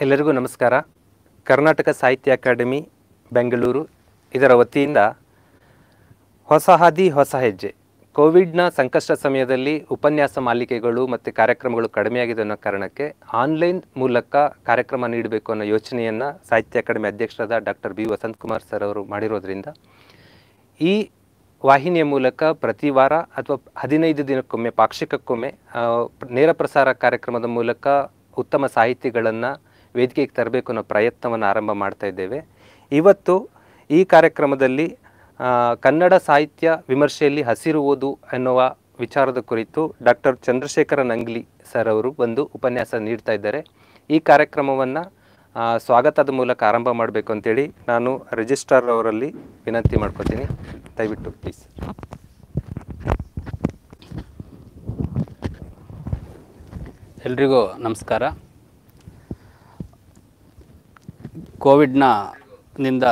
ಎಲ್ಲರಿಗೂ ನಮಸ್ಕಾರ ಕರ್ನಾಟಕ ಸಾಹಿತ್ಯ ಅಕಾಡೆಮಿ ಬೆಂಗಳೂರು ಇದರ ವತಿಯಿಂದ ಹೊಸ ಹಾದಿ ಹೊಸ ಹೆಜ್ಜೆ ಕೋವಿಡ್ನ ಸಂಕಷ್ಟ ಸಮಯದಲ್ಲಿ ಉಪನ್ಯಾಸ ಮಾಲಿಕೆಗಳು ಮತ್ತು ಕಾರ್ಯಕ್ರಮಗಳು ಕಡಿಮೆಯಾಗಿದೆ ಅನ್ನೋ ಕಾರಣಕ್ಕೆ ಆನ್ಲೈನ್ ಮೂಲಕ ಕಾರ್ಯಕ್ರಮ ನೀಡಬೇಕು ಅನ್ನೋ ಯೋಚನೆಯನ್ನು ಸಾಹಿತ್ಯ ಅಕಾಡೆಮಿ ಅಧ್ಯಕ್ಷರಾದ ಡಾಕ್ಟರ್ ಬಿ ವಸಂತಕುಮಾರ್ ಸರ್ ಅವರು ಮಾಡಿರೋದ್ರಿಂದ ಈ ವಾಹಿನಿಯ ಮೂಲಕ ಪ್ರತಿ ವಾರ ಅಥವಾ ಹದಿನೈದು ದಿನಕ್ಕೊಮ್ಮೆ ಪಾಕ್ಷಿಕಕ್ಕೊಮ್ಮೆ ಆ, ನೇರ ಪ್ರಸಾರ ಕಾರ್ಯಕ್ರಮದ ಮೂಲಕ ಉತ್ತಮ ಸಾಹಿತಿಗಳನ್ನು ವೇದಿಕೆಗೆ ತರಬೇಕು ಅನ್ನೋ ಪ್ರಯತ್ನವನ್ನು ಆರಂಭ ಮಾಡ್ತಾ ಇದ್ದೇವೆ ಇವತ್ತು ಈ ಕಾರ್ಯಕ್ರಮದಲ್ಲಿ ಆ, ಕನ್ನಡ ಸಾಹಿತ್ಯ ವಿಮರ್ಶೆಯಲ್ಲಿ ಹಸಿರು ಓದು ಎನ್ನುವ ವಿಚಾರದ ಕುರಿತು ಡಾಕ್ಟರ್ ಚಂದ್ರಶೇಖರ ನಂಗ್ಲಿ ಸರ್ ಅವರು ಬಂದು ಉಪನ್ಯಾಸ ನೀಡ್ತಾ ಇದ್ದಾರೆ ಈ ಕಾರ್ಯಕ್ರಮವನ್ನು ಸ್ವಾಗತದ ಮೂಲಕ ಆರಂಭ ಮಾಡಬೇಕು ಅಂತೇಳಿ ನಾನು ರಿಜಿಸ್ಟ್ರಾರ್ ಅವರಲ್ಲಿ ವಿನಂತಿ ಮಾಡ್ಕೊತೀನಿ ದಯವಿಟ್ಟು ಪ್ಲೀಸ್ ಎಲ್ರಿಗೂ ನಮಸ್ಕಾರ ಕೋವಿಡ್ನ ನಿಂದ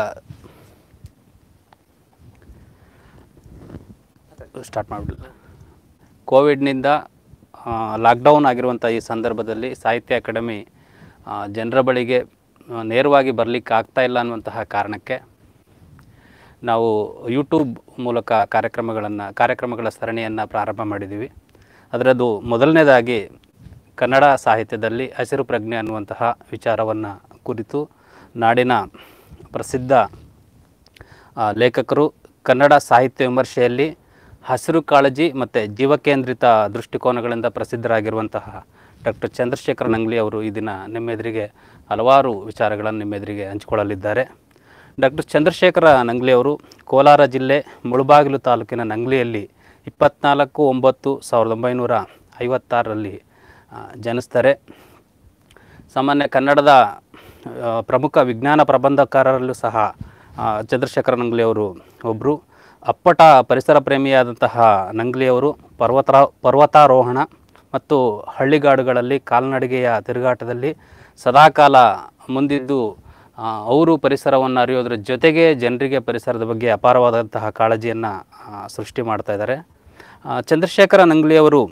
ಸ್ಟಾರ್ಟ್ ಮಾಡಿಬಿಡಲ್ಲ ಕೋವಿಡ್ನಿಂದ ಲಾಕ್ಡೌನ್ ಆಗಿರುವಂಥ ಈ ಸಂದರ್ಭದಲ್ಲಿ ಸಾಹಿತ್ಯ ಅಕಾಡೆಮಿ ಆ, ಜನರ ಬಳಿಗೆ ಆ, ನೇರವಾಗಿ ಬರಲಿಕ್ಕೆ ಆಗ್ತಾ ಇಲ್ಲ ಅನ್ನುವಂತಹ ಕಾರಣಕ್ಕೆ ನಾವು ಯೂಟ್ಯೂಬ್ ಮೂಲಕ ಕಾರ್ಯಕ್ರಮಗಳನ್ನು ಕಾರ್ಯಕ್ರಮಗಳ ಸರಣಿಯನ್ನು ಪ್ರಾರಂಭ ಮಾಡಿದ್ದೀವಿ ಅದರದ್ದು ಮೊದಲನೇದಾಗಿ ಕನ್ನಡ ಸಾಹಿತ್ಯದಲ್ಲಿ ಹಸಿರು ಪ್ರಜ್ಞೆ ಅನ್ನುವಂತಹ ವಿಚಾರವನ್ನು ಕುರಿತು ನಾಡಿನ ಪ್ರಸಿದ್ಧ ಆ, ಲೇಖಕರು ಕನ್ನಡ ಸಾಹಿತ್ಯ ವಿಮರ್ಶೆಯಲ್ಲಿ ಹಸಿರು ಕಾಳಜಿ ಮತ್ತು ಜೀವಕೇಂದ್ರಿತ ದೃಷ್ಟಿಕೋನಗಳಿಂದ ಪ್ರಸಿದ್ಧರಾಗಿರುವಂತಹ ಡಾಕ್ಟರ್ ಚಂದ್ರಶೇಖರ್ ನಂಗ್ಲಿ ಅವರು ಈ ದಿನ ನಿಮ್ಮೆದುರಿಗೆ ಹಲವಾರು ವಿಚಾರಗಳನ್ನು ನಿಮ್ಮೆದುರಿಗೆ ಹಂಚಿಕೊಳ್ಳಲಿದ್ದಾರೆ ಡಾಕ್ಟರ್ ಚಂದ್ರಶೇಖರ ನಂಗ್ಲಿ ಅವರು ಕೋಲಾರ ಜಿಲ್ಲೆ ಮುಳುಬಾಗಿಲು ತಾಲೂಕಿನ ನಂಗ್ಲಿಯಲ್ಲಿ ಇಪ್ಪತ್ನಾಲ್ಕು ಒಂಬತ್ತು ಸಾವಿರದ ಒಂಬೈನೂರ ಐವತ್ತಾರರಲ್ಲಿ ಆ, ಜನಿಸ್ತಾರೆ ಸಾಮಾನ್ಯ ಕನ್ನಡದ ಆ, ಪ್ರಮುಖ ವಿಜ್ಞಾನ ಪ್ರಬಂಧಕಾರರಲ್ಲೂ ಸಹ ಆ, ಚಂದ್ರಶೇಖರ ನಂಗ್ಲಿ ಅವರು ಒಬ್ಬರು ಅಪ್ಪಟ ಪರಿಸರ ಪ್ರೇಮಿಯಾದಂತಹ ನಂಗ್ಲಿ ಅವರು ಪರ್ವತ ಪರ್ವತಾರೋಹಣ ಮತ್ತು ಹಳ್ಳಿಗಾಡುಗಳಲ್ಲಿ ಕಾಲ್ನಡಿಗೆಯ ತಿರುಗಾಟದಲ್ಲಿ ಸದಾಕಾಲ ಮುಂದಿದ್ದು ಆ, ಅವರು ಪರಿಸರವನ್ನು ಅರಿಯೋದ್ರ ಜೊತೆಗೆ ಜನರಿಗೆ ಪರಿಸರದ ಬಗ್ಗೆ ಅಪಾರವಾದಂತಹ ಕಾಳಜಿಯನ್ನು ಸೃಷ್ಟಿ ಮಾಡ್ತಾ ಇದ್ದಾರೆ ಆ, ಚಂದ್ರಶೇಖರ ನಂಗ್ಲಿ ಅವರು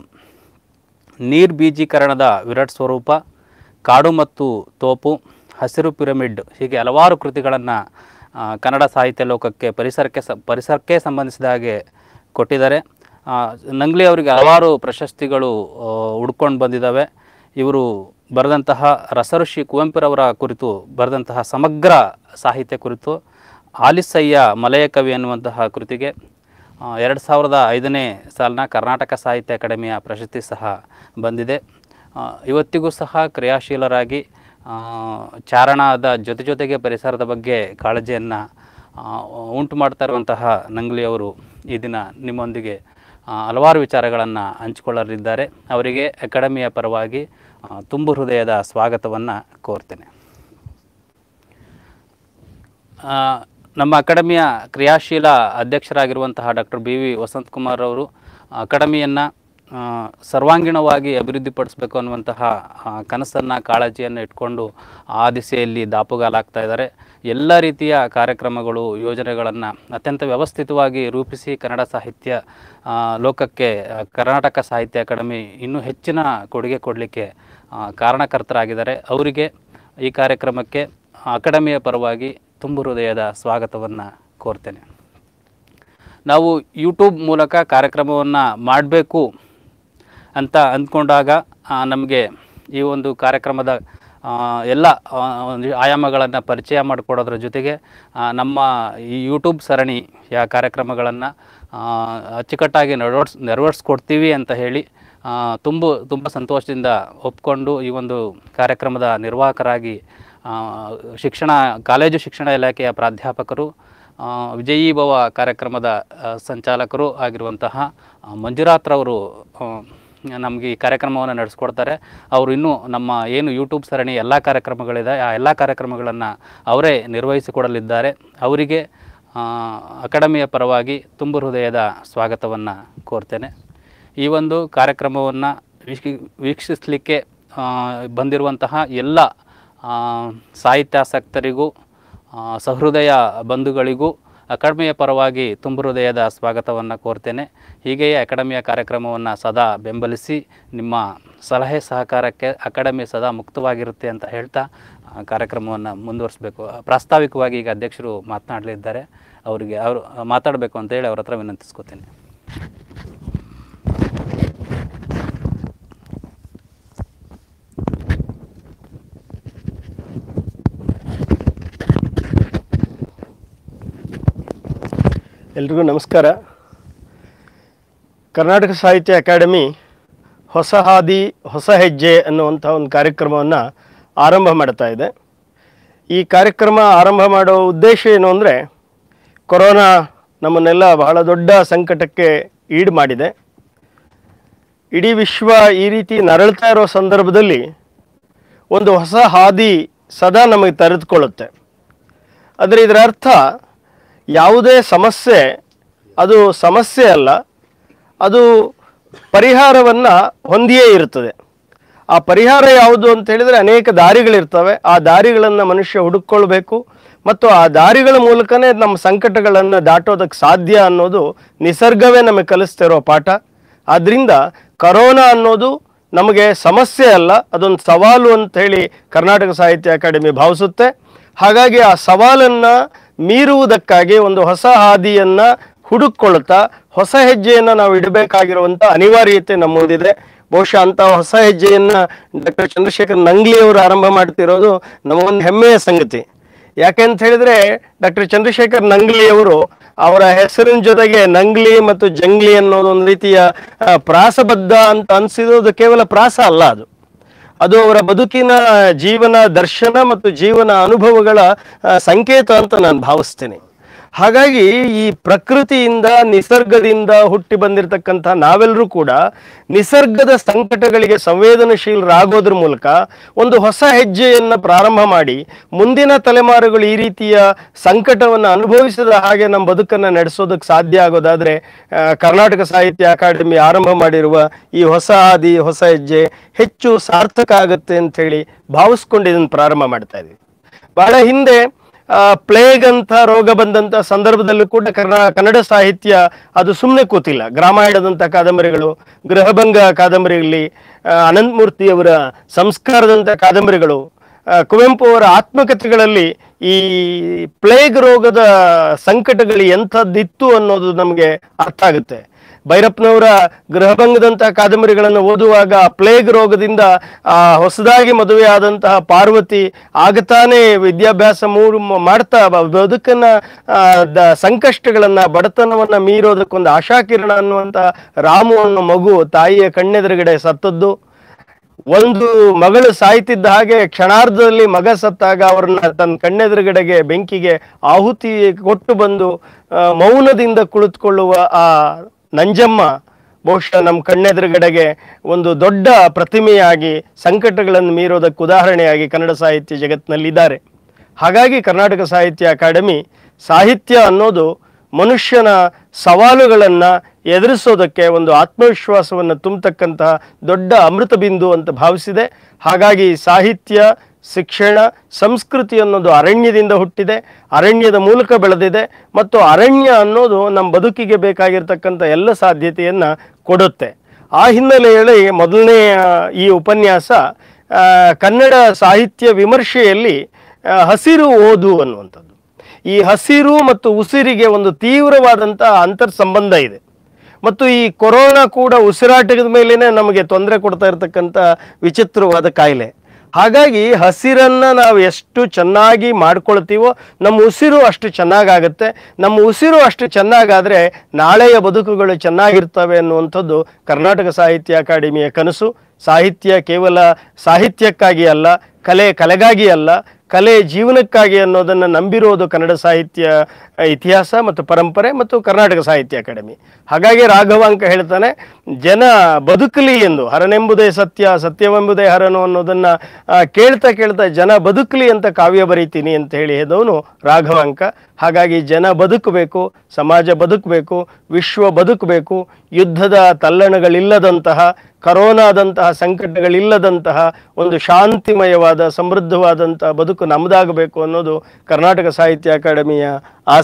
ನೀರ್ಬೀಜೀಕರಣದ ವಿರಾಟ್ ಸ್ವರೂಪ ಕಾಡು ಮತ್ತು ತೋಪು ಹಸಿರು ಪಿರಮಿಡ್ ಹೀಗೆ ಹಲವಾರು ಕೃತಿಗಳನ್ನು ಕನ್ನಡ ಸಾಹಿತ್ಯ ಲೋಕಕ್ಕೆ ಪರಿಸರಕ್ಕೆ ಸ ಪರಿಸರಕ್ಕೆ ಸಂಬಂಧಿಸಿದ ಹಾಗೆ ಕೊಟ್ಟಿದ್ದಾರೆ ಆ, ನಂಗ್ಲಿ ಅವರಿಗೆ ಹಲವಾರು ಪ್ರಶಸ್ತಿಗಳು ಹುಡ್ಕೊಂಡು ಬಂದಿದ್ದಾವೆ ಇವರು ಬರೆದಂತಹ ರಸಋಷಿ ಕುವೆಂಪುರವರ ಕುರಿತು ಬರೆದಂತಹ ಸಮಗ್ರ ಸಾಹಿತ್ಯ ಕುರಿತು ಆಲಿಸಯ್ಯ ಮಲಯ ಕವಿ ಅನ್ನುವಂತಹ ಕೃತಿಗೆ ಎರಡು ಸಾವಿರದ ಐದನೇ ಸಾಲಿನ ಕರ್ನಾಟಕ ಸಾಹಿತ್ಯ ಅಕಾಡೆಮಿಯ ಪ್ರಶಸ್ತಿ ಸಹ ಬಂದಿದೆ ಆ, ಇವತ್ತಿಗೂ ಸಹ ಕ್ರಿಯಾಶೀಲರಾಗಿ ಆ, ಚಾರಣದ ಜೊತೆ ಜೊತೆಗೆ ಪರಿಸರದ ಬಗ್ಗೆ ಕಾಳಜಿಯನ್ನು ಉಂಟು ಮಾಡ್ತಾ ಇರುವಂತಹ ನಂಗ್ಲಿ ಅವರು ಈ ದಿನ ನಿಮ್ಮೊಂದಿಗೆ ಆ, ಹಲವಾರು ವಿಚಾರಗಳನ್ನು ಹಂಚಿಕೊಳ್ಳಲಿದ್ದಾರೆ ಅವರಿಗೆ ಅಕಾಡೆಮಿಯ ಪರವಾಗಿ ಆ, ತುಂಬು ಹೃದಯದ ಸ್ವಾಗತವನ್ನು ಕೋರ್ತೇನೆ ಆ, ನಮ್ಮ ಅಕಾಡೆಮಿಯ ಕ್ರಿಯಾಶೀಲ ಅಧ್ಯಕ್ಷರಾಗಿರುವಂತಹ ಡಾಕ್ಟರ್ ಬಿ ವಿ ವಸಂತಕುಮಾರ್ ಅವರು ಅಕಾಡೆಮಿಯನ್ನು ಸರ್ವಾಂಗೀಣವಾಗಿ ಅಭಿವೃದ್ಧಿಪಡಿಸಬೇಕು ಅನ್ನುವಂತಹ ಕನಸನ್ನು ಕಾಳಜಿಯನ್ನು ಇಟ್ಕೊಂಡು ಆ ದಿಸೆಯಲ್ಲಿ ದಾಪುಗಾಲಾಗ್ತಾ ಇದ್ದಾರೆ ಎಲ್ಲ ರೀತಿಯ ಕಾರ್ಯಕ್ರಮಗಳು ಯೋಜನೆಗಳನ್ನು ಅತ್ಯಂತ ವ್ಯವಸ್ಥಿತವಾಗಿ ರೂಪಿಸಿ ಕನ್ನಡ ಸಾಹಿತ್ಯ ಆ, ಲೋಕಕ್ಕೆ ಆ, ಕರ್ನಾಟಕ ಸಾಹಿತ್ಯ ಅಕಾಡೆಮಿ ಇನ್ನೂ ಹೆಚ್ಚಿನ ಕೊಡುಗೆ ಕೊಡಲಿಕ್ಕೆ ಕಾರಣಕರ್ತರಾಗಿದ್ದಾರೆ ಅವರಿಗೆ ಈ ಕಾರ್ಯಕ್ರಮಕ್ಕೆ ಅಕಾಡೆಮಿಯ ಪರವಾಗಿ ತುಂಬು ಹೃದಯದ ಸ್ವಾಗತವನ್ನು ಕೋರ್ತೇನೆ ನಾವು ಯೂಟ್ಯೂಬ್ ಮೂಲಕ ಕಾರ್ಯಕ್ರಮವನ್ನು ಮಾಡಬೇಕು ಅಂತ ಅಂದ್ಕೊಂಡಾಗ ನಮಗೆ ಈ ಒಂದು ಕಾರ್ಯಕ್ರಮದ ಆ, ಎಲ್ಲ ಆ, ಒಂದು ಆಯಾಮಗಳನ್ನು ಪರಿಚಯ ಮಾಡಿಕೊಡೋದ್ರ ಜೊತೆಗೆ ಆ, ನಮ್ಮ ಈ ಯೂಟ್ಯೂಬ್ ಸರಣಿಯ ಕಾರ್ಯಕ್ರಮಗಳನ್ನು ಅಚ್ಚುಕಟ್ಟಾಗಿ ನೆರವೇರ್ಸ್ ನೆರವೇರಿಸ್ಕೊಡ್ತೀವಿ ಅಂತ ಹೇಳಿ ಆ, ತುಂಬ ತುಂಬ ಸಂತೋಷದಿಂದ ಒಪ್ಕೊಂಡು ಈ ಒಂದು ಕಾರ್ಯಕ್ರಮದ ನಿರ್ವಾಹಕರಾಗಿ ಆ, ಶಿಕ್ಷಣ ಕಾಲೇಜು ಶಿಕ್ಷಣ ಇಲಾಖೆಯ ಪ್ರಾಧ್ಯಾಪಕರು ಆ, ವಿಜಯೀ ಭವ ಕಾರ್ಯಕ್ರಮದ ಆ, ಸಂಚಾಲಕರು ಆಗಿರುವಂತಹ ಆ, ಮಂಜುನಾಥ್ರವರು ನಮಗೆ ಈ ಕಾರ್ಯಕ್ರಮವನ್ನು ನಡೆಸ್ಕೊಡ್ತಾರೆ ಅವರು ಇನ್ನೂ ನಮ್ಮ ಏನು ಯೂಟ್ಯೂಬ್ ಸರಣಿ ಎಲ್ಲ ಕಾರ್ಯಕ್ರಮಗಳಿದೆ ಆ ಎಲ್ಲ ಕಾರ್ಯಕ್ರಮಗಳನ್ನು ಅವರೇ ನಿರ್ವಹಿಸಿಕೊಡಲಿದ್ದಾರೆ ಅವರಿಗೆ ಆ, ಅಕಾಡೆಮಿಯ ಪರವಾಗಿ ತುಂಬು ಹೃದಯದ ಸ್ವಾಗತವನ್ನು ಕೋರ್ತೇನೆ ಈ ಒಂದು ಕಾರ್ಯಕ್ರಮವನ್ನು ವೀಕ್ಷಿ ವೀಕ್ಷಿಸಲಿಕ್ಕೆ ಆ, ಬಂದಿರುವಂತಹ ಎಲ್ಲ ಆ, ಸಾಹಿತ್ಯಾಸಕ್ತರಿಗೂ ಆ, ಸಹೃದಯ ಬಂಧುಗಳಿಗೂ ಅಕಾಡೆಮಿಯ ಪರವಾಗಿ ತುಂಬು ಹೃದಯದ ಸ್ವಾಗತವನ್ನು ಕೋರ್ತೇನೆ ಹೀಗೆಯೇ ಅಕಾಡೆಮಿಯ ಕಾರ್ಯಕ್ರಮವನ್ನು ಸದಾ ಬೆಂಬಲಿಸಿ ನಿಮ್ಮ ಸಲಹೆ ಸಹಕಾರಕ್ಕೆ ಅಕಾಡೆಮಿ ಸದಾ ಮುಕ್ತವಾಗಿರುತ್ತೆ ಅಂತ ಹೇಳ್ತಾ ಆ, ಕಾರ್ಯಕ್ರಮವನ್ನು ಮುಂದುವರಿಸಬೇಕು ಪ್ರಾಸ್ತಾವಿಕವಾಗಿ ಈಗ ಅಧ್ಯಕ್ಷರು ಮಾತನಾಡಲಿದ್ದಾರೆ ಅವರಿಗೆ ಅವರು ಮಾತಾಡಬೇಕು ಅಂತೇಳಿ ಅವ್ರ ಹತ್ರ ವಿನಂತಿಸ್ಕೋತೀನಿ ಎಲ್ರಿಗೂ ನಮಸ್ಕಾರ ಕರ್ನಾಟಕ ಸಾಹಿತ್ಯ ಅಕಾಡೆಮಿ ಹೊಸ ಹಾದಿ ಹೊಸ ಹೆಜ್ಜೆ ಅನ್ನುವಂಥ ಒಂದು ಕಾರ್ಯಕ್ರಮವನ್ನು ಆರಂಭ ಮಾಡ್ತಾ ಇದೆ ಈ ಕಾರ್ಯಕ್ರಮ ಆರಂಭ ಮಾಡೋ ಉದ್ದೇಶ ಏನು ಅಂದರೆ ಕೊರೋನಾ ನಮ್ಮನ್ನೆಲ್ಲ ಬಹಳ ದೊಡ್ಡ ಸಂಕಟಕ್ಕೆ ಈಡು ಮಾಡಿದೆ ಇಡೀ ವಿಶ್ವ ಈ ರೀತಿ ನರಳ್ತಾ ಇರೋ ಸಂದರ್ಭದಲ್ಲಿ ಒಂದು ಹೊಸ ಹಾದಿ ಸದಾ ನಮಗೆ ತೆರೆದುಕೊಳ್ಳುತ್ತೆ ಆದರೆ ಇದರ ಅರ್ಥ ಯಾವುದೇ ಸಮಸ್ಯೆ ಅದು ಸಮಸ್ಯೆ ಅಲ್ಲ ಅದು ಪರಿಹಾರವನ್ನು ಹೊಂದಿಯೇ ಇರುತ್ತದೆ ಆ ಪರಿಹಾರ ಯಾವುದು ಅಂತ ಹೇಳಿದರೆ ಅನೇಕ ದಾರಿಗಳಿರ್ತವೆ ಆ ದಾರಿಗಳನ್ನು ಮನುಷ್ಯ ಹುಡುಕೊಳ್ಬೇಕು ಮತ್ತು ಆ ದಾರಿಗಳ ಮೂಲಕನೇ ನಮ್ಮ ಸಂಕಟಗಳನ್ನು ದಾಟೋದಕ್ಕೆ ಸಾಧ್ಯ ಅನ್ನೋದು ನಿಸರ್ಗವೇ ನಮಗೆ ಕಲಿಸ್ತಿರೋ ಪಾಠ ಆದ್ದರಿಂದ ಕರೋನಾ ಅನ್ನೋದು ನಮಗೆ ಸಮಸ್ಯೆ ಅಲ್ಲ ಅದೊಂದು ಸವಾಲು ಅಂತ ಹೇಳಿ ಕರ್ನಾಟಕ ಸಾಹಿತ್ಯ ಅಕಾಡೆಮಿ ಭಾವಿಸುತ್ತೆ ಹಾಗಾಗಿ ಆ ಸವಾಲನ್ನು ಮೀರುವುದಕ್ಕಾಗಿ ಒಂದು ಹೊಸ ಹಾದಿಯನ್ನು ಹುಡುಕೊಳ್ತಾ ಹೊಸ ಹೆಜ್ಜೆಯನ್ನು ನಾವು ಇಡಬೇಕಾಗಿರುವಂಥ ಅನಿವಾರ್ಯತೆ ನಮ್ಮ ಮುಂದಿದೆ ಬಹುಶಃ ಅಂತ ಹೊಸ ಹೆಜ್ಜೆಯನ್ನು ಡಾಕ್ಟರ್ ಚಂದ್ರಶೇಖರ್ ನಂಗ್ಲಿ ಅವರು ಆರಂಭ ಮಾಡ್ತಿರೋದು ನಮಗೊಂದು ಹೆಮ್ಮೆಯ ಸಂಗತಿ ಯಾಕೆಂತ ಹೇಳಿದ್ರೆ ಡಾಕ್ಟರ್ ಚಂದ್ರಶೇಖರ್ ನಂಗ್ಲಿ ಅವರು ಅವರ ಹೆಸರಿನ ಜೊತೆಗೆ ನಂಗ್ಲಿ ಮತ್ತು ಜಂಗ್ಲಿ ಅನ್ನೋದು ಒಂದು ರೀತಿಯ ಆ, ಪ್ರಾಸಬದ್ಧ ಅಂತ ಅನಿಸಿರೋದು ಕೇವಲ ಪ್ರಾಸ ಅಲ್ಲ ಅದು ಅದು ಅವರ ಬದುಕಿನ ಜೀವನ ದರ್ಶನ ಮತ್ತು ಜೀವನ ಅನುಭವಗಳ ಆ, ಸಂಕೇತ ಅಂತ ನಾನು ಭಾವಿಸ್ತೇನೆ ಹಾಗಾಗಿ ಈ ಪ್ರಕೃತಿಯಿಂದ ನಿಸರ್ಗದಿಂದ ಹುಟ್ಟಿ ಬಂದಿರತಕ್ಕಂಥ ನಾವೆಲ್ಲರೂ ಕೂಡ ನಿಸರ್ಗದ ಸಂಕಟಗಳಿಗೆ ಸಂವೇದನಶೀಲರಾಗೋದ್ರ ಮೂಲಕ ಒಂದು ಹೊಸ ಹೆಜ್ಜೆಯನ್ನು ಪ್ರಾರಂಭ ಮಾಡಿ ಮುಂದಿನ ತಲೆಮಾರುಗಳು ಈ ರೀತಿಯ ಸಂಕಟವನ್ನು ಅನುಭವಿಸದ ಹಾಗೆ ನಮ್ಮ ಬದುಕನ್ನು ನಡೆಸೋದಕ್ಕೆ ಸಾಧ್ಯ ಆಗೋದಾದರೆ ಆ, ಕರ್ನಾಟಕ ಸಾಹಿತ್ಯ ಅಕಾಡೆಮಿ ಆರಂಭ ಮಾಡಿರುವ ಈ ಹೊಸ ಹಾದಿ ಹೊಸ ಹೆಜ್ಜೆ ಹೆಚ್ಚು ಸಾರ್ಥಕ ಆಗುತ್ತೆ ಅಂತ ಹೇಳಿ ಭಾವಿಸ್ಕೊಂಡು ಇದನ್ನು ಪ್ರಾರಂಭ ಮಾಡ್ತಾ ಇದ್ದೀವಿ ಬಹಳ ಹಿಂದೆ ಆ, ಪ್ಲೇಗ್ ಅಂತ ರೋಗ ಬಂದಂತ ಸಂದರ್ಭದಲ್ಲೂ ಕೂಡ ಕರ್ನಾ ಕನ್ನಡ ಸಾಹಿತ್ಯ ಅದು ಸುಮ್ಮನೆ ಕೂತಿಲ್ಲ ಗ್ರಾಮಾಯಣದಂಥ ಕಾದಂಬರಿಗಳು ಗೃಹಭಂಗ ಕಾದಂಬರಿಗಳಲ್ಲಿ ಆ, ಅನಂತಮೂರ್ತಿಯವರ ಸಂಸ್ಕಾರದಂಥ ಕಾದಂಬರಿಗಳು ಆ, ಕುವೆಂಪು ಅವರ ಆತ್ಮಕಥೆಗಳಲ್ಲಿ ಈ ಪ್ಲೇಗ್ ರೋಗದ ಸಂಕಟಗಳು ಎಂಥದ್ದಿತ್ತು ಅನ್ನೋದು ನಮಗೆ ಅರ್ಥ ಆಗುತ್ತೆ ಭೈರಪ್ಪನವರ ಗೃಹಭಂಗದಂತಹ ಕಾದಂಬರಿಗಳನ್ನು ಓದುವಾಗ ಪ್ಲೇಗ್ ರೋಗದಿಂದ ಆ ಹೊಸದಾಗಿ ಮದುವೆಯಾದಂತಹ ಪಾರ್ವತಿ ಆಗತಾನೆ ವಿದ್ಯಾಭ್ಯಾಸ ಮೂರು ಮ- ಮಾಡ್ತಾ ಬ- ಬದುಕನ್ನ ಆ, ದ ಸಂಕಷ್ಟಗಳನ್ನ ಬಡತನವನ್ನ ಮೀರೋದಕ್ಕೊಂದು ಆಶಾಕಿರಣ ಅನ್ನುವಂಥ ರಾಮು ಅನ್ನೋ ಮಗು ತಾಯಿಯ ಕಣ್ಣೆದುರುಗಡೆ ಸತ್ತದ್ದು ಒಂದು ಮಗಳು ಸಾಯ್ತಿದ್ದ ಹಾಗೆ ಕ್ಷಣಾರ್ಧದಲ್ಲಿ ಮಗ ಸತ್ತಾಗ ಅವ್ರನ್ನ ತನ್ನ ಕಣ್ಣೆದುರುಗಡೆಗೆ ಬೆಂಕಿಗೆ ಆಹುತಿ ಕೊಟ್ಟು ಬಂದು ಆ, ಮೌನದಿಂದ ಕುಳಿತುಕೊಳ್ಳುವ ಆ ನಂಜಮ್ಮ ಬಹುಶಃ ನಮ್ಮ ಕಣ್ಣೆದುರುಗಡೆಗೆ ಒಂದು ದೊಡ್ಡ ಪ್ರತಿಮೆಯಾಗಿ ಸಂಕಟಗಳನ್ನು ಮೀರೋದಕ್ಕೆ ಉದಾಹರಣೆಯಾಗಿ ಕನ್ನಡ ಸಾಹಿತ್ಯ ಜಗತ್ತಿನಲ್ಲಿದ್ದಾರೆ ಹಾಗಾಗಿ ಕರ್ನಾಟಕ ಸಾಹಿತ್ಯ ಅಕಾಡೆಮಿ ಸಾಹಿತ್ಯ ಅನ್ನೋದು ಮನುಷ್ಯನ ಸವಾಲುಗಳನ್ನು ಎದುರಿಸೋದಕ್ಕೆ ಒಂದು ಆತ್ಮವಿಶ್ವಾಸವನ್ನು ತುಂಬತಕ್ಕಂತಹ ದೊಡ್ಡ ಅಮೃತ ಬಿಂದು ಅಂತ ಭಾವಿಸಿದೆ ಹಾಗಾಗಿ ಸಾಹಿತ್ಯ ಶಿಕ್ಷಣ ಸಂಸ್ಕೃತಿ ಅನ್ನೋದು ಅರಣ್ಯದಿಂದ ಹುಟ್ಟಿದೆ ಅರಣ್ಯದ ಮೂಲಕ ಬೆಳೆದಿದೆ ಮತ್ತು ಅರಣ್ಯ ಅನ್ನೋದು ನಮ್ಮ ಬದುಕಿಗೆ ಬೇಕಾಗಿರ್ತಕ್ಕಂಥ ಎಲ್ಲ ಸಾಧ್ಯತೆಯನ್ನು ಕೊಡುತ್ತೆ ಆ ಹಿನ್ನೆಲೆಯಲ್ಲಿ ಮೊದಲನೆಯ ಈ ಉಪನ್ಯಾಸ ಆ, ಕನ್ನಡ ಸಾಹಿತ್ಯ ವಿಮರ್ಶೆಯಲ್ಲಿ ಆ, ಹಸಿರು ಓದು ಅನ್ನುವಂಥದ್ದು ಈ ಹಸಿರು ಮತ್ತು ಉಸಿರಿಗೆ ಒಂದು ತೀವ್ರವಾದಂಥ ಅಂತರ್ ಸಂಬಂಧ ಇದೆ ಮತ್ತು ಈ ಕೊರೋನಾ ಕೂಡ ಉಸಿರಾಟದ ಮೇಲೇನೆ ನಮಗೆ ತೊಂದರೆ ಕೊಡ್ತಾ ಇರತಕ್ಕಂಥ ವಿಚಿತ್ರವಾದ ಕಾಯಿಲೆ ಹಾಗಾಗಿ ಹಸಿರನ್ನ ನಾವು ಎಷ್ಟು ಚೆನ್ನಾಗಿ ಮಾಡ್ಕೊಳ್ತೀವೋ ನಮ್ಮ ಉಸಿರು ಅಷ್ಟು ಚೆನ್ನಾಗಾಗುತ್ತೆ ನಮ್ಮ ಉಸಿರು ಅಷ್ಟು ಚೆನ್ನಾಗಾದರೆ ನಾಳೆಯ ಬದುಕುಗಳು ಚೆನ್ನಾಗಿರ್ತವೆ ಅನ್ನುವಂಥದ್ದು ಕರ್ನಾಟಕ ಸಾಹಿತ್ಯ ಅಕಾಡೆಮಿಯ ಕನಸು ಸಾಹಿತ್ಯ ಕೇವಲ ಸಾಹಿತ್ಯಕ್ಕಾಗಿ ಅಲ್ಲ ಕಲೆ ಕಲೆಗಾಗಿ ಅಲ್ಲ ಕಲೆ ಜೀವನಕ್ಕಾಗಿ ಅನ್ನೋದನ್ನು ನಂಬಿರೋದು ಕನ್ನಡ ಸಾಹಿತ್ಯ ಅ, ಇತಿಹಾಸ ಮತ್ತು ಪರಂಪರೆ ಮತ್ತು ಕರ್ನಾಟಕ ಸಾಹಿತ್ಯ ಅಕಾಡೆಮಿ ಹಾಗಾಗಿ ರಾಘವಾಂಕ ಹೇಳ್ತಾನೆ ಜನ ಬದುಕಲಿ ಎಂದು ಹರನೆಂಬುದೇ ಸತ್ಯ ಸತ್ಯವೆಂಬುದೇ ಹರನು ಅನ್ನೋದನ್ನು ಕೇಳ್ತಾ ಕೇಳ್ತಾ ಜನ ಬದುಕಲಿ ಅಂತ ಕಾವ್ಯ ಬರೀತೀನಿ ಅಂತ ಹೇಳಿ ಹೇಳಿದವನು ರಾಘವಾಂಕ ಹಾಗಾಗಿ ಜನ ಬದುಕಬೇಕು ಸಮಾಜ ಬದುಕಬೇಕು ವಿಶ್ವ ಬದುಕಬೇಕು ಯುದ್ಧದ ತಲ್ಲಣಗಳಿಲ್ಲದಂತಹ ಕರೋನಾದಂತಹ ಸಂಕಟಗಳಿಲ್ಲದಂತಹ ಒಂದು ಶಾಂತಿಮಯವಾದ ಸಮೃದ್ಧವಾದಂತಹ ಬದುಕು ನಮ್ಮದಾಗಬೇಕು ಅನ್ನೋದು ಕರ್ನಾಟಕ ಸಾಹಿತ್ಯ ಅಕಾಡೆಮಿಯ ಆಸೆ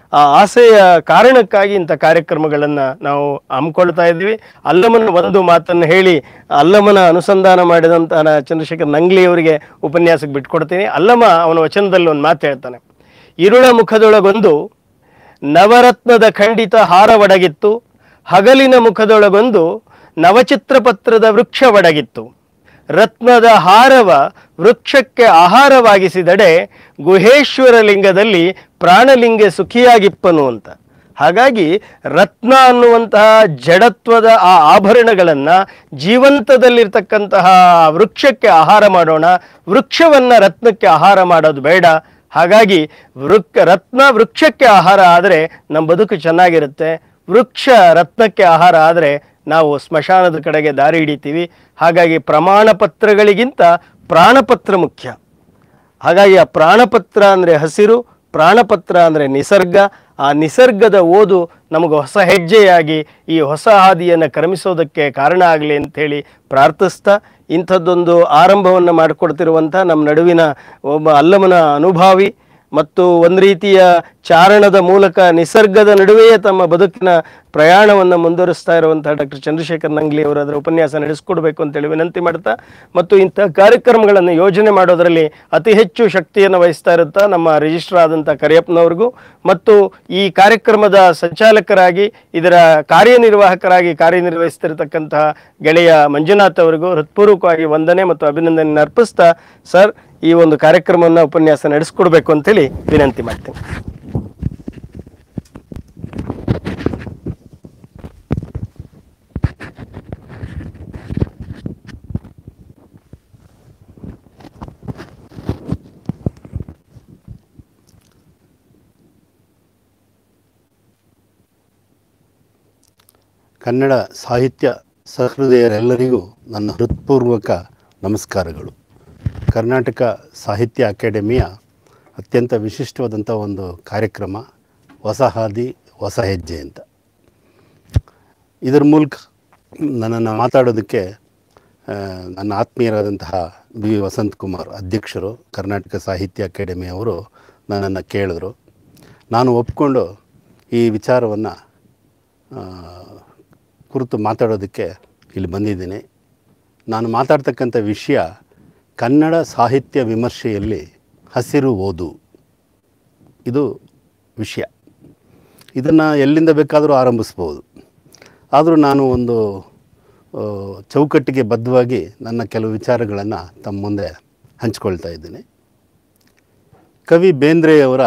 ಆ ಆಸೆಯ ಕಾರಣಕ್ಕಾಗಿ ಇಂಥ ಕಾರ್ಯಕ್ರಮಗಳನ್ನು ನಾವು ಹಮ್ಮಿಕೊಳ್ತಾ ಇದ್ವಿ ಅಲ್ಲಮನ ಒಂದು ಮಾತನ್ನು ಹೇಳಿ ಅಲ್ಲಮನ ಅನುಸಂಧಾನ ಮಾಡಿದಂಥ ನಾ ಚಂದ್ರಶೇಖರ್ ನಂಗ್ಲಿ ಅವರಿಗೆ ಉಪನ್ಯಾಸಕ್ಕೆ ಬಿಟ್ಕೊಡ್ತೀನಿ ಅಲ್ಲಮ ಅವನ ವಚನದಲ್ಲಿ ಒಂದು ಮಾತು ಹೇಳ್ತಾನೆ ಇರುಳ ಮುಖದೊಳಗೊಂದು ನವರತ್ನದ ಖಂಡಿತ ಹಾರ ಒಡಗಿತ್ತು ಹಗಲಿನ ಮುಖದೊಳಗೊಂದು ನವಚಿತ್ರ ಪತ್ರದ ವೃಕ್ಷ ಒಡಗಿತ್ತು ರತ್ನದ ಹಾರವ ವೃಕ್ಷಕ್ಕೆ ಆಹಾರವಾಗಿಸಿದಡೆ ಗುಹೇಶ್ವರ ಲಿಂಗದಲ್ಲಿ ಪ್ರಾಣಲಿಂಗ ಸುಖಿಯಾಗಿಪ್ಪನು ಅಂತ ಹಾಗಾಗಿ ರತ್ನ ಅನ್ನುವಂತಹ ಜಡತ್ವದ ಆ ಆಭರಣಗಳನ್ನು ಜೀವಂತದಲ್ಲಿರ್ತಕ್ಕಂತಹ ವೃಕ್ಷಕ್ಕೆ ಆಹಾರ ಮಾಡೋಣ ವೃಕ್ಷವನ್ನು ರತ್ನಕ್ಕೆ ಆಹಾರ ಮಾಡೋದು ಬೇಡ ಹಾಗಾಗಿ ವೃಕ್ ರತ್ನ ವೃಕ್ಷಕ್ಕೆ ಆಹಾರ ಆದರೆ ನಮ್ಮ ಬದುಕು ಚೆನ್ನಾಗಿರುತ್ತೆ ವೃಕ್ಷ ರತ್ನಕ್ಕೆ ಆಹಾರ ಆದರೆ ನಾವು ಸ್ಮಶಾನದ ಕಡೆಗೆ ದಾರಿ ಹಿಡಿತೀವಿ ಹಾಗಾಗಿ ಪ್ರಮಾಣ ಪತ್ರಗಳಿಗಿಂತ ಪ್ರಾಣಪತ್ರ ಮುಖ್ಯ ಹಾಗಾಗಿ ಆ ಪ್ರಾಣಪತ್ರ ಅಂದರೆ ಹಸಿರು ಪ್ರಾಣಪತ್ರ ಅಂದರೆ ನಿಸರ್ಗ ಆ ನಿಸರ್ಗದ ಓದು ನಮಗೆ ಹೊಸ ಹೆಜ್ಜೆಯಾಗಿ ಈ ಹೊಸ ಹಾದಿಯನ್ನು ಕ್ರಮಿಸೋದಕ್ಕೆ ಕಾರಣ ಆಗಲಿ ಅಂಥೇಳಿ ಪ್ರಾರ್ಥಿಸ್ತಾ ಇಂಥದ್ದೊಂದು ಆರಂಭವನ್ನು ಮಾಡಿಕೊಡ್ತಿರುವಂಥ ನಮ್ಮ ನಡುವಿನ ಒಬ್ಬ ಅಲ್ಲಮನ ಅನುಭಾವಿ ಮತ್ತು ಒಂದು ರೀತಿಯ ಚಾರಣದ ಮೂಲಕ ನಿಸರ್ಗದ ನಡುವೆಯೇ ತಮ್ಮ ಬದುಕಿನ ಪ್ರಯಾಣವನ್ನು ಮುಂದುವರಿಸ್ತಾ ಇರುವಂತಹ ಡಾಕ್ಟರ್ ಚಂದ್ರಶೇಖರ್ ನಂಗ್ಲಿ ಅವರು ಅದರ ಉಪನ್ಯಾಸ ನಡೆಸಿಕೊಡ್ಬೇಕು ಅಂತೇಳಿ ವಿನಂತಿ ಮಾಡ್ತಾ ಮತ್ತು ಇಂಥ ಕಾರ್ಯಕ್ರಮಗಳನ್ನು ಯೋಜನೆ ಮಾಡೋದರಲ್ಲಿ ಅತಿ ಹೆಚ್ಚು ಶಕ್ತಿಯನ್ನು ವಹಿಸ್ತಾ ಇರುತ್ತಾ ನಮ್ಮ ರಿಜಿಸ್ಟರ್ ಆದಂಥ ಕರಿಯಪ್ಪನವ್ರಿಗೂ ಮತ್ತು ಈ ಕಾರ್ಯಕ್ರಮದ ಸಂಚಾಲಕರಾಗಿ ಇದರ ಕಾರ್ಯನಿರ್ವಾಹಕರಾಗಿ ಕಾರ್ಯನಿರ್ವಹಿಸ್ತಿರತಕ್ಕಂತಹ ಗೆಳೆಯ ಮಂಜುನಾಥ್ ಅವರಿಗೂ ಹೃತ್ಪೂರ್ವಕವಾಗಿ ವಂದನೆ ಮತ್ತು ಅಭಿನಂದನೆ ಅರ್ಪಿಸ್ತಾ ಸರ್ ಈ ಒಂದು ಕಾರ್ಯಕ್ರಮವನ್ನು ಉಪನ್ಯಾಸ ನಡೆಸ್ಕೊಡ್ಬೇಕು ಅಂತೇಳಿ ವಿನಂತಿ ಮಾಡ್ತೀನಿ ಕನ್ನಡ ಸಾಹಿತ್ಯ ಸಹೃದಯರೆಲ್ಲರಿಗೂ ನನ್ನ ಹೃತ್ಪೂರ್ವಕ ನಮಸ್ಕಾರಗಳು ಕರ್ನಾಟಕ ಸಾಹಿತ್ಯ ಅಕಾಡೆಮಿಯ ಅತ್ಯಂತ ವಿಶಿಷ್ಟವಾದಂಥ ಒಂದು ಕಾರ್ಯಕ್ರಮ ಹೊಸ ಹಾದಿ ಹೊಸ ಹೆಜ್ಜೆ ಅಂತ ಇದರ ಮೂಲಕ ನನ್ನನ್ನು ಮಾತಾಡೋದಕ್ಕೆ ಆ, ನನ್ನ ಆತ್ಮೀಯರಾದಂತಹ ಬಿ ವಿ ವಸಂತ್ ಕುಮಾರ್ ಅಧ್ಯಕ್ಷರು ಕರ್ನಾಟಕ ಸಾಹಿತ್ಯ ಅಕಾಡೆಮಿ ಅವರು ನನ್ನನ್ನು ಕೇಳಿದ್ರು ನಾನು ಒಪ್ಕೊಂಡು ಈ ವಿಚಾರವನ್ನು ಕುರಿತು ಮಾತಾಡೋದಕ್ಕೆ ಇಲ್ಲಿ ಬಂದಿದ್ದೀನಿ ನಾನು ಮಾತಾಡ್ತಕ್ಕಂಥ ವಿಷಯ ಕನ್ನಡ ಸಾಹಿತ್ಯ ವಿಮರ್ಶೆಯಲ್ಲಿ ಹಸಿರು ಓದು ಇದು ವಿಷಯ ಇದನ್ನು ಎಲ್ಲಿಂದ ಬೇಕಾದರೂ ಆರಂಭಿಸ್ಬೋದು ಆದರೂ ನಾನು ಒಂದು ಆ, ಚೌಕಟ್ಟಿಗೆ ಬದ್ಧವಾಗಿ ನನ್ನ ಕೆಲವು ವಿಚಾರಗಳನ್ನು ತಮ್ಮ ಮುಂದೆ ಹಂಚ್ಕೊಳ್ತಾ ಇದ್ದೀನಿ ಕವಿ ಬೇಂದ್ರೆಯವರ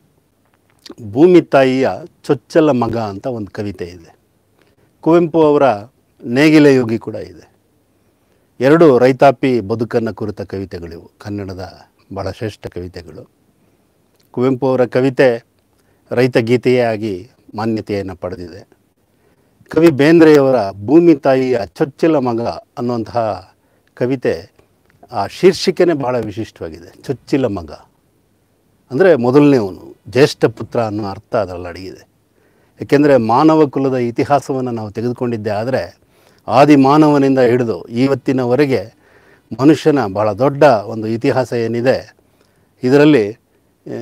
ಭೂಮಿ ತಾಯಿಯ ಚೊಚ್ಚಲ ಮಗ ಅಂತ ಒಂದು ಕವಿತೆ ಇದೆ ಕುವೆಂಪು ಅವರ ನೇಗಿಲ ಯೋಗಿ ಕೂಡ ಇದೆ ಎರಡು ರೈತಾಪಿ ಬದುಕನ್ನು ಕುರಿತ ಕವಿತೆಗಳಿವು ಕನ್ನಡದ ಭಾಳ ಶ್ರೇಷ್ಠ ಕವಿತೆಗಳು ಕುವೆಂಪು ಅವರ ಕವಿತೆ ರೈತ ಗೀತೆಯೇ ಆಗಿ ಮಾನ್ಯತೆಯನ್ನು ಪಡೆದಿದೆ ಕವಿ ಬೇಂದ್ರೆಯವರ ಭೂಮಿ ತಾಯಿಯ ಚೊಚ್ಚಲ ಮಗ ಅನ್ನುವಂತಹ ಕವಿತೆ ಆ ಶೀರ್ಷಿಕೆನೇ ಭಾಳ ವಿಶಿಷ್ಟವಾಗಿದೆ ಚೊಚ್ಚಿಲ ಮಗ ಅಂದರೆ ಮೊದಲನೇವನು ಜ್ಯೇಷ್ಠ ಪುತ್ರ ಅನ್ನೋ ಅರ್ಥ ಅದರಲ್ಲಿ ಅಡಗಿದೆ ಏಕೆಂದರೆ ಮಾನವ ಕುಲದ ಇತಿಹಾಸವನ್ನು ನಾವು ತೆಗೆದುಕೊಂಡಿದ್ದೆ ಆದರೆ ಆದಿ ಮಾನವನಿಂದ ಹಿಡಿದು ಇವತ್ತಿನವರೆಗೆ ಮನುಷ್ಯನ ಬಹಳ ದೊಡ್ಡ ಒಂದು ಇತಿಹಾಸ ಏನಿದೆ ಇದರಲ್ಲಿ ಆ,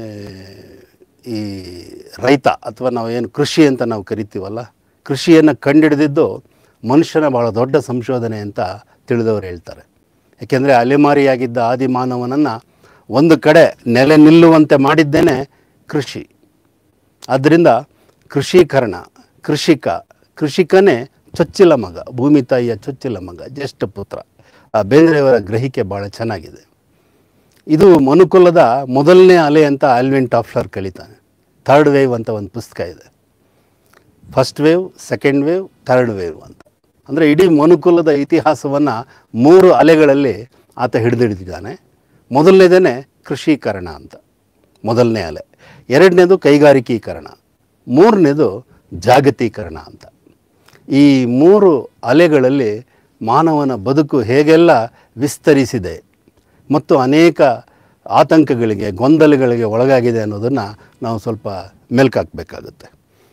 ಈ ರೈತ ಅಥವಾ ನಾವು ಏನು ಕೃಷಿ ಅಂತ ನಾವು ಕರಿತೀವಲ್ಲ ಕೃಷಿಯನ್ನು ಕಂಡಿಡಿದಿದ್ದು ಮನುಷ್ಯನ ಬಹಳ ದೊಡ್ಡ ಸಂಶೋಧನೆ ಅಂತ ತಿಳಿದವರು ಹೇಳ್ತಾರೆ ಏಕೆಂದರೆ ಅಲೆಮಾರಿಯಾಗಿದ್ದ ಆದಿ ಮಾನವನನ್ನು ಒಂದು ಕಡೆ ನೆಲೆ ನಿಲ್ಲುವಂತೆ ಮಾಡಿದ್ದೇನೆ ಕೃಷಿ ಆದ್ದರಿಂದ ಕೃಷೀಕರಣ ಕೃಷಿಕ ಕೃಷಿಕನೇ ಚೊಚ್ಚಿಲ ಮಗ ಭೂಮಿ ತಾಯಿಯ ಚೊಚ್ಚಿಲ ಮಗ ಜ್ಯೇಷ್ಠ ಪುತ್ರ ಆ ಬೇಂದ್ರೆಯವರ ಗ್ರಹಿಕೆ ಭಾಳ ಚೆನ್ನಾಗಿದೆ ಇದು ಮನುಕುಲದ ಮೊದಲನೇ ಅಲೆ ಅಂತ ಆಲ್ವಿನ್ ಟಾಫ್ಲರ್ ಕಲಿತಾನೆ ಥರ್ಡ್ ವೇವ್ ಅಂತ ಒಂದು ಪುಸ್ತಕ ಇದೆ first wave second wave third wave ಅಂತ ಅಂದರೆ ಇಡೀ ಮನುಕುಲದ ಇತಿಹಾಸವನ್ನು ಮೂರು ಅಲೆಗಳಲ್ಲಿ ಆತ ಹಿಡಿದಿಡಿದಿದ್ದಾನೆ ಮೊದಲನೇದೇ ಕೃಷೀಕರಣ ಅಂತ ಮೊದಲನೇ ಅಲೆ ಎರಡನೇದು ಕೈಗಾರಿಕೀಕರಣ ಮೂರನೇದು ಜಾಗತೀಕರಣ ಅಂತ ಈ ಮೂರು ಅಲೆಗಳಲ್ಲಿ ಮಾನವನ ಬದುಕು ಹೇಗೆಲ್ಲ ವಿಸ್ತರಿಸಿದೆ ಮತ್ತು ಅನೇಕ ಆತಂಕಗಳಿಗೆ ಗೊಂದಲಗಳಿಗೆ ಒಳಗಾಗಿದೆ ಅನ್ನೋದನ್ನು ನಾವು ಸ್ವಲ್ಪ ಮೆಲ್ಕಾಕಬೇಕಾಗುತ್ತೆ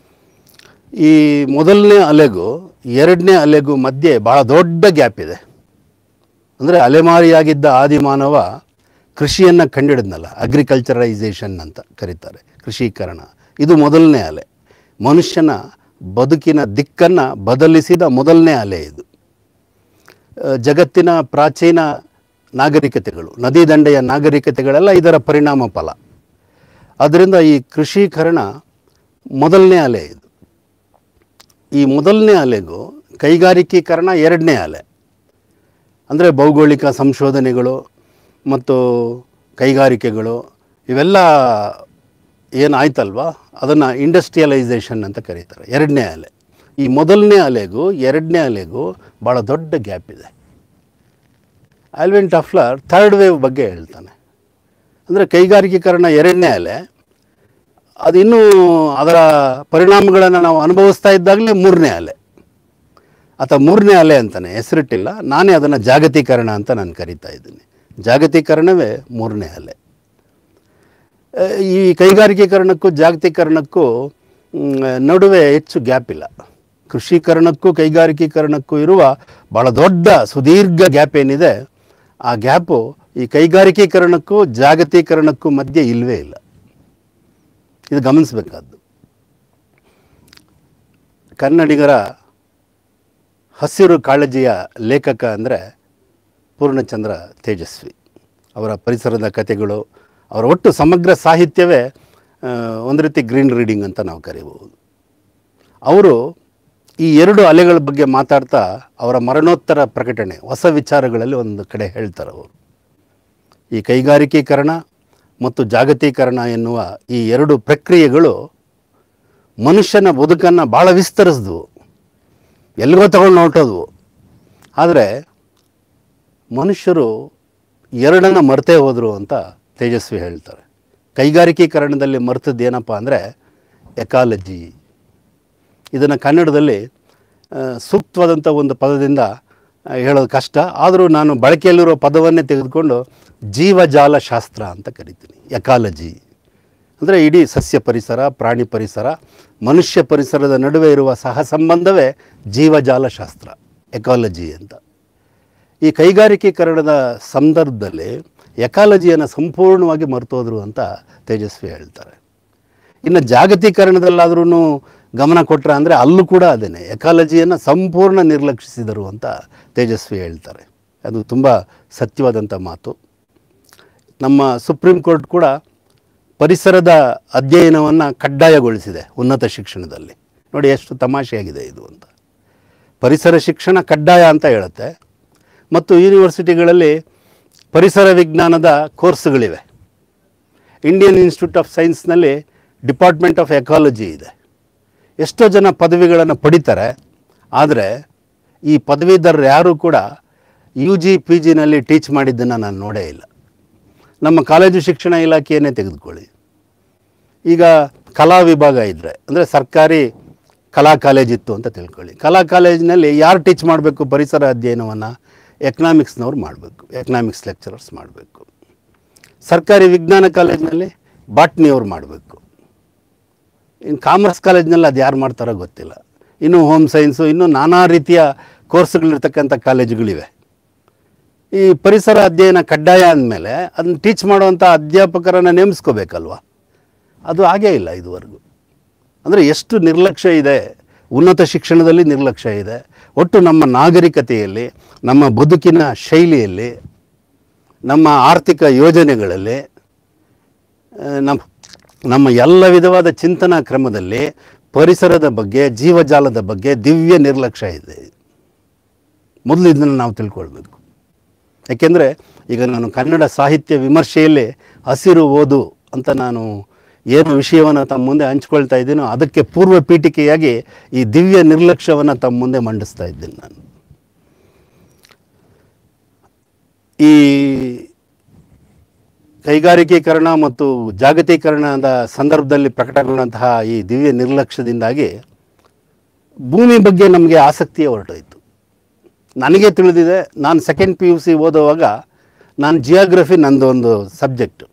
ಈ ಮೊದಲನೇ ಅಲೆಗೂ ಎರಡನೇ ಅಲೆಗೂ ಮಧ್ಯೆ ಭಾಳ ದೊಡ್ಡ ಗ್ಯಾಪ್ ಇದೆ ಅಂದರೆ ಅಲೆಮಾರಿಯಾಗಿದ್ದ ಆದಿಮಾನವ ಕೃಷಿಯನ್ನು ಕಂಡಿಡಿದ್ನಲ್ಲ ಅಗ್ರಿಕಲ್ಚರೈಸೇಷನ್ ಅಂತ ಕರೀತಾರೆ ಕೃಷೀಕರಣ ಇದು ಮೊದಲನೇ ಅಲೆ ಮನುಷ್ಯನ ಬದುಕಿನ ದಿಕ್ಕನ್ನು ಬದಲಿಸಿದ ಮೊದಲನೇ ಅಲೆ ಇದು ಆ, ಜಗತ್ತಿನ ಪ್ರಾಚೀನ ನಾಗರಿಕತೆಗಳು ನದಿ ದಂಡೆಯ ನಾಗರಿಕತೆಗಳೆಲ್ಲ ಇದರ ಪರಿಣಾಮ ಫಲ ಅದರಿಂದ ಈ ಕೃಷೀಕರಣ ಮೊದಲನೇ ಅಲೆ ಇದು ಈ ಮೊದಲನೇ ಅಲೆಗೂ ಕೈಗಾರಿಕೀಕರಣ ಎರಡನೇ ಅಲೆ ಅಂದರೆ ಭೌಗೋಳಿಕ ಸಂಶೋಧನೆಗಳು ಮತ್ತು ಕೈಗಾರಿಕೆಗಳು ಇವೆಲ್ಲ ಏನಾಯ್ತಲ್ವ ಅದನ್ನು ಇಂಡಸ್ಟ್ರಿಯಲೈಸೇಷನ್ ಅಂತ ಕರೀತಾರೆ ಎರಡನೇ ಅಲೆ ಈ ಮೊದಲನೇ ಅಲೆಗೂ ಎರಡನೇ ಅಲೆಗೂ ಭಾಳ ದೊಡ್ಡ ಗ್ಯಾಪ್ ಇದೆ ಆಲ್ವಿನ್ ಟಫ್ಲರ್ ಥರ್ಡ್ ವೇವ್ ಬಗ್ಗೆ ಹೇಳ್ತಾನೆ ಅಂದರೆ ಕೈಗಾರಿಕೀಕರಣ ಎರಡನೇ ಅಲೆ ಅದು ಇನ್ನೂ ಅದರ ಪರಿಣಾಮಗಳನ್ನು ನಾವು ಅನುಭವಿಸ್ತಾ ಇದ್ದಾಗಲೇ ಮೂರನೇ ಅಲೆ ಆತ ಮೂರನೇ ಅಲೆ ಅಂತಾನೆ ಹೆಸರಿಟ್ಟಿಲ್ಲ ನಾನೇ ಅದನ್ನು ಜಾಗತೀಕರಣ ಅಂತ ನಾನು ಕರಿತಾ ಇದ್ದೀನಿ ಜಾಗತೀಕರಣವೇ ಮೂರನೇ ಅಲೆ ಆ, ಈ ಕೈಗಾರಿಕೀಕರಣಕ್ಕೂ ಜಾಗತೀಕರಣಕ್ಕೂ ಮ್, ನಡುವೆ ಹೆಚ್ಚು ಗ್ಯಾಪ್ ಇಲ್ಲ ಕೃಷೀಕರಣಕ್ಕೂ ಕೈಗಾರಿಕೀಕರಣಕ್ಕೂ ಇರುವ ಭಾಳ ದೊಡ್ಡ ಸುದೀರ್ಘ ಗ್ಯಾಪ್ ಏನಿದೆ ಆ ಗ್ಯಾಪು ಈ ಕೈಗಾರಿಕೀಕರಣಕ್ಕೂ ಜಾಗತೀಕರಣಕ್ಕೂ ಮಧ್ಯೆ ಇಲ್ಲವೇ ಇಲ್ಲ ಇದು ಗಮನಿಸಬೇಕಾದ್ದು ಕನ್ನಡಿಗರ ಹಸಿರು ಕಾಳಜಿಯ ಲೇಖಕ ಅಂದರೆ ಪೂರ್ಣಚಂದ್ರ ತೇಜಸ್ವಿ ಅವರ ಪರಿಸರದ ಕಥೆಗಳು ಅವರ ಒಟ್ಟು ಸಮಗ್ರ ಸಾಹಿತ್ಯವೇ ಆ, ಒಂದು ರೀತಿ ಗ್ರೀನ್ ರೀಡಿಂಗ್ ಅಂತ ನಾವು ಕರೀಬಹುದು ಅವರು ಈ ಎರಡು ಅಲೆಗಳ ಬಗ್ಗೆ ಮಾತಾಡ್ತಾ ಅವರ ಮರಣೋತ್ತರ ಪ್ರಕಟಣೆ ಹೊಸ ವಿಚಾರಗಳಲ್ಲಿ ಒಂದು ಕಡೆ ಹೇಳ್ತಾರೆ ಅವರು ಈ ಕೈಗಾರಿಕೀಕರಣ ಮತ್ತು ಜಾಗತೀಕರಣ ಎನ್ನುವ ಈ ಎರಡು ಪ್ರಕ್ರಿಯೆಗಳು ಮನುಷ್ಯನ ಬದುಕನ್ನು ಭಾಳ ವಿಸ್ತರಿಸಿದ್ವು ಎಲ್ಲಿಗೋ ತಗೊಂಡು ಹೊರಟೋದ್ವು ಆದರೆ ಮನುಷ್ಯರು ಎರಡನ್ನು ಮರ್ತೇ ಹೋದರು ಅಂತ ತೇಜಸ್ವಿ ಹೇಳ್ತಾರೆ ಕೈಗಾರಿಕೀಕರಣದಲ್ಲಿ ಮರ್ತದ್ದು ಏನಪ್ಪ ಅಂದರೆ ಎಕಾಲಜಿ ಇದನ್ನು ಕನ್ನಡದಲ್ಲಿ ಆ, ಸೂಕ್ತವಾದಂಥ ಒಂದು ಪದದಿಂದ ಆ, ಹೇಳೋದು ಕಷ್ಟ ಆದರೂ ನಾನು ಬಳಕೆಯಲ್ಲಿರೋ ಪದವನ್ನೇ ತೆಗೆದುಕೊಂಡು ಜೀವಜಾಲ ಶಾಸ್ತ್ರ ಅಂತ ಕರಿತೀನಿ ಎಕಾಲಜಿ ಅಂದರೆ ಇಡೀ ಸಸ್ಯ ಪರಿಸರ ಪ್ರಾಣಿ ಪರಿಸರ ಮನುಷ್ಯ ಪರಿಸರದ ನಡುವೆ ಇರುವ ಸಹ ಸಂಬಂಧವೇ ಜೀವಜಾಲ ಶಾಸ್ತ್ರ ಎಕಾಲಜಿ ಅಂತ ಈ ಕೈಗಾರಿಕೀಕರಣದ ಸಂದರ್ಭದಲ್ಲಿ ಎಕಾಲಜಿಯನ್ನು ಸಂಪೂರ್ಣವಾಗಿ ಮರ್ತೋದ್ರು ಅಂತ ತೇಜಸ್ವಿ ಹೇಳ್ತಾರೆ ಇನ್ನು ಜಾಗತೀಕರಣದಲ್ಲಾದ್ರೂ ಗಮನ ಕೊಟ್ಟರೆ ಅಂದರೆ ಅಲ್ಲೂ ಕೂಡ ಅದೇನೆ ಎಕಾಲಜಿಯನ್ನು ಸಂಪೂರ್ಣ ನಿರ್ಲಕ್ಷಿಸಿದರು ಅಂತ ತೇಜಸ್ವಿ ಹೇಳ್ತಾರೆ ಅದು ತುಂಬ ಸತ್ಯವಾದಂಥ ಮಾತು ನಮ್ಮ ಸುಪ್ರೀಂ ಕೋರ್ಟ್ ಕೂಡ ಪರಿಸರದ ಅಧ್ಯಯನವನ್ನು ಕಡ್ಡಾಯಗೊಳಿಸಿದೆ ಉನ್ನತ ಶಿಕ್ಷಣದಲ್ಲಿ ನೋಡಿ ಎಷ್ಟು ತಮಾಷೆಯಾಗಿದೆ ಇದು ಅಂತ ಪರಿಸರ ಶಿಕ್ಷಣ ಕಡ್ಡಾಯ ಅಂತ ಹೇಳುತ್ತೆ ಮತ್ತು ಯೂನಿವರ್ಸಿಟಿಗಳಲ್ಲಿ ಪರಿಸರ ವಿಜ್ಞಾನದ ಕೋರ್ಸ್ಗಳಿವೆ ಇಂಡಿಯನ್ ಇನ್ಸ್ಟಿಟ್ಯೂಟ್ ಆಫ್ ಸೈನ್ಸ್ನಲ್ಲಿ ಡಿಪಾರ್ಟ್ಮೆಂಟ್ ಆಫ್ ಎಕಾಲಜಿ ಇದೆ ಎಷ್ಟೋ ಜನ ಪದವಿಗಳನ್ನು ಪಡಿತಾರೆ ಆದರೆ ಈ ಪದವೀಧರರು ಯಾರೂ ಕೂಡ ಯು ಜಿ ಪಿ ಜಿನಲ್ಲಿ ಟೀಚ್ ಮಾಡಿದ್ದನ್ನು ನಾನು ನೋಡೇ ಇಲ್ಲ ನಮ್ಮ ಕಾಲೇಜು ಶಿಕ್ಷಣ ಇಲಾಖೆಯನ್ನೇ ತೆಗೆದುಕೊಳ್ಳಿ ಈಗ ಕಲಾ ವಿಭಾಗ ಇದ್ದರೆ ಅಂದರೆ ಸರ್ಕಾರಿ ಕಲಾ ಕಾಲೇಜ್ ಇತ್ತು ಅಂತ ತಿಳ್ಕೊಳ್ಳಿ ಕಲಾ ಕಾಲೇಜಿನಲ್ಲಿ ಯಾರು ಟೀಚ್ ಮಾಡಬೇಕು ಪರಿಸರ ಅಧ್ಯಯನವನ್ನು ಎಕನಾಮಿಕ್ಸ್ನವ್ರು ಮಾಡಬೇಕು ಎಕನಾಮಿಕ್ಸ್ ಲೆಕ್ಚರರ್ಸ್ ಮಾಡಬೇಕು ಸರ್ಕಾರಿ ವಿಜ್ಞಾನ ಕಾಲೇಜಿನಲ್ಲಿ ಬಾಟ್ನಿಯವ್ರು ಮಾಡಬೇಕು ಇನ್ನು ಕಾಮರ್ಸ್ ಕಾಲೇಜ್ನಲ್ಲಿ ಅದು ಯಾರು ಮಾಡ್ತಾರೋ ಗೊತ್ತಿಲ್ಲ ಇನ್ನು ಹೋಮ್ ಸೈನ್ಸು ಇನ್ನೂ ನಾನಾ ರೀತಿಯ ಕೋರ್ಸ್ಗಳಿರ್ತಕ್ಕಂಥ ಕಾಲೇಜುಗಳಿವೆ ಈ ಪರಿಸರ ಅಧ್ಯಯನ ಕಡ್ಡಾಯ ಅಂದಮೇಲೆ ಅದನ್ನು ಟೀಚ್ ಮಾಡುವಂಥ ಅಧ್ಯಾಪಕರನ್ನು ನೇಮಿಸ್ಕೋಬೇಕಲ್ವ ಅದು ಆಗೇ ಇಲ್ಲ ಇದುವರೆಗೂ ಅಂದರೆ ಎಷ್ಟು ನಿರ್ಲಕ್ಷ್ಯ ಇದೆ ಉನ್ನತ ಶಿಕ್ಷಣದಲ್ಲಿ ನಿರ್ಲಕ್ಷ್ಯ ಇದೆ ಒಟ್ಟು ನಮ್ಮ ನಾಗರಿಕತೆಯಲ್ಲಿ ನಮ್ಮ ಬದುಕಿನ ಶೈಲಿಯಲ್ಲಿ ನಮ್ಮ ಆರ್ಥಿಕ ಯೋಜನೆಗಳಲ್ಲಿ ಆ, ನಮ್ಮ ನಮ್ಮ ಎಲ್ಲ ವಿಧವಾದ ಚಿಂತನಾ ಕ್ರಮದಲ್ಲಿ ಪರಿಸರದ ಬಗ್ಗೆ ಜೀವಜಾಲದ ಬಗ್ಗೆ ದಿವ್ಯ ನಿರ್ಲಕ್ಷ್ಯ ಇದೆ ಮೊದಲು ಇದನ್ನು ನಾವು ತಿಳ್ಕೊಳ್ಬೇಕು ಯಾಕೆಂದರೆ ಈಗ ನಾನು ಕನ್ನಡ ಸಾಹಿತ್ಯ ವಿಮರ್ಶೆಯಲ್ಲಿ ಹಸಿರು ಓದು ಅಂತ ನಾನು ಏನು ವಿಷಯವನ್ನು ತಮ್ಮ ಮುಂದೆ ಹಂಚ್ಕೊಳ್ತಾ ಇದ್ದೀನೋ ಅದಕ್ಕೆ ಪೂರ್ವ ಪೀಠಿಕೆಯಾಗಿ ಈ ದಿವ್ಯ ನಿರ್ಲಕ್ಷ್ಯವನ್ನು ತಮ್ಮ ಮುಂದೆ ಮಂಡಿಸ್ತಾ ಇದ್ದೀನಿ ನಾನು ಈ ಕೈಗಾರಿಕೀಕರಣ ಮತ್ತು ಜಾಗತೀಕರಣದ ಸಂದರ್ಭದಲ್ಲಿ ಪ್ರಕಟಗೊಂಡಂತಹ ಈ ದಿವ್ಯ ನಿರ್ಲಕ್ಷ್ಯದಿಂದಾಗಿ ಭೂಮಿ ಬಗ್ಗೆ ನಮಗೆ ಆಸಕ್ತಿಯೇ ಹೊರಟೋಯ್ತು ನನಗೆ ತಿಳಿದಿದೆ ನಾನು ಸೆಕೆಂಡ್ ಪಿ ಯು ಸಿ ಓದುವಾಗ ನಾನು ಜಿಯಾಗ್ರಫಿ ನಂದು ಒಂದು ಸಬ್ಜೆಕ್ಟು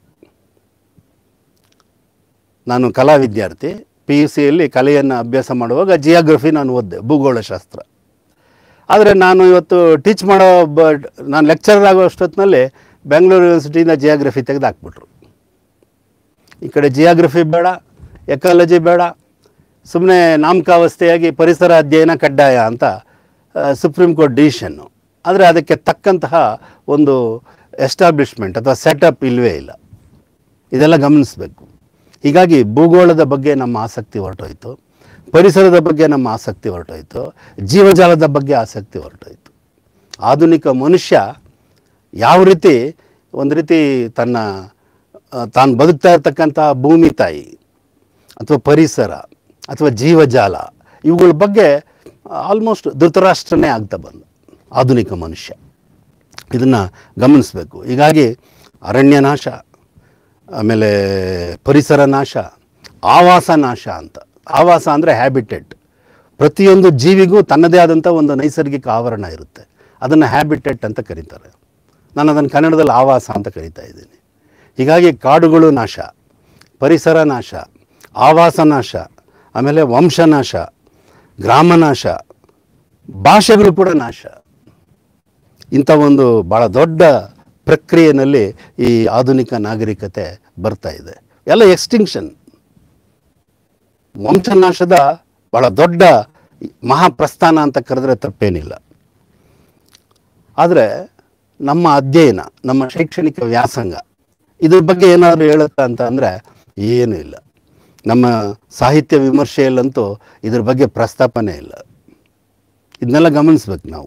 ನಾನು ಕಲಾ ವಿದ್ಯಾರ್ಥಿ ಪಿ ಯು ಸಿಯಲ್ಲಿ ಕಲೆಯನ್ನು ಅಭ್ಯಾಸ ಮಾಡುವಾಗ ಜಿಯಾಗ್ರಫಿ ನಾನು ಓದಿದೆ ಭೂಗೋಳಶಾಸ್ತ್ರ ಆದರೆ ನಾನು ಇವತ್ತು ಟೀಚ್ ಮಾಡೋ ಬ ನಾನು ಲೆಕ್ಚರರ್ ಆಗೋ ಅಷ್ಟೊತ್ತಿನಲ್ಲಿ ಬೆಂಗಳೂರು ಯೂನಿವರ್ಸಿಟಿಯಿಂದ ಜಿಯಾಗ್ರಫಿ ತೆಗೆದು ಹಾಕ್ಬಿಟ್ರು ಈ ಕಡೆ ಜಿಯಾಗ್ರಫಿ ಬೇಡ ಎಕಾಲಜಿ ಬೇಡ ಸುಮ್ಮನೆ ನಾಮಕಾವಸ್ಥೆಯಾಗಿ ಪರಿಸರ ಅಧ್ಯಯನ ಕಡ್ಡಾಯ ಅಂತ ಆ, ಸುಪ್ರೀಂ ಕೋರ್ಟ್ ಡಿಸಿಷನ್ನು ಆದರೆ ಅದಕ್ಕೆ ತಕ್ಕಂತಹ ಒಂದು ಎಸ್ಟಾಬ್ಲಿಷ್ಮೆಂಟ್ ಅಥವಾ ಸೆಟಪ್ ಇಲ್ಲವೇ ಇಲ್ಲ ಇದೆಲ್ಲ ಗಮನಿಸಬೇಕು ಹೀಗಾಗಿ ಭೂಗೋಳದ ಬಗ್ಗೆ ನಮ್ಮ ಆಸಕ್ತಿ ಹೊರಟೋಯ್ತು ಪರಿಸರದ ಬಗ್ಗೆ ನಮ್ಮ ಆಸಕ್ತಿ ಹೊರಟೋಯ್ತು ಜೀವಜಾಲದ ಬಗ್ಗೆ ಆಸಕ್ತಿ ಹೊರಟೋಯ್ತು ಆಧುನಿಕ ಮನುಷ್ಯ ಯಾವ ರೀತಿ ಒಂದು ರೀತಿ ತನ್ನ ಆ, ತಾನು ಬದುಕ್ತಾ ಇರ್ತಕ್ಕಂಥ ಭೂಮಿ ತಾಯಿ ಅಥವಾ ಪರಿಸರ ಅಥವಾ ಜೀವಜಾಲ ಇವುಗಳ ಬಗ್ಗೆ ಆಲ್ಮೋಸ್ಟ್ ಧೃತರಾಷ್ಟ್ರನೇ ಆಗ್ತಾ ಬಂದ ಆಧುನಿಕ ಮನುಷ್ಯ ಇದನ್ನು ಗಮನಿಸಬೇಕು ಹೀಗಾಗಿ ಅರಣ್ಯ ನಾಶ ಆಮೇಲೆ ಪರಿಸರ ನಾಶ ಆವಾಸ ನಾಶ ಅಂತ ಆವಾಸ ಅಂದರೆ ಹ್ಯಾಬಿಟೆಟ್ ಪ್ರತಿಯೊಂದು ಜೀವಿಗೂ ತನ್ನದೇ ಆದಂಥ ಒಂದು ನೈಸರ್ಗಿಕ ಆವರಣ ಇರುತ್ತೆ ಅದನ್ನು ಹ್ಯಾಬಿಟೆಟ್ ಅಂತ ಕರೀತಾರೆ ನಾನು ಅದನ್ನು ಕನ್ನಡದಲ್ಲಿ ಆವಾಸ ಅಂತ ಕರಿತಾ ಇದ್ದೀನಿ ಹೀಗಾಗಿ ಕಾಡುಗಳು ನಾಶ ಪರಿಸರ ನಾಶ ಆವಾಸ ನಾಶ ಆಮೇಲೆ ವಂಶನಾಶ ಗ್ರಾಮನಾಶ ಭಾಷೆಗಳು ಕೂಡ ನಾಶ ಇಂಥ ಒಂದು ಭಾಳ ದೊಡ್ಡ ಪ್ರಕ್ರಿಯೆಯಲ್ಲಿ ಈ ಆಧುನಿಕ ನಾಗರಿಕತೆ ಬರ್ತಾ ಇದೆ ಎಲ್ಲ ಎಕ್ಸ್ಟಿಂಕ್ಷನ್ ವಂಶನಾಶದ ಭಾಳ ದೊಡ್ಡ ಮಹಾಪ್ರಸ್ಥಾನ ಅಂತ ಕರೆದ್ರೆ ತಪ್ಪೇನಿಲ್ಲ ಆದರೆ ನಮ್ಮ ಅಧ್ಯಯನ ನಮ್ಮ ಶೈಕ್ಷಣಿಕ ವ್ಯಾಸಂಗ ಇದ್ರ ಬಗ್ಗೆ ಏನಾದರೂ ಹೇಳುತ್ತಾ ಅಂತ ಅಂದರೆ ಏನೂ ಇಲ್ಲ ನಮ್ಮ ಸಾಹಿತ್ಯ ವಿಮರ್ಶೆಯಲ್ಲಂತೂ ಇದ್ರ ಬಗ್ಗೆ ಪ್ರಸ್ತಾಪನೇ ಇಲ್ಲ ಇದನ್ನೆಲ್ಲ ಗಮನಿಸ್ಬೇಕು ನಾವು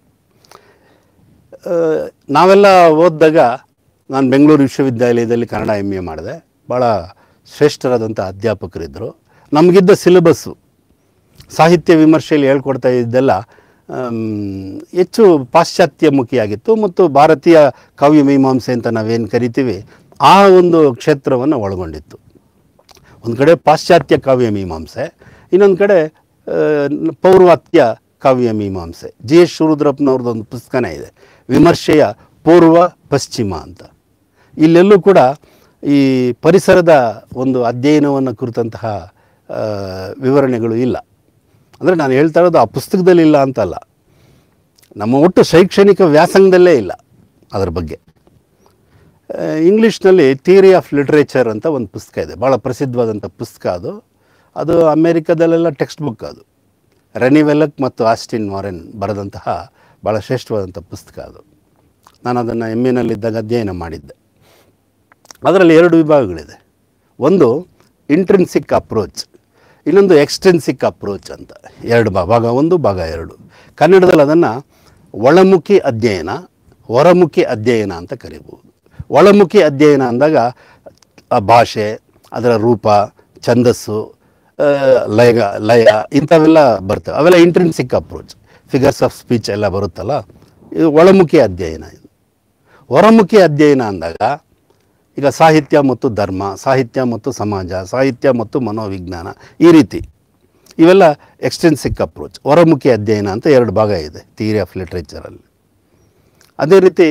ಆ, ನಾವೆಲ್ಲ ಓದಿದಾಗ ನಾನು ಬೆಂಗಳೂರು ವಿಶ್ವವಿದ್ಯಾಲಯದಲ್ಲಿ ಕನ್ನಡ ಎಮ್ ಎ ಮಾಡಿದೆ ಭಾಳ ಶ್ರೇಷ್ಠರಾದಂಥ ಅಧ್ಯಾಪಕರಿದ್ದರು ನಮಗಿದ್ದ ಸಿಲೆಬಸ್ಸು ಸಾಹಿತ್ಯ ವಿಮರ್ಶೆಯಲ್ಲಿ ಹೇಳ್ಕೊಡ್ತಾ ಇದ್ದೆಲ್ಲ ಆಮ್, ಹೆಚ್ಚು ಪಾಶ್ಚಾತ್ಯಮುಖಿಯಾಗಿತ್ತು ಮತ್ತು ಭಾರತೀಯ ಕಾವ್ಯ ಮೀಮಾಂಸೆ ಅಂತ ನಾವೇನು ಕರಿತೀವಿ ಆ ಒಂದು ಕ್ಷೇತ್ರವನ್ನು ಒಳಗೊಂಡಿತ್ತು ಒಂದು ಕಡೆ ಪಾಶ್ಚಾತ್ಯ ಕಾವ್ಯ ಮೀಮಾಂಸೆ ಇನ್ನೊಂದು ಕಡೆ ಆ, ಪೌರ್ವಾತ್ಯ ಕಾವ್ಯ ಮೀಮಾಂಸೆ ಜಿ ಎಸ್ ಶಿವರುದ್ರಪ್ಪನವ್ರದ್ದು ಒಂದು ಪುಸ್ತಕನೇ ಇದೆ ವಿಮರ್ಶೆಯ ಪೂರ್ವ ಪಶ್ಚಿಮ ಅಂತ ಇಲ್ಲೆಲ್ಲೂ ಕೂಡ ಈ ಪರಿಸರದ ಒಂದು ಅಧ್ಯಯನವನ್ನು ಕುರಿತಂತಹ ಆ, ವಿವರಣೆಗಳು ಇಲ್ಲ ಅಂದರೆ ನಾನು ಹೇಳ್ತಾ ಇರೋದು ಆ ಪುಸ್ತಕದಲ್ಲಿ ಇಲ್ಲ ಅಂತಲ್ಲ ನಮ್ಮ ಒಟ್ಟು ಶೈಕ್ಷಣಿಕ ವ್ಯಾಸಂಗದಲ್ಲೇ ಇಲ್ಲ ಅದರ ಬಗ್ಗೆ ಆ, ಇಂಗ್ಲೀಷ್ನಲ್ಲಿ ಥಿಯರಿ ಆಫ್ ಲಿಟ್ರೇಚರ್ ಅಂತ ಒಂದು ಪುಸ್ತಕ ಇದೆ ಭಾಳ ಪ್ರಸಿದ್ಧವಾದಂಥ ಪುಸ್ತಕ ಅದು ಅದು ಅಮೇರಿಕಾದಲ್ಲೆಲ್ಲ ಟೆಕ್ಸ್ಟ್ ಬುಕ್ ಅದು ರೆನಿ ವೆಲಕ್ ಮತ್ತು ಆಸ್ಟಿನ್ ವಾರೆನ್ ಬರೆದಂತಹ ಭಾಳ ಶ್ರೇಷ್ಠವಾದಂಥ ಪುಸ್ತಕ ಅದು ನಾನು ಅದನ್ನು ಎಮ್ ಎನಲ್ಲಿದ್ದಾಗ ಅಧ್ಯಯನ ಮಾಡಿದ್ದೆ ಅದರಲ್ಲಿ ಎರಡು ವಿಭಾಗಗಳಿದೆ ಒಂದು ಇಂಟ್ರೆನ್ಸಿಕ್ ಅಪ್ರೋಚ್ ಇನ್ನೊಂದು ಎಕ್ಸ್ಟೆನ್ಸಿಕ್ ಅಪ್ರೋಚ್ ಅಂತ ಎರಡು ಭಾಗ ಭಾಗ ಒಂದು ಭಾಗ ಎರಡು ಕನ್ನಡದಲ್ಲಿ ಅದನ್ನು ಒಳಮುಖಿ ಅಧ್ಯಯನ ಹೊರಮುಖಿ ಅಧ್ಯಯನ ಅಂತ ಕರಿಬೋದು ಒಳಮುಖಿ ಅಧ್ಯಯನ ಅಂದಾಗ ಆ ಭಾಷೆ ಅದರ ರೂಪ ಛಂದಸ್ಸು ಆ, ಲಯ ಲಯ ಇಂಥವೆಲ್ಲ ಬರ್ತವೆ ಅವೆಲ್ಲ intrinsic approach figures of speech ಎಲ್ಲ ಬರುತ್ತಲ್ಲ ಇದು ಒಳಮುಖಿ ಅಧ್ಯಯನ ಇದು ಹೊರಮುಖಿ ಅಧ್ಯಯನ ಅಂದಾಗ ಈಗ ಸಾಹಿತ್ಯ ಮತ್ತು ಧರ್ಮ ಸಾಹಿತ್ಯ ಮತ್ತು ಸಮಾಜ ಸಾಹಿತ್ಯ ಮತ್ತು ಮನೋವಿಜ್ಞಾನ ಈ ರೀತಿ ಇವೆಲ್ಲ ಎಕ್ಸ್ಟೆನ್ಸಿಕ್ ಅಪ್ರೋಚ್ ಹೊರಮುಖಿ ಅಧ್ಯಯನ ಅಂತ ಎರಡು ಭಾಗ ಇದೆ ಥಿಯರಿ ಆಫ್ ಲಿಟ್ರೇಚರಲ್ಲಿ ಅದೇ ರೀತಿ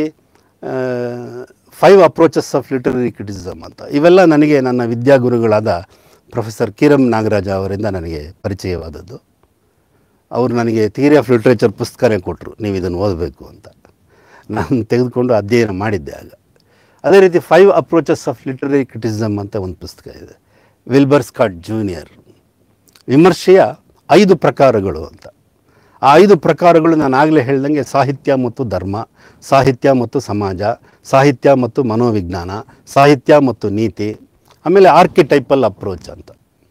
five approaches of literary criticism ಅಂತ ಇವೆಲ್ಲ ನನಗೆ ನನ್ನ ವಿದ್ಯಾಗುರುಗಳಾದ ಪ್ರೊಫೆಸರ್ ಕಿರಂ ನಾಗರಾಜ ಅವರಿಂದ ನನಗೆ ಪರಿಚಯವಾದದ್ದು ಅವರು ನನಗೆ ಥಿಯರಿ ಆಫ್ ಲಿಟ್ರೇಚರ್ ಪುಸ್ತಕನೇ ಕೊಟ್ಟರು ನೀವು ಇದನ್ನು ಓದಬೇಕು ಅಂತ ನಾನು ತೆಗೆದುಕೊಂಡು ಅಧ್ಯಯನ ಮಾಡಿದ್ದೆ ಆಗ ಅದೇ ರೀತಿ five approaches of literary criticism ಅಂತ ಒಂದು ಪುಸ್ತಕ ಇದೆ ವಿಲ್ಬರ್ ಸ್ಕಾಟ್ ಜೂನಿಯರ್ ವಿಮರ್ಶೆಯ ಐದು ಪ್ರಕಾರಗಳು ಅಂತ ಆ ಐದು ಪ್ರಕಾರಗಳು ನಾನು ಆಗಲೇ ಹೇಳ್ದಂಗೆ ಸಾಹಿತ್ಯ ಮತ್ತು ಧರ್ಮ ಸಾಹಿತ್ಯ ಮತ್ತು ಸಮಾಜ ಸಾಹಿತ್ಯ ಮತ್ತು ಮನೋವಿಜ್ಞಾನ ಸಾಹಿತ್ಯ ಮತ್ತು ನೀತಿ ಆಮೇಲೆ ಆರ್ಕಿಟೈಪಲ್ ಅಪ್ರೋಚ್ ಅಂತ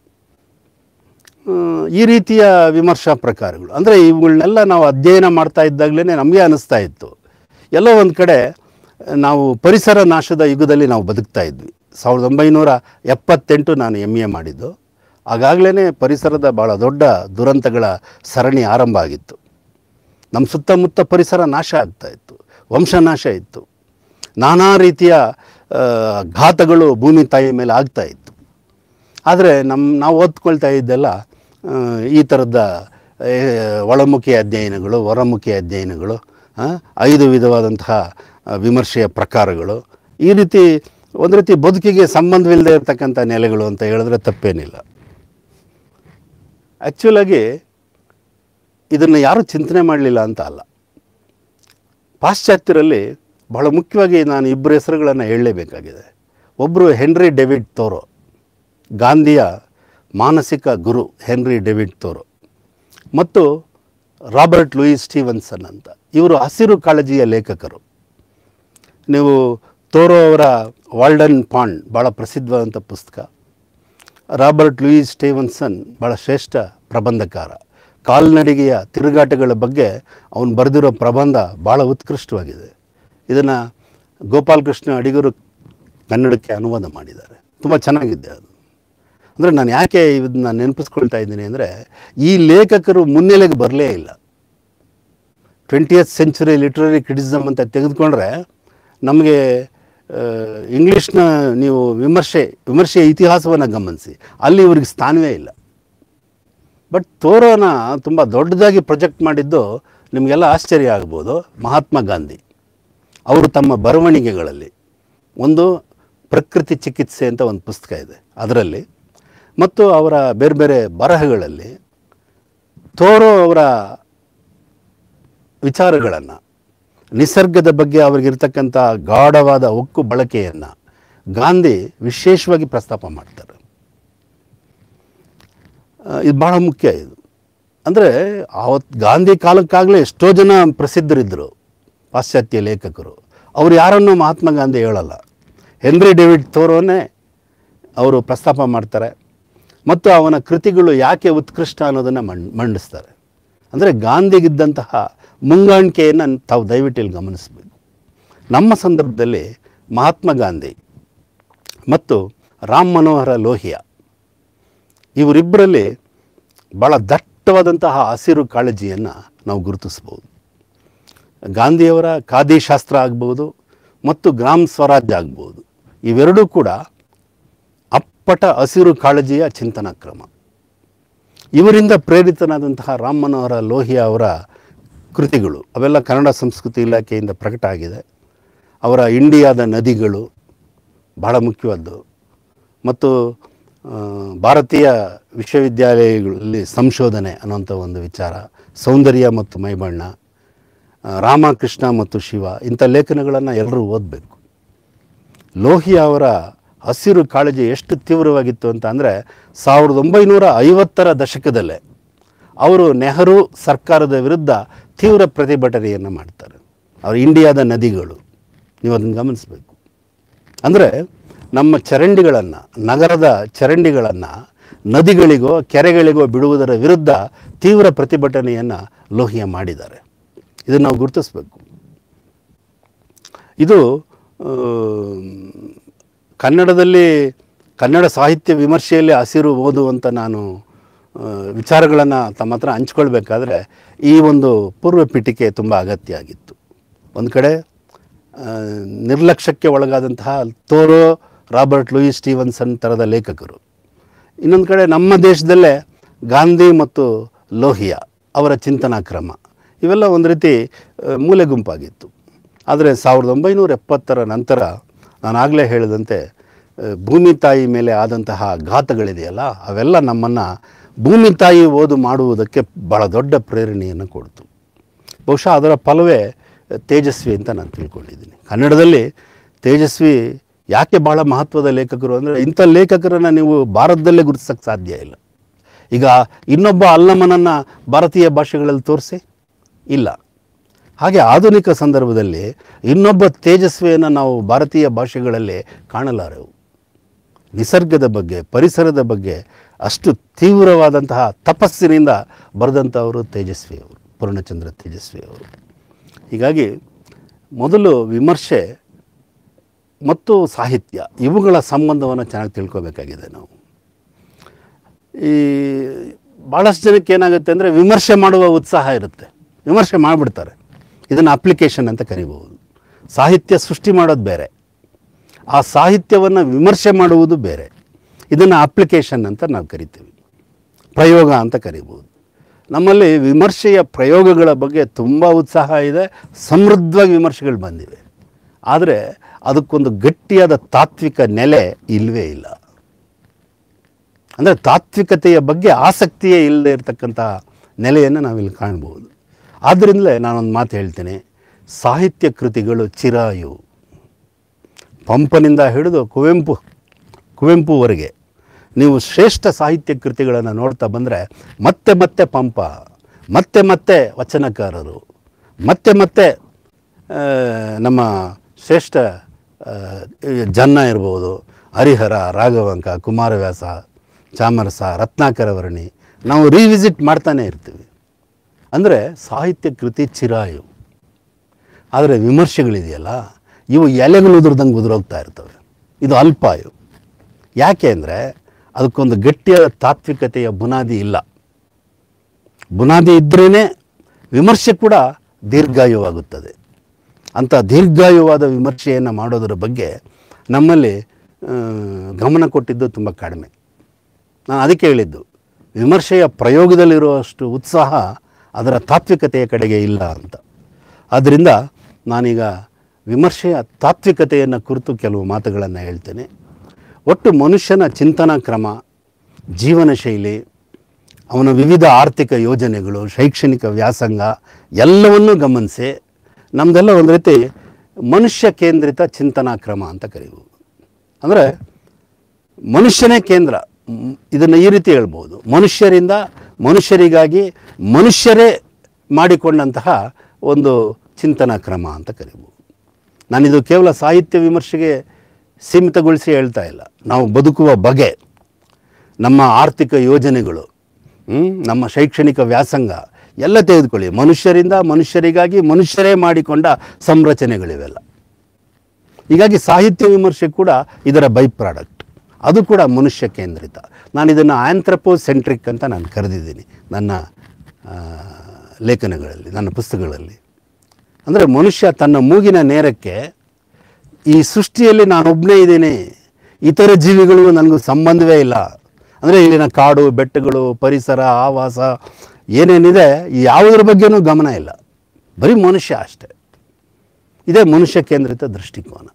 ಆ, ಈ ರೀತಿಯ ವಿಮರ್ಶಾ ಪ್ರಕಾರಗಳು ಅಂದರೆ ಇವುಗಳನ್ನೆಲ್ಲ ನಾವು ಅಧ್ಯಯನ ಮಾಡ್ತಾ ಇದ್ದಾಗಲೇ ನಮಗೆ ಅನ್ನಿಸ್ತಾ ಇತ್ತು ಎಲ್ಲೋ ಒಂದು ಕಡೆ ನಾವು ಪರಿಸರ ನಾಶದ ಯುಗದಲ್ಲಿ ನಾವು ಬದುಕ್ತಾ ಇದ್ವಿ ಸಾವಿರದ ಒಂಬೈನೂರ ಎಪ್ಪತ್ತೆಂಟು ನಾನು ಎಮ್ ಎ ಮಾಡಿದ್ದು ಆಗಾಗಲೇ ಪರಿಸರದ ಭಾಳ ದೊಡ್ಡ ದುರಂತಗಳ ಸರಣಿ ಆರಂಭ ಆಗಿತ್ತು ನಮ್ಮ ಸುತ್ತಮುತ್ತ ಪರಿಸರ ನಾಶ ಆಗ್ತಾ ಇತ್ತು ವಂಶನಾಶ ಇತ್ತು ನಾನಾ ರೀತಿಯ ಆ, ಘಾತಗಳು ಭೂಮಿ ತಾಯಿ ಮೇಲೆ ಆಗ್ತಾ ಇತ್ತು ಆದರೆ ನಮ್ಮ ನಾವು ಓದ್ಕೊಳ್ತಾ ಇದ್ದೆಲ್ಲ ಆ, ಈ ಥರದ ಆ, ಒಳಮುಖಿ ಅಧ್ಯಯನಗಳು ಹೊರಮುಖಿ ಅಧ್ಯಯನಗಳು ಆ, ಐದು ವಿಧವಾದಂತಹ ಆ, ವಿಮರ್ಶೆಯ ಪ್ರಕಾರಗಳು ಈ ರೀತಿ ಒಂದು ರೀತಿ ಬದುಕಿಗೆ ಸಂಬಂಧವಿಲ್ಲದೆ ಇರತಕ್ಕಂಥ ನೆಲೆಗಳು ಅಂತ ಹೇಳಿದ್ರೆ ತಪ್ಪೇನಿಲ್ಲ ಆ್ಯಕ್ಚುಲಾಗಿ ಇದನ್ನು ಯಾರೂ ಚಿಂತನೆ ಮಾಡಲಿಲ್ಲ ಅಂತ ಅಲ್ಲ ಪಾಶ್ಚಾತ್ಯರಲ್ಲಿ ಬಹಳ ಮುಖ್ಯವಾಗಿ ನಾನು ಇಬ್ಬರು ಹೆಸರುಗಳನ್ನು ಹೇಳಲೇಬೇಕಾಗಿದೆ ಒಬ್ಬರು ಹೆನ್ರಿ ಡೆವಿಡ್ ತೋರೋ ಗಾಂಧಿಯ ಮಾನಸಿಕ ಗುರು ಹೆನ್ರಿ ಡೇವಿಡ್ ತೋರೋ ಮತ್ತು ರಾಬರ್ಟ್ ಲೂಯಿಸ್ ಸ್ಟೀವನ್ಸನ್ ಅಂತ ಇವರು ಹಸಿರು ಕಾಳಜಿಯ ಲೇಖಕರು ನೀವು ತೋರೋ ಅವರ ವಾಲ್ಡನ್ ಪಾಂಡ್ ಭಾಳ ಪ್ರಸಿದ್ಧವಾದಂಥ ಪುಸ್ತಕ ರಾಬರ್ಟ್ ಲೂಯಿಸ್ ಸ್ಟೇವನ್ಸನ್ ಭಾಳ ಶ್ರೇಷ್ಠ ಪ್ರಬಂಧಕಾರ ಕಾಲ್ನಡಿಗೆಯ ತಿರುಗಾಟಗಳ ಬಗ್ಗೆ ಅವನು ಬರೆದಿರೋ ಪ್ರಬಂಧ ಭಾಳ ಉತ್ಕೃಷ್ಟವಾಗಿದೆ ಇದನ್ನು ಗೋಪಾಲಕೃಷ್ಣ ಅಡಿಗರು ಕನ್ನಡಕ್ಕೆ ಅನುವಾದ ಮಾಡಿದ್ದಾರೆ ತುಂಬ ಚೆನ್ನಾಗಿದೆ ಅದು ಅಂದರೆ ನಾನು ಯಾಕೆ ಇದನ್ನ ನೆನಪಿಸ್ಕೊಳ್ತಾ ಇದ್ದೀನಿ ಅಂದರೆ ಈ ಲೇಖಕರು ಮುನ್ನೆಲೆಗೆ ಬರಲೇ ಇಲ್ಲ ಟ್ವೆಂಟಿಯತ್ ಸೆಂಚುರಿ ಲಿಟ್ರರಿ ಕ್ರಿಟಿಸಮ್ ಅಂತ ತೆಗೆದುಕೊಂಡ್ರೆ ನಮಗೆ ಆ, ಇಂಗ್ಲೀಷ್ನ ನೀವು ವಿಮರ್ಶೆ ವಿಮರ್ಶೆಯ ಇತಿಹಾಸವನ್ನು ಗಮನಿಸಿ ಅಲ್ಲಿ ಇವ್ರಿಗೆ ಸ್ಥಾನವೇ ಇಲ್ಲ ಬಟ್ ತೋರೋನ ತುಂಬ ದೊಡ್ಡದಾಗಿ ಪ್ರೊಜೆಕ್ಟ್ ಮಾಡಿದ್ದು ನಿಮಗೆಲ್ಲ ಆಶ್ಚರ್ಯ ಆಗ್ಬೋದು ಮಹಾತ್ಮ ಗಾಂಧಿ ಅವರು ತಮ್ಮ ಬರವಣಿಗೆಗಳಲ್ಲಿ ಒಂದು ಪ್ರಕೃತಿ ಚಿಕಿತ್ಸೆ ಅಂತ ಒಂದು ಪುಸ್ತಕ ಇದೆ ಅದರಲ್ಲಿ ಮತ್ತು ಅವರ ಬೇರೆ ಬೇರೆ ಬರಹಗಳಲ್ಲಿ ತೋರೋ ಅವರ ವಿಚಾರಗಳನ್ನು ನಿಸರ್ಗದ ಬಗ್ಗೆ ಅವರಿಗಿರ್ತಕ್ಕಂಥ ಗಾಢವಾದ ಒಕ್ಕು ಬಳಕೆಯನ್ನು ಗಾಂಧಿ ವಿಶೇಷವಾಗಿ ಪ್ರಸ್ತಾಪ ಮಾಡ್ತಾರೆ ಆ, ಇದು ಭಾಳ ಮುಖ್ಯ ಇದು ಅಂದರೆ ಆವತ್ತು ಗಾಂಧಿ ಕಾಲಕ್ಕಾಗಲೇ ಎಷ್ಟೋ ಜನ ಪ್ರಸಿದ್ಧರಿದ್ದರು ಪಾಶ್ಚಾತ್ಯ ಲೇಖಕರು ಅವರು ಯಾರನ್ನೂ ಮಹಾತ್ಮ ಗಾಂಧಿ ಹೇಳಲ್ಲ ಹೆನ್ರಿ ಡೇವಿಡ್ ಥೋರೋನೇ ಅವರು ಪ್ರಸ್ತಾಪ ಮಾಡ್ತಾರೆ ಮತ್ತು ಅವನ ಕೃತಿಗಳು ಯಾಕೆ ಉತ್ಕೃಷ್ಟ ಅನ್ನೋದನ್ನು ಮಣ್ ಮಂಡಿಸ್ತಾರೆ ಅಂದರೆ ಗಾಂಧಿಗಿದ್ದಂತಹ ಮುಂಗಾಣಿಕೆಯನ್ನು ತಾವು ದಯವಿಟ್ಟು ಇಲ್ಲಿ ಗಮನಿಸಬೇಕು ನಮ್ಮ ಸಂದರ್ಭದಲ್ಲಿ ಮಹಾತ್ಮ ಗಾಂಧಿ ಮತ್ತು ರಾಮ್ ಮನೋಹರ ಲೋಹಿಯಾ ಇವರಿಬ್ಬರಲ್ಲಿ ಭಾಳ ದಟ್ಟವಾದಂತಹ ಹಸಿರು ಕಾಳಜಿಯನ್ನು ನಾವು ಗುರುತಿಸ್ಬೋದು ಗಾಂಧಿಯವರ ಖಾದಿ ಶಾಸ್ತ್ರ ಆಗ್ಬೋದು ಮತ್ತು ಗ್ರಾಮ್ ಸ್ವರಾಜ್ಯ ಆಗ್ಬೋದು ಇವೆರಡೂ ಕೂಡ ಅಪ್ಪಟ ಹಸಿರು ಕಾಳಜಿಯ ಚಿಂತನಾ ಕ್ರಮ ಇವರಿಂದ ಪ್ರೇರಿತನಾದಂತಹ ರಾಮ್ ಮನೋಹರ ಲೋಹಿಯಾ ಅವರ ಕೃತಿಗಳು ಅವೆಲ್ಲ ಕನ್ನಡ ಸಂಸ್ಕೃತಿ ಇಲಾಖೆಯಿಂದ ಪ್ರಕಟ ಆಗಿದೆ ಅವರ ಇಂಡಿಯಾದ ನದಿಗಳು ಬಹಳ ಮುಖ್ಯವಾದ್ದು ಮತ್ತು ಆ, ಭಾರತೀಯ ವಿಶ್ವವಿದ್ಯಾಲಯಗಳಲ್ಲಿ ಸಂಶೋಧನೆ ಅನ್ನುವಂಥ ಒಂದು ವಿಚಾರ ಸೌಂದರ್ಯ ಮತ್ತು ಮೈಬಣ್ಣ ಆ, ರಾಮಕೃಷ್ಣ ಮತ್ತು ಶಿವ ಇಂಥ ಲೇಖನಗಳನ್ನು ಎಲ್ಲರೂ ಓದಬೇಕು ಲೋಹಿಯಾ ಅವರ ಹಸಿರು ಕಾಳಜಿ ಎಷ್ಟು ತೀವ್ರವಾಗಿತ್ತು ಅಂತ ಅಂದರೆ ಸಾವಿರದ ಒಂಬೈನೂರ ಐವತ್ತರ ದಶಕದಲ್ಲೇ ಅವರು ನೆಹರು ಸರ್ಕಾರದ ವಿರುದ್ಧ ತೀವ್ರ ಪ್ರತಿಭಟನೆಯನ್ನು ಮಾಡ್ತಾರೆ ಅವರು ಇಂಡಿಯಾದ ನದಿಗಳು ನೀವು ಅದನ್ನು ಗಮನಿಸಬೇಕು ಅಂದರೆ ನಮ್ಮ ಚರಂಡಿಗಳನ್ನು ನಗರದ ಚರಂಡಿಗಳನ್ನು ನದಿಗಳಿಗೋ ಕೆರೆಗಳಿಗೋ ಬಿಡುವುದರ ವಿರುದ್ಧ ತೀವ್ರ ಪ್ರತಿಭಟನೆಯನ್ನು ಲೋಹಿಯಾ ಮಾಡಿದ್ದಾರೆ ಇದನ್ನು ನಾವು ಗುರುತಿಸಬೇಕು ಇದು ಆ, ಕನ್ನಡದಲ್ಲಿ ಕನ್ನಡ ಸಾಹಿತ್ಯ ವಿಮರ್ಶೆಯಲ್ಲಿ ಹಸಿರು ಓದು ಅಂತ ನಾನು ವಿಚಾರಗಳನ್ನು ತಮ್ಮ ಹತ್ರ ಹಂಚ್ಕೊಳ್ಬೇಕಾದ್ರೆ ಈ ಒಂದು ಪೂರ್ವ ಪೀಠಿಕೆ ತುಂಬ ಅಗತ್ಯ ಆಗಿತ್ತು ಒಂದು ಕಡೆ ಆ, ನಿರ್ಲಕ್ಷ್ಯಕ್ಕೆ ಒಳಗಾದಂತಹ ತೋರೋ ರಾಬರ್ಟ್ ಲೂಯಿಸ್ ಸ್ಟೀವನ್ಸನ್ ಥರದ ಲೇಖಕರು ಇನ್ನೊಂದು ಕಡೆ ನಮ್ಮ ದೇಶದಲ್ಲೇ ಗಾಂಧಿ ಮತ್ತು ಲೋಹಿಯಾ ಅವರ ಚಿಂತನಾ ಕ್ರಮ ಇವೆಲ್ಲ ಒಂದು ರೀತಿ ಆ, ಮೂಲೆ ಗುಂಪಾಗಿತ್ತು ಆದರೆ ಸಾವಿರದ ಒಂಬೈನೂರ ಎಪ್ಪತ್ತರ ನಂತರ ನಾನು ಆಗಲೇ ಹೇಳಿದಂತೆ ಆ, ಭೂಮಿ ತಾಯಿ ಮೇಲೆ ಆದಂತಹ ಘಾತಗಳಿದೆಯಲ್ಲ ಅವೆಲ್ಲ ನಮ್ಮನ್ನು ಭೂಮಿ ತಾಯಿ ಓದು ಮಾಡುವುದಕ್ಕೆ ಭಾಳ ದೊಡ್ಡ ಪ್ರೇರಣೆಯನ್ನು ಕೊಡ್ತು ಬಹುಶಃ ಅದರ ಫಲವೇ ತೇಜಸ್ವಿ ಅಂತ ನಾನು ತಿಳ್ಕೊಂಡಿದ್ದೀನಿ ಕನ್ನಡದಲ್ಲಿ ತೇಜಸ್ವಿ ಯಾಕೆ ಭಾಳ ಮಹತ್ವದ ಲೇಖಕರು ಅಂದರೆ ಇಂಥ ಲೇಖಕರನ್ನು ನೀವು ಭಾರತದಲ್ಲೇ ಗುರುತಿಸೋಕ್ಕೆ ಸಾಧ್ಯ ಇಲ್ಲ ಈಗ ಇನ್ನೊಬ್ಬ ಅಲ್ಲಮನನ್ನು ಭಾರತೀಯ ಭಾಷೆಗಳಲ್ಲಿ ತೋರಿಸಿ ಇಲ್ಲ ಹಾಗೆ ಆಧುನಿಕ ಸಂದರ್ಭದಲ್ಲಿ ಇನ್ನೊಬ್ಬ ತೇಜಸ್ವಿಯನ್ನು ನಾವು ಭಾರತೀಯ ಭಾಷೆಗಳಲ್ಲಿ ಕಾಣಲಾರೆವು ನಿಸರ್ಗದ ಬಗ್ಗೆ ಪರಿಸರದ ಬಗ್ಗೆ ಅಷ್ಟು ತೀವ್ರವಾದಂತಹ ತಪಸ್ಸಿನಿಂದ ಬರೆದಂಥವರು ತೇಜಸ್ವಿ ಅವರು ಪೂರ್ಣಚಂದ್ರ ತೇಜಸ್ವಿ ಅವರು ಹೀಗಾಗಿ ಮೊದಲು ವಿಮರ್ಶೆ ಮತ್ತು ಸಾಹಿತ್ಯ ಇವುಗಳ ಸಂಬಂಧವನ್ನು ಚೆನ್ನಾಗಿ ತಿಳ್ಕೊಬೇಕಾಗಿದೆ ನಾವು ಈ ಭಾಳಷ್ಟು ಜನಕ್ಕೆ ಏನಾಗುತ್ತೆ ಅಂದರೆ ವಿಮರ್ಶೆ ಮಾಡುವ ಉತ್ಸಾಹ ಇರುತ್ತೆ ವಿಮರ್ಶೆ ಮಾಡಿಬಿಡ್ತಾರೆ ಇದನ್ನು ಅಪ್ಲಿಕೇಶನ್ ಅಂತ ಕರಿಬಹುದು ಸಾಹಿತ್ಯ ಸೃಷ್ಟಿ ಮಾಡೋದು ಬೇರೆ ಆ ಸಾಹಿತ್ಯವನ್ನು ವಿಮರ್ಶೆ ಮಾಡುವುದು ಬೇರೆ ಇದನ್ನು ಅಪ್ಲಿಕೇಶನ್ ಅಂತ ನಾವು ಕರಿತೀವಿ ಪ್ರಯೋಗ ಅಂತ ಕರಿಬೋದು ನಮ್ಮಲ್ಲಿ ವಿಮರ್ಶೆಯ ಪ್ರಯೋಗಗಳ ಬಗ್ಗೆ ತುಂಬ ಉತ್ಸಾಹ ಇದೆ ಸಮೃದ್ಧವಾಗಿ ವಿಮರ್ಶೆಗಳು ಬಂದಿವೆ ಆದರೆ ಅದಕ್ಕೊಂದು ಗಟ್ಟಿಯಾದ ತಾತ್ವಿಕ ನೆಲೆ ಇಲ್ಲವೇ ಇಲ್ಲ ಅಂದರೆ ತಾತ್ವಿಕತೆಯ ಬಗ್ಗೆ ಆಸಕ್ತಿಯೇ ಇಲ್ಲದೆ ಇರತಕ್ಕಂಥ ನೆಲೆಯನ್ನು ನಾವಿಲ್ಲಿ ಕಾಣ್ಬೋದು ಆದ್ದರಿಂದಲೇ ನಾನೊಂದು ಮಾತು ಹೇಳ್ತೀನಿ ಸಾಹಿತ್ಯ ಕೃತಿಗಳು ಚಿರಾಯು ಪಂಪನಿಂದ ಹಿಡಿದು ಕುವೆಂಪು ಕುವೆಂಪುವರೆಗೆ ನೀವು ಶ್ರೇಷ್ಠ ಸಾಹಿತ್ಯ ಕೃತಿಗಳನ್ನು ನೋಡ್ತಾ ಬಂದರೆ ಮತ್ತೆ ಮತ್ತೆ ಪಂಪ ಮತ್ತೆ ಮತ್ತೆ ವಚನಕಾರರು ಮತ್ತೆ ಮತ್ತೆ ಆ, ನಮ್ಮ ಶ್ರೇಷ್ಠ ಆ, ಜನ್ನ ಇರ್ಬೋದು ಹರಿಹರ ರಾಘವಂಕ ಕುಮಾರವ್ಯಾಸ ಚಾಮರಸ ರತ್ನಾಕರ ವರ್ಣಿ ನಾವು ರಿವಿಸಿಟ್ ಮಾಡ್ತಾನೆ ಇರ್ತೀವಿ ಅಂದರೆ ಸಾಹಿತ್ಯ ಕೃತಿ ಚಿರಾಯು ಆದರೆ ವಿಮರ್ಶೆಗಳಿದೆಯಲ್ಲ ಇವು ಎಲೆಗಳು ಉದುರ್ದಂಗೆ ಉದುರೋಗ್ತಾ ಇರ್ತವೆ ಇದು ಅಲ್ಪಾಯು ಯಾಕೆ ಅಂದರೆ ಅದಕ್ಕೊಂದು ಗಟ್ಟಿಯಾದ ತಾತ್ವಿಕತೆಯ ಬುನಾದಿ ಇಲ್ಲ ಬುನಾದಿ ಇದ್ರೇ ವಿಮರ್ಶೆ ಕೂಡ ದೀರ್ಘಾಯುವಾಗುತ್ತದೆ ಅಂಥ ದೀರ್ಘಾಯುವಾದ ವಿಮರ್ಶೆಯನ್ನು ಮಾಡೋದರ ಬಗ್ಗೆ ನಮ್ಮಲ್ಲಿ ಆ, ಗಮನ ಕೊಟ್ಟಿದ್ದು ತುಂಬ ಕಡಿಮೆ ನಾನು ಅದಕ್ಕೆ ಹೇಳಿದ್ದು ವಿಮರ್ಶೆಯ ಪ್ರಯೋಗದಲ್ಲಿರುವಷ್ಟು ಉತ್ಸಾಹ ಅದರ ತಾತ್ವಿಕತೆಯ ಕಡೆಗೆ ಇಲ್ಲ ಅಂತ ಆದ್ದರಿಂದ ನಾನೀಗ ವಿಮರ್ಶೆಯ ತಾತ್ವಿಕತೆಯನ್ನು ಕುರಿತು ಕೆಲವು ಮಾತುಗಳನ್ನು ಹೇಳ್ತೇನೆ ಒಟ್ಟು ಮನುಷ್ಯನ ಚಿಂತನಾ ಕ್ರಮ ಜೀವನ ಶೈಲಿ ಅವನ ವಿವಿಧ ಆರ್ಥಿಕ ಯೋಜನೆಗಳು ಶೈಕ್ಷಣಿಕ ವ್ಯಾಸಂಗ ಎಲ್ಲವನ್ನೂ ಗಮನಿಸಿ ನಮ್ಮದೆಲ್ಲ ಒಂದು ರೀತಿ ಮನುಷ್ಯ ಕೇಂದ್ರಿತ ಚಿಂತನಾ ಕ್ರಮ ಅಂತ ಕರೀಬೋದು ಅಂದರೆ ಮನುಷ್ಯನೇ ಕೇಂದ್ರ ಮ್, ಇದನ್ನು ಈ ರೀತಿ ಹೇಳ್ಬೋದು ಮನುಷ್ಯರಿಂದ ಮನುಷ್ಯರಿಗಾಗಿ ಮನುಷ್ಯರೇ ಮಾಡಿಕೊಂಡಂತಹ ಒಂದು ಚಿಂತನಾ ಕ್ರಮ ಅಂತ ಕರಿಬೋದು ನಾನಿದು ಕೇವಲ ಸಾಹಿತ್ಯ ವಿಮರ್ಶೆಗೆ ಸೀಮಿತಗೊಳಿಸಿ ಹೇಳ್ತಾ ಇಲ್ಲ ನಾವು ಬದುಕುವ ಬಗೆ ನಮ್ಮ ಆರ್ಥಿಕ ಯೋಜನೆಗಳು ಹ್ಮ್, ನಮ್ಮ ಶೈಕ್ಷಣಿಕ ವ್ಯಾಸಂಗ ಎಲ್ಲ ತೆಗೆದುಕೊಳ್ಳಿ ಮನುಷ್ಯರಿಂದ ಮನುಷ್ಯರಿಗಾಗಿ ಮನುಷ್ಯರೇ ಮಾಡಿಕೊಂಡ ಸಂರಚನೆಗಳಿವೆಲ್ಲ ಹೀಗಾಗಿ ಸಾಹಿತ್ಯ ವಿಮರ್ಶೆ ಕೂಡ ಇದರ ಬೈ ಪ್ರಾಡಕ್ಟ್ ಅದು ಕೂಡ ಮನುಷ್ಯ ಕೇಂದ್ರಿತ ನಾನು ಇದನ್ನು ಆಂಥ್ರಪೋಸೆಂಟ್ರಿಕ್ ಅಂತ ನಾನು ಕರೆದಿದ್ದೀನಿ ನನ್ನ ಆ, ಲೇಖನಗಳಲ್ಲಿ ನನ್ನ ಪುಸ್ತಕಗಳಲ್ಲಿ ಅಂದರೆ ಮನುಷ್ಯ ತನ್ನ ಮೂಗಿನ ನೇರಕ್ಕೆ ಈ ಸೃಷ್ಟಿಯಲ್ಲಿ ನಾನೊಬ್ಬನೇ ಇದ್ದೀನಿ ಇತರ ಜೀವಿಗಳಿಗೂ ನನಗೂ ಸಂಬಂಧವೇ ಇಲ್ಲ ಅಂದರೆ ಇಲ್ಲಿನ ಕಾಡು ಬೆಟ್ಟಗಳು ಪರಿಸರ ಆವಾಸ ಏನೇನಿದೆ ಯಾವುದ್ರ ಬಗ್ಗೆನೂ ಗಮನ ಇಲ್ಲ ಬರೀ ಮನುಷ್ಯ ಅಷ್ಟೇ ಇದೇ ಮನುಷ್ಯ ಕೇಂದ್ರಿತ ದೃಷ್ಟಿಕೋನ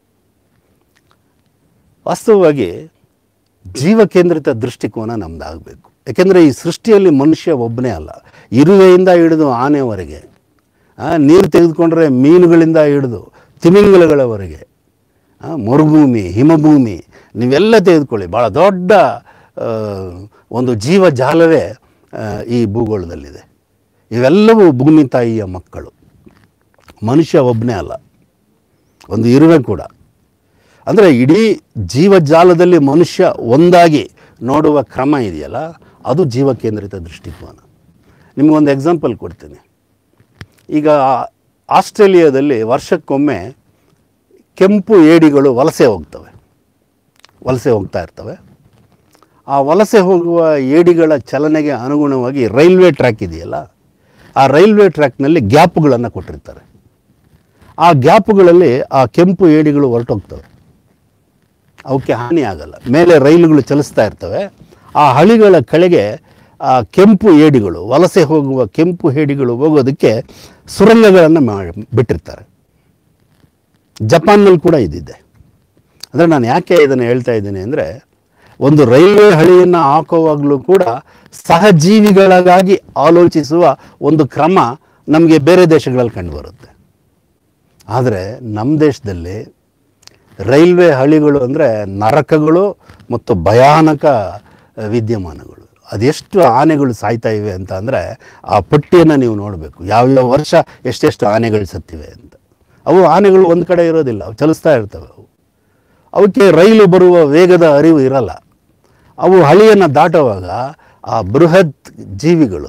ವಾಸ್ತವವಾಗಿ ಜೀವ ಕೇಂದ್ರಿತ ದೃಷ್ಟಿಕೋನ ನಮ್ಮದಾಗಬೇಕು ಯಾಕೆಂದರೆ ಈ ಸೃಷ್ಟಿಯಲ್ಲಿ ಮನುಷ್ಯ ಒಬ್ಬನೇ ಅಲ್ಲ ಇರುವೆಯಿಂದ ಹಿಡಿದು ಆನೆವರೆಗೆ ಆ, ನೀರು ತೆಗೆದುಕೊಂಡ್ರೆ ಮೀನುಗಳಿಂದ ಹಿಡಿದು ತಿಮಿಂಗಲಗಳವರೆಗೆ ಆ, ಮರುಭೂಮಿ ಹಿಮಭೂಮಿ ನೀವೆಲ್ಲ ತೆಗೆದುಕೊಳ್ಳಿ ಭಾಳ ದೊಡ್ಡ ಆ, ಒಂದು ಜೀವಜಾಲವೇ ಆ, ಈ ಭೂಗೋಳದಲ್ಲಿದೆ ಇವೆಲ್ಲವೂ ಭೂಮಿ ತಾಯಿಯ ಮಕ್ಕಳು ಮನುಷ್ಯ ಒಬ್ಬನೇ ಅಲ್ಲ ಒಂದು ಇರುವೆ ಕೂಡ ಅಂದರೆ ಇಡೀ ಜೀವಜಾಲದಲ್ಲಿ ಮನುಷ್ಯ ಒಂದಾಗಿ ನೋಡುವ ಕ್ರಮ ಇದೆಯಲ್ಲ ಅದು ಜೀವ ಕೇಂದ್ರಿತ ದೃಷ್ಟಿಕೋನ ನಿಮಗೊಂದು ಎಕ್ಸಾಂಪಲ್ ಕೊಡ್ತೀನಿ ಈಗ ಆಸ್ಟ್ರೇಲಿಯಾದಲ್ಲಿ ವರ್ಷಕ್ಕೊಮ್ಮೆ ಕೆಂಪು ಏಡಿಗಳು ವಲಸೆ ಹೋಗ್ತವೆ ವಲಸೆ ಹೋಗ್ತಾ ಇರ್ತವೆ ಆ ವಲಸೆ ಹೋಗುವ ಏಡಿಗಳ ಚಲನೆಗೆ ಅನುಗುಣವಾಗಿ ರೈಲ್ವೆ ಟ್ರ್ಯಾಕ್ ಇದೆಯಲ್ಲ ಆ ರೈಲ್ವೆ ಟ್ರ್ಯಾಕ್ನಲ್ಲಿ ಗ್ಯಾಪ್ಗಳನ್ನು ಕೊಟ್ಟಿರ್ತಾರೆ ಆ ಗ್ಯಾಪ್ಗಳಲ್ಲಿ ಆ ಕೆಂಪು ಏಡಿಗಳು ಹೊರಟೋಗ್ತವೆ ಅವಕ್ಕೆ ಹಾನಿ ಆಗಲ್ಲ ಮೇಲೆ ರೈಲುಗಳು ಚಲಿಸ್ತಾ ಇರ್ತವೆ ಆ ಹಳಿಗಳ ಕೆಳಗೆ ಆ ಕೆಂಪು ಏಡಿಗಳು ವಲಸೆ ಹೋಗುವ ಕೆಂಪು ಏಡಿಗಳು ಹೋಗೋದಕ್ಕೆ ಸುರಂಗಗಳನ್ನು ಮಾಡಿ ಬಿಟ್ಟಿರ್ತಾರೆ ಜಪಾನ್ನಲ್ಲಿ ಕೂಡ ಇದಿದೆ ಅಂದರೆ ನಾನು ಯಾಕೆ ಇದನ್ನು ಹೇಳ್ತಾ ಇದ್ದೀನಿ ಅಂದರೆ ಒಂದು ರೈಲ್ವೆ ಹಳಿಯನ್ನು ಹಾಕುವಾಗಲೂ ಕೂಡ ಸಹಜೀವಿಗಳಿಗಾಗಿ ಆಲೋಚಿಸುವ ಒಂದು ಕ್ರಮ ನಮಗೆ ಬೇರೆ ದೇಶಗಳಲ್ಲಿ ಕಂಡುಬರುತ್ತೆ ಆದರೆ ನಮ್ಮ ದೇಶದಲ್ಲಿ ರೈಲ್ವೆ ಹಳಿಗಳು ಅಂದರೆ ನರಕಗಳು ಮತ್ತು ಭಯಾನಕ ವಿದ್ಯಮಾನಗಳು ಅದೆಷ್ಟು ಆನೆಗಳು ಸಾಯ್ತಾ ಇವೆ ಅಂತ ಅಂದರೆ ಆ ಪಟ್ಟಿಯನ್ನು ನೀವು ನೋಡಬೇಕು ಯಾವ್ಯಾವ ವರ್ಷ ಎಷ್ಟೆಷ್ಟು ಆನೆಗಳು ಸತ್ತಿವೆ ಅಂತ ಅವು ಆನೆಗಳು ಒಂದು ಕಡೆ ಇರೋದಿಲ್ಲ ಅವು ಚಲಿಸ್ತಾ ಇರ್ತವೆ ಅವು ಅವಕ್ಕೆ ರೈಲು ಬರುವ ವೇಗದ ಅರಿವು ಇರಲ್ಲ ಅವು ಹಳಿಯನ್ನು ದಾಟುವಾಗ ಆ ಬೃಹತ್ ಜೀವಿಗಳು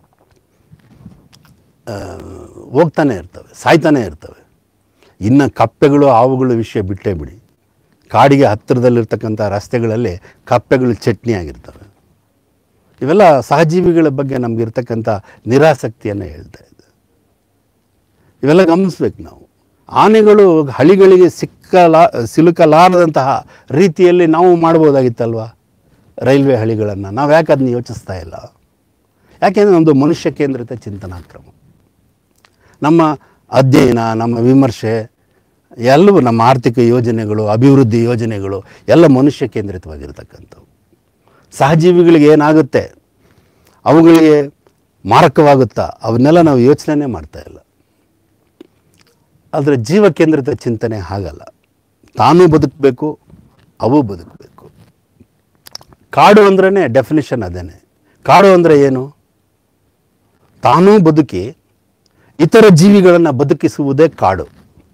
ಆ, ಹೋಗ್ತಾನೆ ಇರ್ತವೆ ಸಾಯ್ತಾನೆ ಇರ್ತವೆ ಇನ್ನು ಕಪ್ಪೆಗಳು ಹಾವುಗಳು ವಿಷಯ ಬಿಟ್ಟೇ ಬಿಡಿ ಕಾಡಿಗೆ ಹತ್ತಿರದಲ್ಲಿರ್ತಕ್ಕಂಥ ರಸ್ತೆಗಳಲ್ಲಿ ಕಪ್ಪೆಗಳು ಚಟ್ನಿ ಆಗಿರ್ತವೆ ಇವೆಲ್ಲ ಸಹಜೀವಿಗಳ ಬಗ್ಗೆ ನಮಗಿರ್ತಕ್ಕಂಥ ನಿರಾಸಕ್ತಿಯನ್ನು ಹೇಳ್ತಾ ಇದೆ ಇವೆಲ್ಲ ಗಮನಿಸ್ಬೇಕು ನಾವು ಆನೆಗಳು ಹಳಿಗಳಿಗೆ ಸಿಕ್ಕಲಾ ಸಿಲುಕಲಾರದಂತಹ ರೀತಿಯಲ್ಲಿ ನಾವು ಮಾಡ್ಬೋದಾಗಿತ್ತಲ್ವ ರೈಲ್ವೆ ಹಳಿಗಳನ್ನು ನಾವು ಯಾಕೆ ಅದನ್ನ ಯೋಚಿಸ್ತಾ ಇಲ್ಲ ಯಾಕೆಂದರೆ ನಮ್ಮದು ಮನುಷ್ಯ ಕೇಂದ್ರಿತ ಚಿಂತನಾ ಕ್ರಮ ನಮ್ಮ ಅಧ್ಯಯನ ನಮ್ಮ ವಿಮರ್ಶೆ ಎಲ್ಲವೂ ನಮ್ಮ ಆರ್ಥಿಕ ಯೋಜನೆಗಳು ಅಭಿವೃದ್ಧಿ ಯೋಜನೆಗಳು ಎಲ್ಲ ಮನುಷ್ಯ ಕೇಂದ್ರಿತವಾಗಿರ್ತಕ್ಕಂಥವು ಸಹಜೀವಿಗಳಿಗೆ ಏನಾಗುತ್ತೆ ಅವುಗಳಿಗೆ ಮಾರಕವಾಗುತ್ತಾ ಅವನ್ನೆಲ್ಲ ನಾವು ಯೋಚನೆ ಮಾಡ್ತಾ ಇಲ್ಲ ಆದರೆ ಜೀವ ಕೇಂದ್ರಿತ ಚಿಂತನೆ ಹಾಗಲ್ಲ ತಾನೂ ಬದುಕಬೇಕು ಅವು ಬದುಕಬೇಕು ಕಾಡು ಅಂದ್ರೇ ಡೆಫಿನಿಷನ್ ಅದೇನೆ ಕಾಡು ಅಂದರೆ ಏನು ತಾನೂ ಬದುಕಿ ಇತರ ಜೀವಿಗಳನ್ನು ಬದುಕಿಸುವುದೇ ಕಾಡು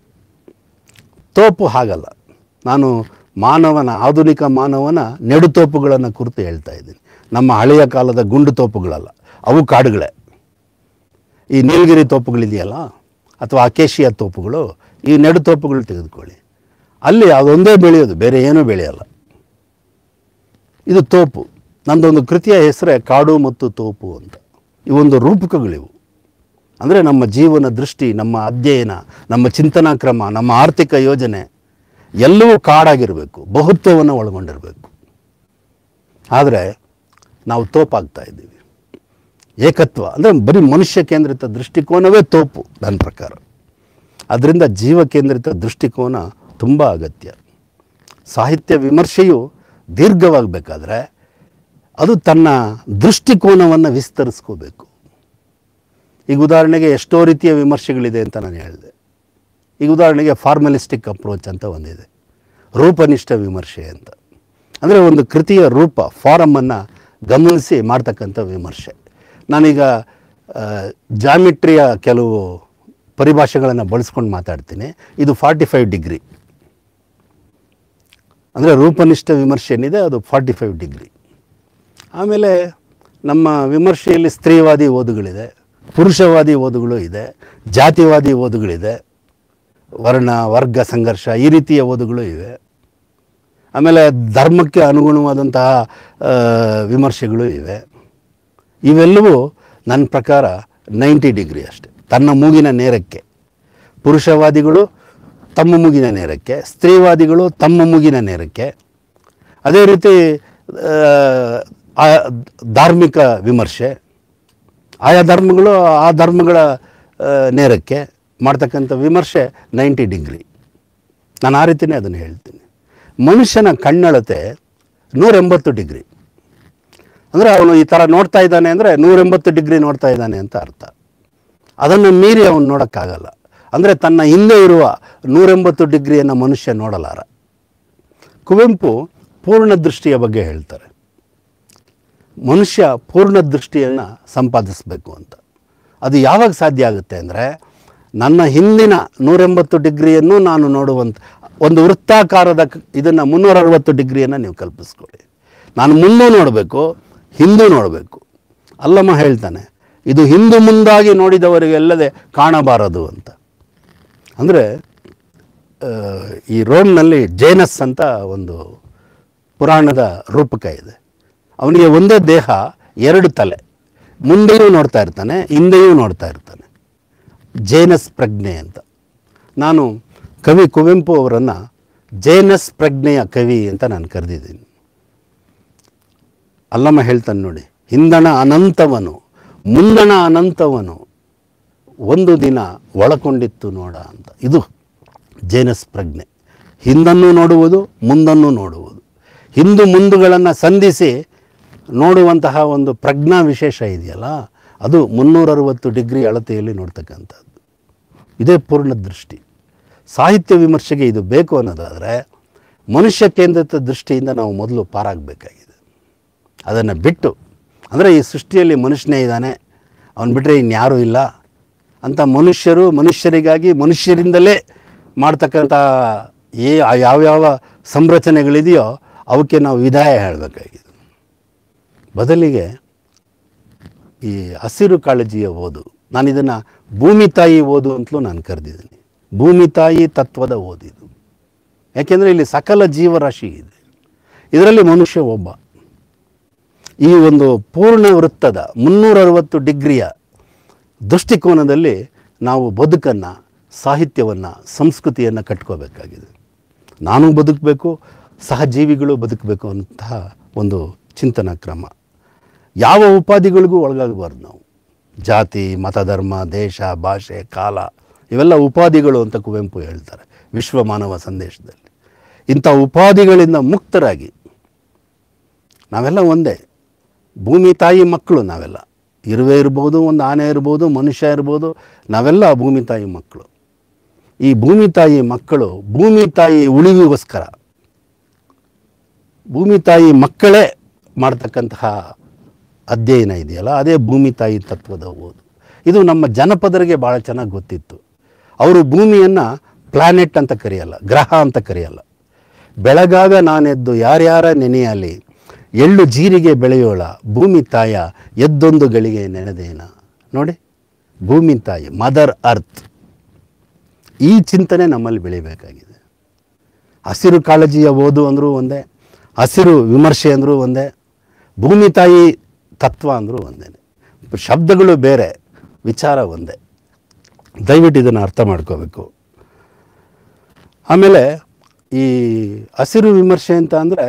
ತೋಪು ಹಾಗಲ್ಲ ನಾನು ಮಾನವನ ಆಧುನಿಕ ಮಾನವನ ನೆಡುತೋಪುಗಳನ್ನು ಕುರಿತು ಹೇಳ್ತಾ ಇದ್ದೀನಿ ನಮ್ಮ ಹಳೆಯ ಕಾಲದ ಗುಂಡು ತೋಪುಗಳಲ್ಲ ಅವು ಕಾಡುಗಳೇ ಈ ನೀಲಗಿರಿ ತೋಪುಗಳಿದೆಯಲ್ಲ ಅಥವಾ ಅಕೇಶಿಯ ತೋಪುಗಳು ಈ ನೆಡುತೋಪುಗಳು ತೆಗೆದುಕೊಳ್ಳಿ ಅಲ್ಲಿ ಅದೊಂದೇ ಬೆಳೆಯೋದು ಬೇರೆ ಏನೂ ಬೆಳೆಯಲ್ಲ ಇದು ತೋಪು ನಂದೊಂದು ಕೃತಿಯ ಹೆಸರೇ ಕಾಡು ಮತ್ತು ತೋಪು ಅಂತ ಇವೊಂದು ರೂಪಕಗಳಿವು ಅಂದರೆ ನಮ್ಮ ಜೀವನ ದೃಷ್ಟಿ ನಮ್ಮ ಅಧ್ಯಯನ ನಮ್ಮ ಚಿಂತನಾ ಕ್ರಮ ನಮ್ಮ ಆರ್ಥಿಕ ಯೋಜನೆ ಎಲ್ಲವೂ ಕಾಡಾಗಿರಬೇಕು ಬಹುತ್ವವನ್ನು ಒಳಗೊಂಡಿರಬೇಕು ಆದರೆ ನಾವು ತೋಪಾಗ್ತಾ ಇದ್ದೀವಿ ಏಕತ್ವ ಅಂದರೆ ಬರೀ ಮನುಷ್ಯ ಕೇಂದ್ರಿತ ದೃಷ್ಟಿಕೋನವೇ ತೋಪು ನನ್ನ ಪ್ರಕಾರ ಅದರಿಂದ ಜೀವ ಕೇಂದ್ರಿತ ದೃಷ್ಟಿಕೋನ ತುಂಬ ಅಗತ್ಯ ಸಾಹಿತ್ಯ ವಿಮರ್ಶೆಯು ದೀರ್ಘವಾಗಬೇಕಾದ್ರೆ ಅದು ತನ್ನ ದೃಷ್ಟಿಕೋನವನ್ನು ವಿಸ್ತರಿಸ್ಕೋಬೇಕು ಈಗ ಉದಾಹರಣೆಗೆ ಎಷ್ಟೋ ರೀತಿಯ ವಿಮರ್ಶೆಗಳಿದೆ ಅಂತ ನಾನು ಹೇಳಿದೆ ಈಗ ಉದಾಹರಣೆಗೆ ಫಾರ್ಮಲಿಸ್ಟಿಕ್ ಅಪ್ರೋಚ್ ಅಂತ ಒಂದಿದೆ ರೂಪನಿಷ್ಠ ವಿಮರ್ಶೆ ಅಂತ ಅಂದರೆ ಒಂದು ಕೃತಿಯ ರೂಪ ಫಾರಮನ್ನು ಗಮನಿಸಿ ಮಾಡ್ತಕ್ಕಂಥ ವಿಮರ್ಶೆ ನಾನೀಗ ಜಾಮಿಟ್ರಿಯ ಕೆಲವು ಪರಿಭಾಷೆಗಳನ್ನು ಬಳಸ್ಕೊಂಡು ಮಾತಾಡ್ತೀನಿ ಇದು ಫಾರ್ಟಿ ಫೈವ್ ಡಿಗ್ರಿ ಅಂದರೆ ರೂಪನಿಷ್ಠ ವಿಮರ್ಶೆ ಏನಿದೆ ಅದು ಫಾರ್ಟಿ ಫೈವ್ ಡಿಗ್ರಿ ಆಮೇಲೆ ನಮ್ಮ ವಿಮರ್ಶೆಯಲ್ಲಿ ಸ್ತ್ರೀವಾದಿ ಓದುಗಳಿದೆ ಪುರುಷವಾದಿ ಓದುಗಳು ಇದೆ ಜಾತಿವಾದಿ ಓದುಗಳಿದೆ ವರ್ಣ ವರ್ಗ ಸಂಘರ್ಷ ಈ ರೀತಿಯ ಓದುಗಳು ಇವೆ ಆಮೇಲೆ ಧರ್ಮಕ್ಕೆ ಅನುಗುಣವಾದಂತಹ ಆ, ವಿಮರ್ಶೆಗಳು ಇವೆ ಇವೆಲ್ಲವೂ ನನ್ನ ಪ್ರಕಾರ ನೈಂಟಿ ಡಿಗ್ರಿ ಅಷ್ಟೆ ತನ್ನ ಮೂಗಿನ ನೇರಕ್ಕೆ ಪುರುಷವಾದಿಗಳು ತಮ್ಮ ಮೂಗಿನ ನೇರಕ್ಕೆ ಸ್ತ್ರೀವಾದಿಗಳು ತಮ್ಮ ಮೂಗಿನ ನೇರಕ್ಕೆ ಅದೇ ರೀತಿ ಆ, ಆ ಧಾರ್ಮಿಕ ವಿಮರ್ಶೆ ಆಯಾ ಧರ್ಮಗಳು ಆ ಧರ್ಮಗಳ ಆ, ನೇರಕ್ಕೆ ಮಾಡ್ತಕ್ಕಂಥ ವಿಮರ್ಶೆ ನೈಂಟಿ ಡಿಗ್ರಿ ನಾನು ಆ ರೀತಿಯೇ ಅದನ್ನು ಹೇಳ್ತೀನಿ ಮನುಷ್ಯನ ಕಣ್ಣಳತೆ ನೂರೆಂಬತ್ತು ಡಿಗ್ರಿ ಅಂದರೆ ಅವನು ಈ ಥರ ನೋಡ್ತಾ ಇದ್ದಾನೆ ಅಂದರೆ ನೂರೆಂಬತ್ತು ಡಿಗ್ರಿ ನೋಡ್ತಾ ಇದ್ದಾನೆ ಅಂತ ಅರ್ಥ ಅದನ್ನು ಮೀರಿ ಅವನು ನೋಡೋಕ್ಕಾಗಲ್ಲ ಅಂದರೆ ತನ್ನ ಹಿಂದೆ ಇರುವ ನೂರೆಂಬತ್ತು ಡಿಗ್ರಿಯನ್ನು ಮನುಷ್ಯ ನೋಡಲಾರ ಕುವೆಂಪು ಪೂರ್ಣ ದೃಷ್ಟಿಯ ಬಗ್ಗೆ ಹೇಳ್ತಾರೆ ಮನುಷ್ಯ ಪೂರ್ಣ ದೃಷ್ಟಿಯನ್ನು ಸಂಪಾದಿಸಬೇಕು ಅಂತ ಅದು ಯಾವಾಗ ಸಾಧ್ಯ ಆಗುತ್ತೆ ಅಂದರೆ ನನ್ನ ಹಿಂದಿನ ನೂರೆಂಬತ್ತು ಡಿಗ್ರಿಯನ್ನು ನಾನು ನೋಡುವಂಥ ಒಂದು ವೃತ್ತಾಕಾರದ ಇದನ್ನು ಮುನ್ನೂರ ಅರವತ್ತು ಡಿಗ್ರಿಯನ್ನು ನೀವು ಕಲ್ಪಿಸ್ಕೊಳ್ಳಿ ನಾನು ಮುಂದೂ ನೋಡಬೇಕು ಹಿಂದೂ ನೋಡಬೇಕು ಅಲ್ಲಮ್ಮ ಹೇಳ್ತಾನೆ ಇದು ಹಿಂದು ಮುಂದಾಗಿ ನೋಡಿದವರಿಗೆಲ್ಲದೆ ಕಾಣಬಾರದು ಅಂತ ಅಂದರೆ ಈ ರೋಮ್ನಲ್ಲಿ ಜೇನಸ್ ಅಂತ ಒಂದು ಪುರಾಣದ ರೂಪಕ ಇದೆ ಅವನಿಗೆ ಒಂದೇ ದೇಹ ಎರಡು ತಲೆ ಮುಂದೆಯೂ ನೋಡ್ತಾ ಇರ್ತಾನೆ ಹಿಂದೆಯೂ ನೋಡ್ತಾ ಇರ್ತಾನೆ ಜೇನಸ್ ಪ್ರಜ್ಞೆ ಅಂತ ನಾನು ಕವಿ ಕುವೆಂಪು ಅವರನ್ನು ಜೇನಸ್ ಪ್ರಜ್ಞೆಯ ಕವಿ ಅಂತ ನಾನು ಕರೆದಿದ್ದೀನಿ ಅಲ್ಲಮ್ಮ ಹೇಳ್ತಾನೆ ನೋಡಿ ಹಿಂದಣ ಅನಂತವನು ಮುಂದಣ ಅನಂತವನು ಒಂದು ದಿನ ಒಳಕೊಂಡಿತ್ತು ನೋಡ ಅಂತ ಇದು ಜೇನಸ್ ಪ್ರಜ್ಞೆ ಹಿಂದನ್ನು ನೋಡುವುದು ಮುಂದನ್ನು ನೋಡುವುದು ಹಿಂದು ಮುಂದುಗಳನ್ನು ಸಂಧಿಸಿ ನೋಡುವಂತಹ ಒಂದು ಪ್ರಜ್ಞಾ ವಿಶೇಷ ಇದೆಯಲ್ಲ ಅದು ಮುನ್ನೂರರವತ್ತು ಡಿಗ್ರಿ ಅಳತೆಯಲ್ಲಿ ನೋಡ್ತಕ್ಕಂಥದ್ದು ಇದೇ ಪೂರ್ಣ ದೃಷ್ಟಿ ಸಾಹಿತ್ಯ ವಿಮರ್ಶೆಗೆ ಇದು ಬೇಕು ಅನ್ನೋದಾದರೆ ಮನುಷ್ಯ ಕೇಂದ್ರಿತ ದೃಷ್ಟಿಯಿಂದ ನಾವು ಮೊದಲು ಪಾರಾಗಬೇಕಾಗಿದೆ ಅದನ್ನು ಬಿಟ್ಟು ಅಂದರೆ ಈ ಸೃಷ್ಟಿಯಲ್ಲಿ ಮನುಷ್ಯನೇ ಇದ್ದಾನೆ ಅವನು ಬಿಟ್ಟರೆ ಇನ್ಯಾರೂ ಇಲ್ಲ ಅಂತ ಮನುಷ್ಯರು ಮನುಷ್ಯರಿಗಾಗಿ ಮನುಷ್ಯರಿಂದಲೇ ಮಾಡ್ತಕ್ಕಂಥ ಏ ಯಾವ್ಯಾವ ಸಂರಚನೆಗಳಿದೆಯೋ ಅವಕ್ಕೆ ನಾವು ವಿದಾಯ ಹೇಳಬೇಕಾಗಿದೆ ಬದಲಿಗೆ ಈ ಹಸಿರು ಕಾಳಜಿಯ ಓದು ನಾನು ಇದನ್ನು ಭೂಮಿ ತಾಯಿ ಓದು ಅಂತಲೂ ನಾನು ಕರೆದಿದ್ದೀನಿ ಭೂಮಿ ತಾಯಿ ತತ್ವದ ಓದಿದು ಯಾಕೆಂದರೆ ಇಲ್ಲಿ ಸಕಲ ಜೀವರಾಶಿ ಇದೆ ಇದರಲ್ಲಿ ಮನುಷ್ಯ ಒಬ್ಬ ಈ ಒಂದು ಪೂರ್ಣ ವೃತ್ತದ ಮುನ್ನೂರ ಅರವತ್ತು ಡಿಗ್ರಿಯ ದೃಷ್ಟಿಕೋನದಲ್ಲಿ ನಾವು ಬದುಕನ್ನು ಸಾಹಿತ್ಯವನ್ನು ಸಂಸ್ಕೃತಿಯನ್ನು ಕಟ್ಕೋಬೇಕಾಗಿದೆ ನಾನು ಬದುಕಬೇಕು ಸಹಜೀವಿಗಳು ಬದುಕಬೇಕು ಅಂತಹ ಒಂದು ಚಿಂತನಾ ಕ್ರಮ ಯಾವ ಉಪಾಧಿಗಳಿಗೂ ಒಳಗಾಗಬಾರ್ದು ನಾವು ಜಾತಿ ಮತಧರ್ಮ ದೇಶ ಭಾಷೆ ಕಾಲ ಇವೆಲ್ಲ ಉಪಾಧಿಗಳು ಅಂತ ಕುವೆಂಪು ಹೇಳ್ತಾರೆ ವಿಶ್ವ ಮಾನವ ಸಂದೇಶದಲ್ಲಿ ಇಂಥ ಉಪಾಧಿಗಳಿಂದ ಮುಕ್ತರಾಗಿ ನಾವೆಲ್ಲ ಒಂದೇ ಭೂಮಿ ತಾಯಿ ಮಕ್ಕಳು ನಾವೆಲ್ಲ ಇರುವೆ ಇರ್ಬೋದು ಒಂದು ಆನೆ ಇರ್ಬೋದು ಮನುಷ್ಯ ಇರ್ಬೋದು ನಾವೆಲ್ಲ ಭೂಮಿ ತಾಯಿ ಮಕ್ಕಳು ಈ ಭೂಮಿ ತಾಯಿ ಮಕ್ಕಳು ಭೂಮಿ ತಾಯಿ ಉಳಿವಿಗೋಸ್ಕರ ಭೂಮಿ ತಾಯಿ ಮಕ್ಕಳೇ ಮಾಡ್ತಕ್ಕಂತಹ ಅಧ್ಯಯನ ಇದೆಯಲ್ಲ ಅದೇ ಭೂಮಿ ತಾಯಿ ತತ್ವದ ಓದು ಇದು ನಮ್ಮ ಜನಪದರಿಗೆ ಭಾಳ ಚೆನ್ನಾಗಿ ಗೊತ್ತಿತ್ತು ಅವರು ಭೂಮಿಯನ್ನು ಪ್ಲಾನೆಟ್ ಅಂತ ಕರೆಯಲ್ಲ ಗ್ರಹ ಅಂತ ಕರೆಯಲ್ಲ ಬೆಳಗಾಗ ನಾನೆದ್ದು ಯಾರ್ಯಾರ ನೆನೆಯಲಿ ಎಳ್ಳು ಜೀರಿಗೆ ಬೆಳೆಯೋಳ ಭೂಮಿ ತಾಯ ಎದ್ದೊಂದು ಗಳಿಗೆ ನೆನೆದೇನ ನೋಡಿ ಭೂಮಿ ತಾಯಿ ಮದರ್ ಅರ್ತ್ ಈ ಚಿಂತನೆ ನಮ್ಮಲ್ಲಿ ಬೆಳಿಬೇಕಾಗಿದೆ ಹಸಿರು ಕಾಳಜಿಯ ಓದು ಅಂದರೂ ಒಂದೇ ಹಸಿರು ವಿಮರ್ಶೆ ಅಂದರೂ ಒಂದೇ ಭೂಮಿ ತಾಯಿ ತತ್ವ ಅಂದರೂ ಒಂದೇ ಶಬ್ದಗಳು ಬೇರೆ ವಿಚಾರ ಒಂದೇ ದಯವಿಟ್ಟು ಇದನ್ನು ಅರ್ಥ ಮಾಡ್ಕೋಬೇಕು ಆಮೇಲೆ ಈ ಹಸಿರು ವಿಮರ್ಶೆ ಅಂತ ಅಂದರೆ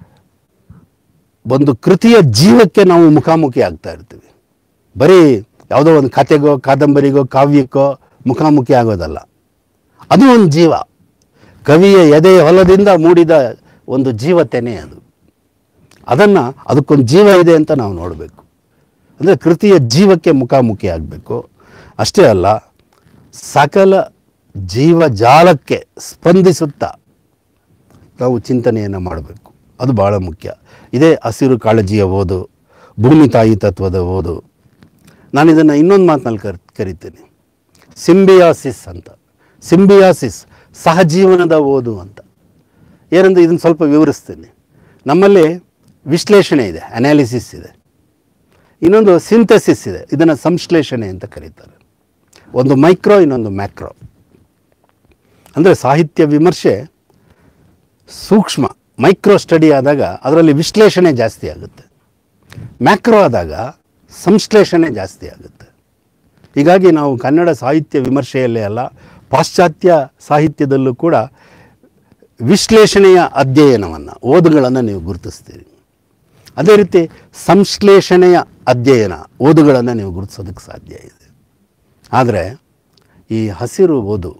ಒಂದು ಕೃತಿಯ ಜೀವಕ್ಕೆ ನಾವು ಮುಖಾಮುಖಿ ಆಗ್ತಾ ಇರ್ತೀವಿ ಬರೀ ಯಾವುದೋ ಒಂದು ಕತೆಗೋ ಕಾದಂಬರಿಗೋ ಕಾವ್ಯಕ್ಕೋ ಮುಖಾಮುಖಿ ಆಗೋದಲ್ಲ ಅದು ಒಂದು ಜೀವ ಕವಿಯ ಎದೆಯ ಹೊಲದಿಂದ ಮೂಡಿದ ಒಂದು ಜೀವತೆನೆ ಅದು ಅದನ್ನು ಅದಕ್ಕೊಂದು ಜೀವ ಇದೆ ಅಂತ ನಾವು ನೋಡಬೇಕು ಅಂದರೆ ಕೃತಿಯ ಜೀವಕ್ಕೆ ಮುಖಾಮುಖಿ ಆಗಬೇಕು ಅಷ್ಟೇ ಅಲ್ಲ ಸಕಲ ಜೀವಜಾಲಕ್ಕೆ ಸ್ಪಂದಿಸುತ್ತಾ ನಾವು ಚಿಂತನೆಯನ್ನು ಮಾಡಬೇಕು ಅದು ಭಾಳ ಮುಖ್ಯ ಇದೇ ಹಸಿರು ಕಾಳಜಿಯ ಓದು ಭೂಮಿ ತಾಯಿ ತತ್ವದ ಓದು ನಾನು ಇದನ್ನು ಇನ್ನೊಂದು ಮಾತಿನಲ್ಲಿ ಕರ್ ಕರಿತೀನಿ ಸಿಂಬಿಯಾಸಿಸ್ ಅಂತ ಸಿಂಬಿಯಾಸಿಸ್ ಸಹಜೀವನದ ಓದು ಅಂತ ಏನಂದ್ರೆ ಇದನ್ನು ಸ್ವಲ್ಪ ವಿವರಿಸ್ತೀನಿ ನಮ್ಮಲ್ಲಿ ವಿಶ್ಲೇಷಣೆ ಇದೆ ಅನಾಲಿಸಿಸ್ ಇದೆ ಇನ್ನೊಂದು ಸಿಂಥಸಿಸ್ ಇದೆ ಇದನ್ನು ಸಂಶ್ಲೇಷಣೆ ಅಂತ ಕರೀತಾರೆ ಒಂದು ಮೈಕ್ರೋ ಇನ್ನೊಂದು ಮ್ಯಾಕ್ರೋ ಅಂದರೆ ಸಾಹಿತ್ಯ ವಿಮರ್ಶೆ ಸೂಕ್ಷ್ಮ ಮೈಕ್ರೋ ಸ್ಟಡಿ ಆದಾಗ ಅದರಲ್ಲಿ ವಿಶ್ಲೇಷಣೆ ಜಾಸ್ತಿ ಆಗುತ್ತೆ ಮ್ಯಾಕ್ರೋ ಆದಾಗ ಸಂಶ್ಲೇಷಣೆ ಜಾಸ್ತಿ ಆಗುತ್ತೆ ಹೀಗಾಗಿ ನಾವು ಕನ್ನಡ ಸಾಹಿತ್ಯ ವಿಮರ್ಶೆಯಲ್ಲೇ ಅಲ್ಲ ಪಾಶ್ಚಾತ್ಯ ಸಾಹಿತ್ಯದಲ್ಲೂ ಕೂಡ ವಿಶ್ಲೇಷಣೆಯ ಅಧ್ಯಯನವನ್ನು ಓದುಗಳನ್ನು ನೀವು ಗುರುತಿಸ್ತೀರಿ ಅದೇ ರೀತಿ ಸಂಶ್ಲೇಷಣೆಯ ಅಧ್ಯಯನ ಓದುಗಳನ್ನು ನೀವು ಗುರುತಿಸೋದಕ್ಕೆ ಸಾಧ್ಯ ಇದೆ ಆದರೆ ಈ ಹಸಿರು ಓದು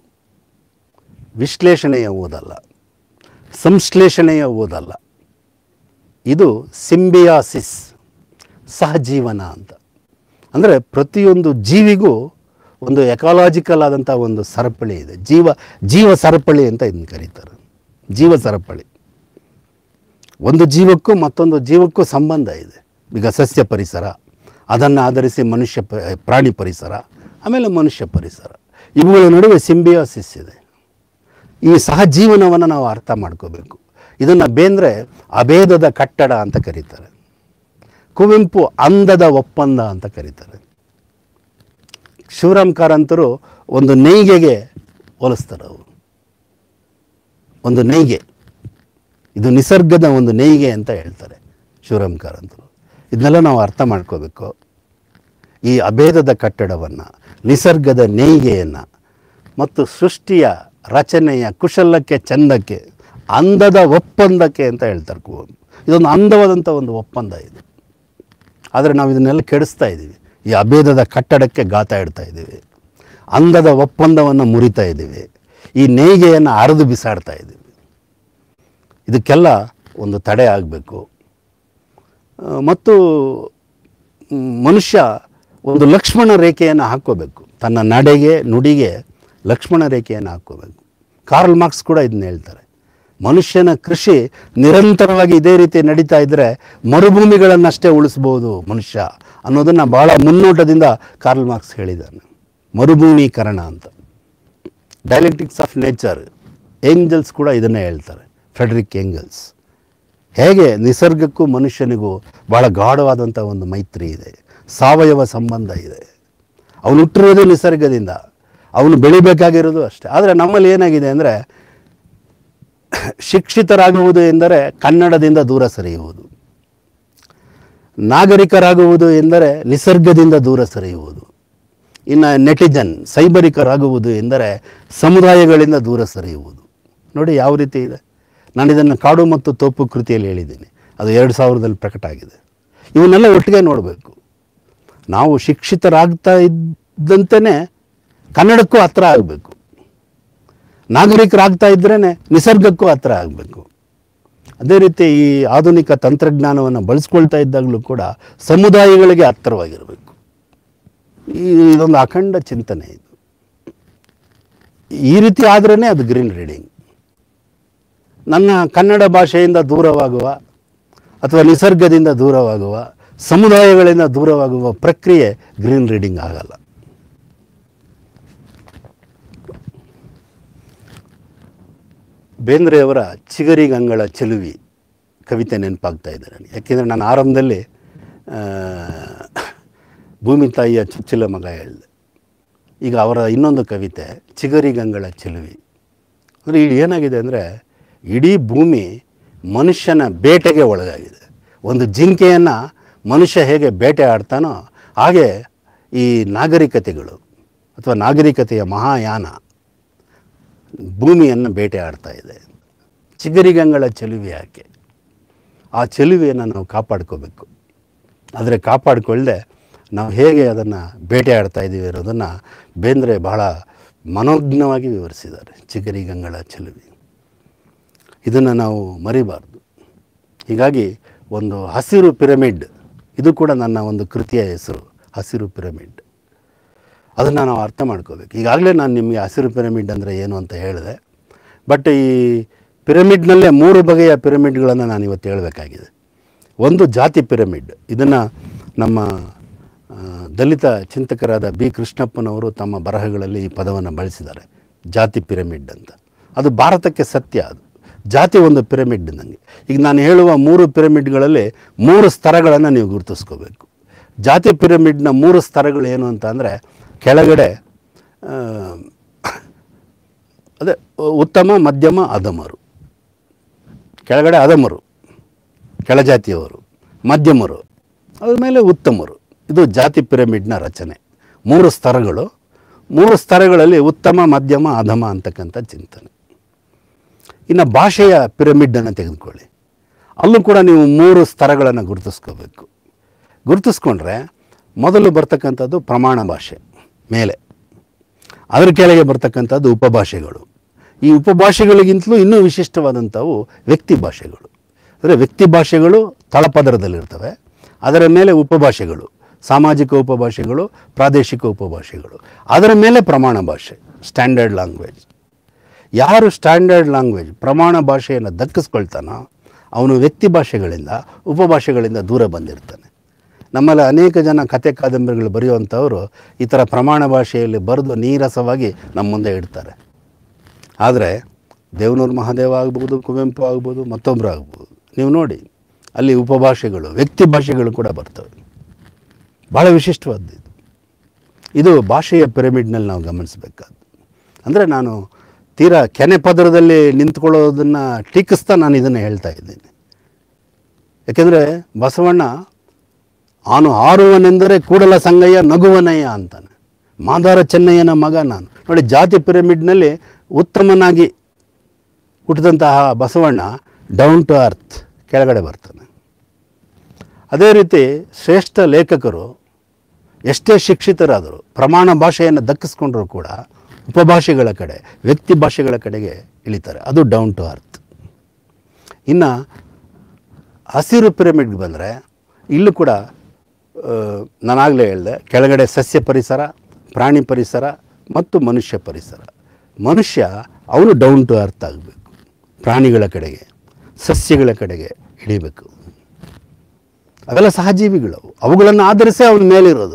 ವಿಶ್ಲೇಷಣೆಯ ಓದಲ್ಲ ಸಂಶ್ಲೇಷಣೆಯ ಓದಲ್ಲ ಇದು ಸಿಂಬಿಯಾಸಿಸ್ ಸಹಜೀವನ ಅಂತ ಅಂದರೆ ಪ್ರತಿಯೊಂದು ಜೀವಿಗೂ ಒಂದು ಎಕಾಲಾಜಿಕಲ್ ಆದಂಥ ಒಂದು ಸರಪಳಿ ಇದೆ ಜೀವ ಜೀವ ಸರಪಳಿ ಅಂತ ಇದನ್ನು ಕರೀತಾರೆ ಜೀವ ಸರಪಳಿ ಒಂದು ಜೀವಕ್ಕೂ ಮತ್ತೊಂದು ಜೀವಕ್ಕೂ ಸಂಬಂಧ ಇದೆ ಈಗ ಸಸ್ಯ ಪರಿಸರ ಅದನ್ನು ಆಧರಿಸಿ ಮನುಷ್ಯ ಪ ಪ್ರಾಣಿ ಪರಿಸರ ಆಮೇಲೆ ಮನುಷ್ಯ ಪರಿಸರ ಇವುಗಳ ನಡುವೆ ಸಿಂಬಿಯಾಸಿಸ್ ಇದೆ ಈ ಸಹಜೀವನವನ್ನು ನಾವು ಅರ್ಥ ಮಾಡ್ಕೋಬೇಕು ಇದನ್ನು ಬೇಂದ್ರೆ ಅಭೇದದ ಕಟ್ಟಡ ಅಂತ ಕರೀತಾರೆ ಕುವೆಂಪು ಅಂದದ ಒಪ್ಪಂದ ಅಂತ ಕರೀತಾರೆ ಶಿವರಾಮ್ ಕಾರಂತರು ಒಂದು ನೇಯ್ಗೆಗೆ ಹೋಲಿಸ್ತಾರೆ ಅವರು ಒಂದು ನೇಯ್ಗೆ ಇದು ನಿಸರ್ಗದ ಒಂದು ನೇಯ್ಗೆ ಅಂತ ಹೇಳ್ತಾರೆ ಶಿವರಾಮ್ ಕಾರಂತರು ಇದನ್ನೆಲ್ಲ ನಾವು ಅರ್ಥ ಮಾಡ್ಕೋಬೇಕು ಈ ಅಭೇದದ ಕಟ್ಟಡವನ್ನು ನಿಸರ್ಗದ ನೇಯ್ಗೆಯನ್ನು ಮತ್ತು ಸೃಷ್ಟಿಯ ರಚನೆಯ ಕುಶಲಕ್ಕೆ ಚಂದಕ್ಕೆ ಅಂದದ ಒಪ್ಪಂದಕ್ಕೆ ಅಂತ ಹೇಳ್ತಾರೆ ಕುವೆಂಪು ಇದೊಂದು ಅಂದವಾದಂಥ ಒಂದು ಒಪ್ಪಂದ ಇದು ಆದರೆ ನಾವು ಇದನ್ನೆಲ್ಲ ಕೆಡಿಸ್ತಾ ಇದ್ದೀವಿ ಈ ಅಭೇದದ ಕಟ್ಟಡಕ್ಕೆ ಗಾತ ಇಡ್ತಾ ಇದ್ದೀವಿ ಅಂದದ ಒಪ್ಪಂದವನ್ನು ಮುರಿತಾ ಇದ್ದೀವಿ ಈ ನೇಯ್ಗೆಯನ್ನು ಅರೆದು ಬಿಸಾಡ್ತಾ ಇದ್ದೀವಿ ಇದಕ್ಕೆಲ್ಲ ಒಂದು ತಡೆ ಆಗಬೇಕು ಮತ್ತು ಮ್, ಮನುಷ್ಯ ಒಂದು ಲಕ್ಷ್ಮಣ ರೇಖೆಯನ್ನು ಹಾಕ್ಕೋಬೇಕು ತನ್ನ ನಡೆಗೆ ನುಡಿಗೆ ಲಕ್ಷ್ಮಣ ರೇಖೆಯನ್ನು ಹಾಕ್ಕೋಬೇಕು ಕಾರ್ಲ್ ಮಾರ್ಕ್ಸ್ ಕೂಡ ಇದನ್ನ ಹೇಳ್ತಾರೆ ಮನುಷ್ಯನ ಕೃಷಿ ನಿರಂತರವಾಗಿ ಇದೇ ರೀತಿ ನಡೀತಾ ಇದ್ದರೆ ಮರುಭೂಮಿಗಳನ್ನಷ್ಟೇ ಉಳಿಸ್ಬೋದು ಮನುಷ್ಯ ಅನ್ನೋದನ್ನು ಭಾಳ ಮುನ್ನೋಟದಿಂದ ಕಾರ್ಲ್ ಮಾರ್ಕ್ಸ್ ಹೇಳಿದ್ದಾನೆ ಮರುಭೂಮೀಕರಣ ಅಂತ ಡೈಲೆಕ್ಟಿಕ್ಸ್ ಆಫ್ ನೇಚರ್ ಏಂಜಲ್ಸ್ ಕೂಡ ಇದನ್ನೇ ಹೇಳ್ತಾರೆ ಫ್ರೆಡ್ರಿಕ್ ಏಂಗಲ್ಸ್ ಹೇಗೆ ನಿಸರ್ಗಕ್ಕೂ ಮನುಷ್ಯನಿಗೂ ಭಾಳ ಗಾಢವಾದಂಥ ಒಂದು ಮೈತ್ರಿ ಇದೆ ಸಾವಯವ ಸಂಬಂಧ ಇದೆ ಅವನು ಹುಟ್ಟಿರೋದು ನಿಸರ್ಗದಿಂದ ಅವನು ಬೆಳಿಬೇಕಾಗಿರೋದು ಅಷ್ಟೇ ಆದರೆ ನಮ್ಮಲ್ಲಿ ಏನಾಗಿದೆ ಅಂದರೆ ಶಿಕ್ಷಿತರಾಗುವುದು ಎಂದರೆ ಕನ್ನಡದಿಂದ ದೂರ ಸರಿಯುವುದು ನಾಗರಿಕರಾಗುವುದು ಎಂದರೆ ನಿಸರ್ಗದಿಂದ ದೂರ ಸರಿಯುವುದು ಇನ್ನು ನೆಟಿಜನ್ ಸೈಬರಿಕರಾಗುವುದು ಎಂದರೆ ಸಮುದಾಯಗಳಿಂದ ದೂರ ಸರಿಯುವುದು ನೋಡಿ ಯಾವ ರೀತಿ ಇದೆ ನಾನು ಇದನ್ನು ಕಾಡು ಮತ್ತು ತೋಪು ಕೃತಿಯಲ್ಲಿ ಹೇಳಿದ್ದೀನಿ ಅದು ಎರಡು ಸಾವಿರದಲ್ಲಿ ಪ್ರಕಟ ಆಗಿದೆ ಇವನ್ನೆಲ್ಲ ಒಟ್ಟಿಗೆ ನೋಡಬೇಕು ನಾವು ಶಿಕ್ಷಿತರಾಗ್ತಾ ಇದ್ದಂತೆಯೇ ಕನ್ನಡಕ್ಕೂ ಹತ್ರ ಆಗಬೇಕು ನಾಗರಿಕರಾಗ್ತಾ ಇದ್ರೇ ನಿಸರ್ಗಕ್ಕೂ ಹತ್ರ ಆಗಬೇಕು ಅದೇ ರೀತಿ ಈ ಆಧುನಿಕ ತಂತ್ರಜ್ಞಾನವನ್ನು ಬಳಸ್ಕೊಳ್ತಾ ಇದ್ದಾಗಲೂ ಕೂಡ ಸಮುದಾಯಗಳಿಗೆ ಹತ್ತಿರವಾಗಿರಬೇಕು ಈ ಇದೊಂದು ಅಖಂಡ ಚಿಂತನೆ ಇದು ಈ ರೀತಿ ಆದ್ರೇ ಅದು ಗ್ರೀನ್ ರೀಡಿಂಗ್ ನನ್ನ ಕನ್ನಡ ಭಾಷೆಯಿಂದ ದೂರವಾಗುವ ಅಥವಾ ನಿಸರ್ಗದಿಂದ ದೂರವಾಗುವ ಸಮುದಾಯಗಳಿಂದ ದೂರವಾಗುವ ಪ್ರಕ್ರಿಯೆ ಗ್ರೀನ್ ರೀಡಿಂಗ್ ಆಗಲ್ಲ ಬೇಂದ್ರೆಯವರ ಚಿಗರಿಗಂಗಳ ಚೆಲುವಿ ಕವಿತೆ ನೆನಪಾಗ್ತಾ ಇದೆ ನನಗೆ ಯಾಕೆಂದರೆ ನಾನು ಆರಂಭದಲ್ಲಿ ಆ, ಭೂಮಿ ತಾಯಿಯ ಚುಚ್ಚಲ ಮಗ ಹೇಳಿದೆ ಈಗ ಅವರ ಇನ್ನೊಂದು ಕವಿತೆ ಚಿಗರಿಗಂಗಳ ಚೆಲುವಿ ಅಂದರೆ ಇಲ್ಲಿ ಏನಾಗಿದೆ ಅಂದರೆ ಇಡೀ ಭೂಮಿ ಮನುಷ್ಯನ ಬೇಟೆಗೆ ಒಳಗಾಗಿದೆ ಒಂದು ಜಿಂಕೆಯನ್ನು ಮನುಷ್ಯ ಹೇಗೆ ಬೇಟೆ ಆಡ್ತಾನೋ ಹಾಗೆ ಈ ನಾಗರಿಕತೆಗಳು ಅಥವಾ ನಾಗರಿಕತೆಯ ಮಹಾಯಾನ ಭೂಮಿಯನ್ನು ಬೇಟೆ ಆಡ್ತಾ ಇದೆ ಚಿಗರಿಗಂಗಳ ಚೆಲುವೆ ಯಾಕೆ ಆ ಚೆಲುವೆಯನ್ನು ನಾವು ಕಾಪಾಡ್ಕೋಬೇಕು ಆದರೆ ಕಾಪಾಡಿಕೊಳ್ಳದೆ ನಾವು ಹೇಗೆ ಅದನ್ನು ಬೇಟೆ ಆಡ್ತಾ ಇದ್ದೀವಿ ಅನ್ನೋದನ್ನು ಬೇಂದ್ರೆ ಬಹಳ ಮನೋಜ್ಞವಾಗಿ ವಿವರಿಸಿದ್ದಾರೆ ಚಿಗರಿಗಂಗಳ ಚೆಲುವೆ ಇದನ್ನು ನಾವು ಮರಿಬಾರ್ದು ಹೀಗಾಗಿ ಒಂದು ಹಸಿರು ಪಿರಮಿಡ್ ಇದು ಕೂಡ ನನ್ನ ಒಂದು ಕೃತಿಯ ಹೆಸರು ಹಸಿರು ಪಿರಮಿಡ್ ಅದನ್ನು ನಾವು ಅರ್ಥ ಮಾಡ್ಕೋಬೇಕು ಈಗಾಗಲೇ ನಾನು ನಿಮಗೆ ಹಸಿರು ಪಿರಮಿಡ್ ಅಂದರೆ ಏನು ಅಂತ ಹೇಳಿದೆ ಬಟ್ ಈ ಪಿರಮಿಡ್ನಲ್ಲೇ ಮೂರು ಬಗೆಯ ಪಿರಮಿಡ್ಗಳನ್ನು ನಾನು ಇವತ್ತು ಹೇಳಬೇಕಾಗಿದೆ ಒಂದು ಜಾತಿ ಪಿರಮಿಡ್ ಇದನ್ನು ನಮ್ಮ ಆ, ದಲಿತ ಚಿಂತಕರಾದ ಬಿ ಕೃಷ್ಣಪ್ಪನವರು ತಮ್ಮ ಬರಹಗಳಲ್ಲಿ ಈ ಪದವನ್ನು ಬಳಸಿದ್ದಾರೆ ಜಾತಿ ಪಿರಮಿಡ್ ಅಂತ ಅದು ಭಾರತಕ್ಕೆ ಸತ್ಯ ಅದು ಜಾತಿ ಒಂದು ಪಿರಮಿಡ್ ನನಗೆ ಈಗ ನಾನು ಹೇಳುವ ಮೂರು ಪಿರಮಿಡ್ಗಳಲ್ಲಿ ಮೂರು ಸ್ತರಗಳನ್ನು ನೀವು ಗುರುತಿಸ್ಕೋಬೇಕು ಜಾತಿ ಪಿರಮಿಡ್ನ ಮೂರು ಸ್ತರಗಳು ಏನು ಅಂತ ಅಂದರೆ ಕೆಳಗಡೆ ಆ, ಅದೇ ಉತ್ತಮ ಮಧ್ಯಮ ಅಧಮರು ಕೆಳಗಡೆ ಅಧಮರು ಕೆಳಜಾತಿಯವರು ಮಧ್ಯಮರು ಅದ್ರ ಮೇಲೆ ಉತ್ತಮರು ಇದು ಜಾತಿ ಪಿರಮಿಡ್ನ ರಚನೆ ಮೂರು ಸ್ತರಗಳು ಮೂರು ಸ್ತರಗಳಲ್ಲಿ ಉತ್ತಮ ಮಧ್ಯಮ ಅಧಮ ಅಂತಕ್ಕಂಥ ಚಿಂತನೆ ಇನ್ನು ಭಾಷೆಯ ಪಿರಮಿಡ್ಡನ್ನು ತೆಗೆದುಕೊಳ್ಳಿ ಅಲ್ಲೂ ಕೂಡ ನೀವು ಮೂರು ಸ್ತರಗಳನ್ನು ಗುರುತಿಸ್ಕೋಬೇಕು ಗುರುತಿಸ್ಕೊಂಡ್ರೆ ಮೊದಲು ಬರ್ತಕ್ಕಂಥದ್ದು ಪ್ರಮಾಣ ಭಾಷೆ ಮೇಲೆ ಅದರ ಕೆಳಗೆ ಬರ್ತಕ್ಕಂಥದ್ದು ಉಪಭಾಷೆಗಳು ಈ ಉಪಭಾಷೆಗಳಿಗಿಂತಲೂ ಇನ್ನೂ ವಿಶಿಷ್ಟವಾದಂಥವು ವ್ಯಕ್ತಿ ಭಾಷೆಗಳು ಅಂದರೆ ವ್ಯಕ್ತಿ ಭಾಷೆಗಳು ತಳಪದರದಲ್ಲಿರ್ತವೆ ಅದರ ಮೇಲೆ ಉಪಭಾಷೆಗಳು ಸಾಮಾಜಿಕ ಉಪಭಾಷೆಗಳು ಪ್ರಾದೇಶಿಕ ಉಪಭಾಷೆಗಳು ಅದರ ಮೇಲೆ ಪ್ರಮಾಣ ಭಾಷೆ ಸ್ಟ್ಯಾಂಡರ್ಡ್ ಲ್ಯಾಂಗ್ವೇಜ್ ಯಾರು ಸ್ಟ್ಯಾಂಡರ್ಡ್ ಲ್ಯಾಂಗ್ವೇಜ್ ಪ್ರಮಾಣ ಭಾಷೆಯನ್ನು ದಕ್ಕಿಸ್ಕೊಳ್ತಾನೋ ಅವನು ವ್ಯಕ್ತಿ ಭಾಷೆಗಳಿಂದ ಉಪಭಾಷೆಗಳಿಂದ ದೂರ ಬಂದಿರ್ತಾನೆ ನಮ್ಮಲ್ಲಿ ಅನೇಕ ಜನ ಕತೆ ಕಾದಂಬರಿಗಳು ಬರೆಯುವಂಥವರು ಈ ಥರ ಪ್ರಮಾಣ ಭಾಷೆಯಲ್ಲಿ ಬರೆದು ನೀರಸವಾಗಿ ನಮ್ಮ ಮುಂದೆ ಇಡ್ತಾರೆ ಆದರೆ ದೇವನೂರು ಮಹಾದೇವ ಆಗ್ಬೋದು ಕುವೆಂಪು ಆಗ್ಬೋದು ಮತ್ತೊಬ್ಬರು ಆಗ್ಬೋದು ನೀವು ನೋಡಿ ಅಲ್ಲಿ ಉಪಭಾಷೆಗಳು ವ್ಯಕ್ತಿ ಭಾಷೆಗಳು ಕೂಡ ಬರ್ತವೆ ಭಾಳ ವಿಶಿಷ್ಟವಾದ್ದು ಇದು ಇದು ಭಾಷೆಯ ಪಿರಮಿಡ್ನಲ್ಲಿ ನಾವು ಗಮನಿಸಬೇಕಾದ್ದು ಅಂದರೆ ನಾನು ತೀರಾ ಕೆನೆ ಪದರದಲ್ಲಿ ನಿಂತ್ಕೊಳ್ಳೋದನ್ನು ಟೀಕಿಸ್ತಾ ನಾನು ಇದನ್ನು ಹೇಳ್ತಾ ಇದ್ದೀನಿ ಯಾಕೆಂದರೆ ಬಸವಣ್ಣ ಆನು ಆರುವನೆಂದರೆ ಕೂಡಲ ಸಂಗಯ್ಯ ನಗುವನಯ್ಯ ಅಂತಾನೆ ಮಾದಾರ ಚೆನ್ನಯ್ಯನ ಮಗ ನಾನು ನೋಡಿ ಜಾತಿ ಪಿರಮಿಡ್ನಲ್ಲಿ ಉತ್ತಮನಾಗಿ ಹುಟ್ಟಿದಂತಹ ಬಸವಣ್ಣ ಡೌನ್ ಟು ಅರ್ತ್ ಕೆಳಗಡೆ ಬರ್ತಾನೆ ಅದೇ ರೀತಿ ಶ್ರೇಷ್ಠ ಲೇಖಕರು ಎಷ್ಟೇ ಶಿಕ್ಷಿತರಾದರು ಪ್ರಮಾಣ ಭಾಷೆಯನ್ನು ದಕ್ಕಿಸ್ಕೊಂಡ್ರೂ ಕೂಡ ಉಪಭಾಷೆಗಳ ಕಡೆ ವ್ಯಕ್ತಿ ಭಾಷೆಗಳ ಕಡೆಗೆ ಇಳಿತಾರೆ ಅದು ಡೌನ್ ಟು ಅರ್ತ್ ಇನ್ನು ಹಸಿರು ಪಿರಮಿಡ್ಗೆ ಬಂದರೆ ಇಲ್ಲೂ ಕೂಡ ಆ, ನಾನಾಗಲೇ ಹೇಳಿದೆ ಕೆಳಗಡೆ ಸಸ್ಯ ಪರಿಸರ ಪ್ರಾಣಿ ಪರಿಸರ ಮತ್ತು ಮನುಷ್ಯ ಪರಿಸರ ಮನುಷ್ಯ ಅವನು ಡೌನ್ ಟು ಅರ್ತ್ ಆಗಬೇಕು ಪ್ರಾಣಿಗಳ ಕಡೆಗೆ ಸಸ್ಯಗಳ ಕಡೆಗೆ ಇಳಿಬೇಕು ಅವೆಲ್ಲ ಸಹಜೀವಿಗಳು ಅವುಗಳನ್ನು ಆಧರಿಸೇ ಅವನ ಮೇಲಿರೋದು